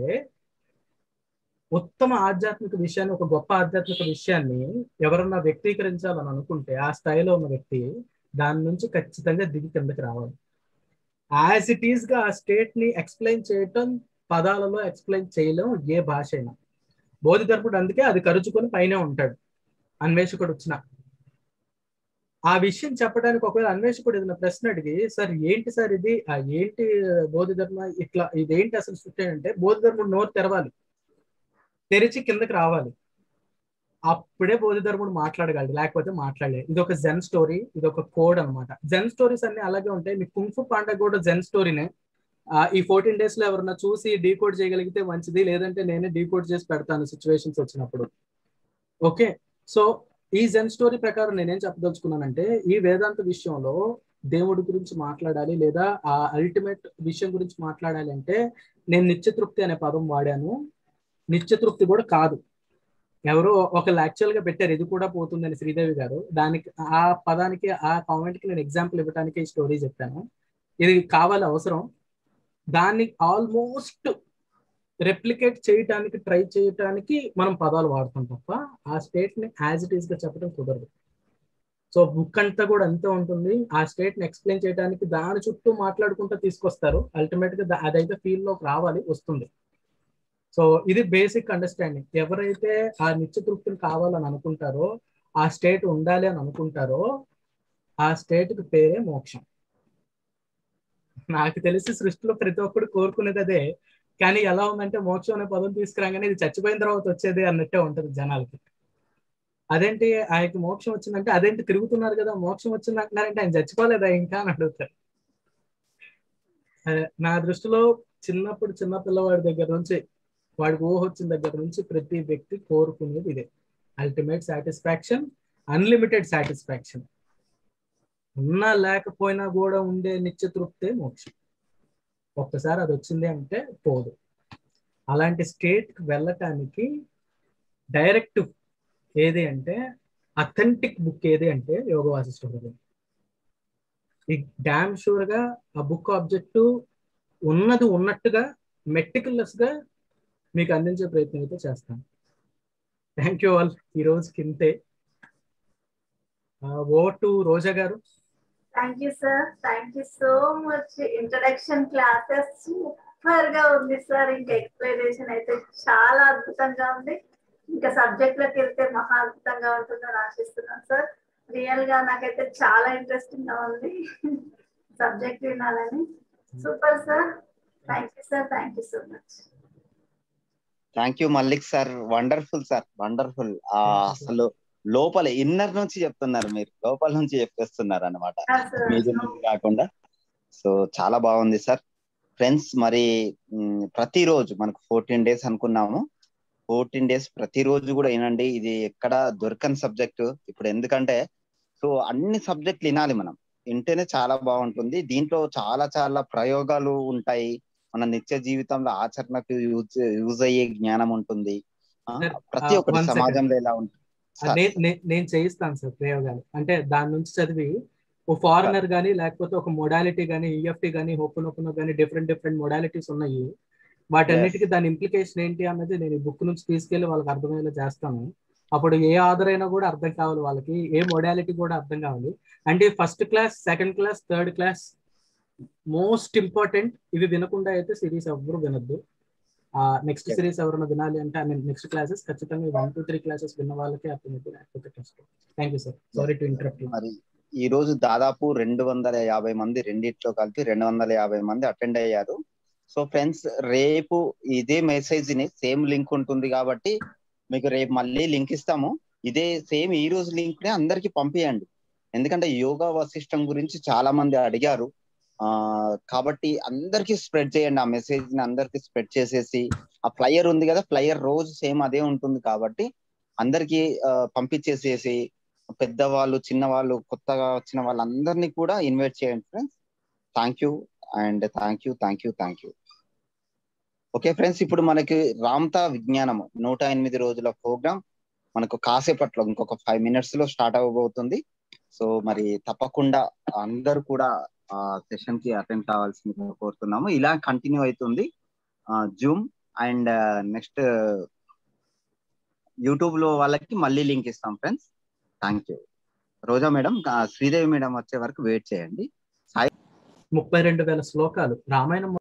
ఉత్తమ ఆధ్యాత్మిక విషయాన్ని ఒక గొప్ప ఆధ్యాత్మిక విషయాన్ని ఎవరన్నా వ్యక్తీకరించాలని అనుకుంటే ఆ స్థాయిలో ఉన్న వ్యక్తి దాని నుంచి ఖచ్చితంగా దిగి కిందకి రావాలి యాజ్ ఇట్ ఈస్ గా ఆ స్టేట్ ని ఎక్స్ప్లెయిన్ చేయటం పదాలలో ఎక్స్ప్లెయిన్ చేయలేం ఏ భాష అయినా బోధిధర్ముడు అందుకే అది కరుచుకొని పైనే ఉంటాడు అన్వేషకుడు వచ్చిన ఆ విషయం చెప్పడానికి ఒకవేళ అన్వేషకుడు ఏదైనా ప్రశ్న అడిగి సార్ ఏంటి సార్ ఇది ఆ ఏంటి బోధిధర్మ ఇట్లా ఇదేంటి అసలు సృష్టి అంటే బోధిధర్ముడు నోరు తెరవాలి తెరిచి కిందకి రావాలి అప్పుడే బోధిధర్ముడు మాట్లాడగలడు లేకపోతే మాట్లాడలేదు ఇది ఒక జెన్ స్టోరీ ఇది ఒక కోడ్ అనమాట జెన్ స్టోరీస్ అన్ని అలాగే ఉంటాయి మీకు కుంఫు పాండ కూడా జెన్ స్టోరీనే ఆ, ఈ ఫోర్టీన్ డేస్ లో ఎవరన్నా చూసి డీకోడ్ చేయగలిగితే మంచిది లేదంటే నేనే డీకోడ్ చేసి పెడతాను సిచ్యువేషన్స్ వచ్చినప్పుడు ఓకే సో ఈ జెన్ స్టోరీ ప్రకారం నేనేం చెప్పదలుచుకున్నానంటే ఈ వేదాంత విషయంలో దేవుడి గురించి మాట్లాడాలి లేదా ఆ అల్టిమేట్ విషయం గురించి మాట్లాడాలి అంటే నేను నిత్యతృప్తి అనే పదం వాడాను నిత్యతృప్తి కూడా కాదు ఎవరో ఒక యాక్చువల్ గా పెట్టారు ఇది కూడా పోతుందని శ్రీదేవి గారు దానికి ఆ పదానికి ఆ కామెంట్ కి నేను ఎగ్జాంపుల్ ఇవ్వడానికి ఈ స్టోరీ చెప్పాను ఇది కావాలి అవసరం దాన్ని ఆల్మోస్ట్ రెప్లికేట్ చేయటానికి ట్రై చేయటానికి మనం పదాలు వాడతాం తప్ప ఆ స్టేట్ ని యాజ్ ఇట్ ఈస్ గా చెప్పడం కుదరదు సో బుక్ అంతా కూడా అంతే ఉంటుంది ఆ స్టేట్ ని ఎక్స్ప్లెయిన్ చేయడానికి దాని చుట్టూ మాట్లాడుకుంటూ తీసుకొస్తారు అల్టిమేట్ గా దా- అదైతే ఫీల్ లోకి రావాలి వస్తుంది సో ఇది బేసిక్ అండర్స్టాండింగ్ ఎవరైతే ఆ నిత్య తృప్తిని కావాలని అనుకుంటారో ఆ స్టేట్ ఉండాలి అని అనుకుంటారో ఆ స్టేట్ కి పేరే మోక్షం నాకు తెలిసి సృష్టిలో ప్రతి ఒక్కడు కోరుకునేది అదే కానీ ఎలా ఉందంటే మోక్షం అనే పదం తీసుకురాగానే ఇది చచ్చిపోయిన తర్వాత వచ్చేది అన్నట్టే ఉంటది జనాలకి అదేంటి ఆయనకి మోక్షం వచ్చిందంటే అదేంటి తిరుగుతున్నారు కదా మోక్షం వచ్చింది అంటున్నారంటే ఆయన చచ్చిపోలేదా ఇంకా అని అడుగుతారు అదే, నా దృష్టిలో చిన్నప్పుడు చిన్న పిల్లవాడి దగ్గర నుంచి వాడికి ఊహ వచ్చిన దగ్గర నుంచి ప్రతి వ్యక్తి కోరుకునేది ఇదే అల్టిమేట్ సాటిస్ఫాక్షన్ అన్లిమిటెడ్ సాటిస్ఫాక్షన్ ఉన్నా లేకపోయినా కూడా ఉండే నిత్య తృప్తే మోక్షం ఒక్కసారి అది వచ్చింది అంటే పోదు అలాంటి స్టేట్ వెళ్ళటానికి డైరెక్ట్ ఏది అంటే అథెంటిక్ బుక్ ఏది అంటే యోగ వాసిష్ట హృదయం ఈ డామ్ షూర్ గా ఆ బుక్ ఆబ్జెక్ట్ ఉన్నది ఉన్నట్టుగా మెటికులస్ గా మీకు అందించే ప్రయత్నం అయితే చేస్తాను థ్యాంక్ యూ ఆల్ ఈ రోజు కింతే over to Roja garu thank you sir thank you so much introduction classes super గా ఉంది సార్ ఇంకా ఎక్స్ప్లెనేషన్ అయితే చాలా అద్భుతంగా ఉంది ఇంకా సబ్జెక్ట్ లోకి వెళ్తే మహా అద్భుతంగా ఉంటుందని ఆశిస్తున్నాను సార్ రియల్ గా నాకైతే చాలా ఇంట్రెస్టింగ్ గా ఉంది సబ్జెక్ట్ వినాలని super sir thank you sir thank you so much thank you Mallik sir wonderful sir wonderful అసలు లోపల ఇన్నర్ నుంచి చెప్తున్నారు మీరు లోపల నుంచి చెప్పేస్తున్నారు అనమాట మీద నుంచి కాకుండా సో చాలా బాగుంది సార్ ఫ్రెండ్స్ మరి మ్, ప్రతిరోజు మనకు ఫోర్టీన్ డేస్ అనుకున్నాము ఫోర్టీన్ డేస్ ప్రతిరోజు కూడా వినండి ఇది ఎక్కడ దొరకని సబ్జెక్ట్ ఇప్పుడు ఎందుకంటే సో అన్ని సబ్జెక్టులు వినాలి మనం వింటేనే చాలా బాగుంటుంది దీంట్లో చాలా చాలా ప్రయోగాలు ఉంటాయి మన నిత్య జీవితంలో ఆచరణకు యూజ్ యూజ్ అయ్యే జ్ఞానం ఉంటుంది ఆ, Sir, ప్రతి uh, ఒక్కటి one second. సమాజంలో ఎలా ఉంటుంది సార్, నే- నే- నేను చేయిస్తాను సార్ ప్రయోగాలు అంటే దాని నుంచి చదివి ఓ ఫారినర్ కానీ లేకపోతే ఒక మొడాలిటీ కానీ ఈఎఫ్టీ కానీ ఓపెన్ ఓపెన్ కానీ డిఫరెంట్ డిఫరెంట్ మొడాలిటీస్ ఉన్నాయి వాటన్నిటికీ దాని ఇంప్లికేషన్ ఏంటి అన్నది నేను ఈ బుక్ నుంచి తీసుకెళ్లి వాళ్ళకి అర్థమయ్యేలా చేస్తాను అప్పుడు ఏ ఆధార్ అయినా కూడా అర్థం కావాలి వాళ్ళకి ఏ మొడాలిటీ కూడా అర్థం కావాలి అంటే first class second class third class most important ఇవి వినకుండా అయితే సిరీస్ ఎవ్వరు వినొద్దు నెక్స్ట్ Yes. సిరీస్ ఎవరైనా వినాలి అంటే ఐ మీన్ నెక్స్ట్ క్లాసెస్ ఖచ్చితంగా వన్ టూ త్రీ క్లాసెస్ విన్న వాళ్ళకి అర్థమైతే లేకపోతే కష్టం thank you sir sorry to interrupt మరి ఈ రోజు దాదాపు రెండు వందల యాభై మంది రెండిట్లో కలిపి రెండు వందల యాభై మంది అటెండ్ అయ్యారు సో ఫ్రెండ్స్ రేపు ఇదే మెసేజ్ ని సేమ్ లింక్ ఉంటుంది కాబట్టి మీకు రేపు మళ్ళీ లింక్ ఇస్తాము ఇదే సేమ్ ఈ రోజు లింక్ ని అందరికి పంపించండి ఎందుకంటే యోగా వశిష్టం గురించి చాలా మంది అడిగారు ఆ కాబట్టి అందరికి స్ప్రెడ్ చేయండి ఆ మెసేజ్ ని అందరికి స్ప్రెడ్ చేసేసి ఆ ఫ్లయర్ ఉంది కదా ఫ్లయర్ రోజు సేమ్ అదే ఉంటుంది కాబట్టి అందరికి పంపించేసేసి పెద్దవాళ్ళు చిన్నవాళ్ళు కొత్తగా వచ్చిన వాళ్ళందరినీ కూడా ఇన్వైట్ చేయండి friends thank you and thank you thank you thank you okay friends ఇప్పుడు మనకి రామ్తా విజ్ఞానం నూట ఎనిమిది రోజుల ప్రోగ్రామ్ మనకు కాసేపట్లో ఇంకొక ఫైవ్ మినిట్స్ లో స్టార్ట్ అవ్వబోతుంది సో మరి తప్పకుండా అందరూ కూడా ఆ సెషన్ కి అటెండ్ కావాల్సిందిగా కోరుతున్నాము ఇలా కంటిన్యూ అవుతుంది జూమ్ అండ్ నెక్స్ట్ యూట్యూబ్ లో వాళ్ళకి మళ్ళీ లింక్ ఇస్తాం friends thank you Roja madam ఆ, శ్రీదేవి మేడం వచ్చే వరకు వెయిట్ చేయండి ముప్పై రెండు వేల శ్లోకాలు రామాయణం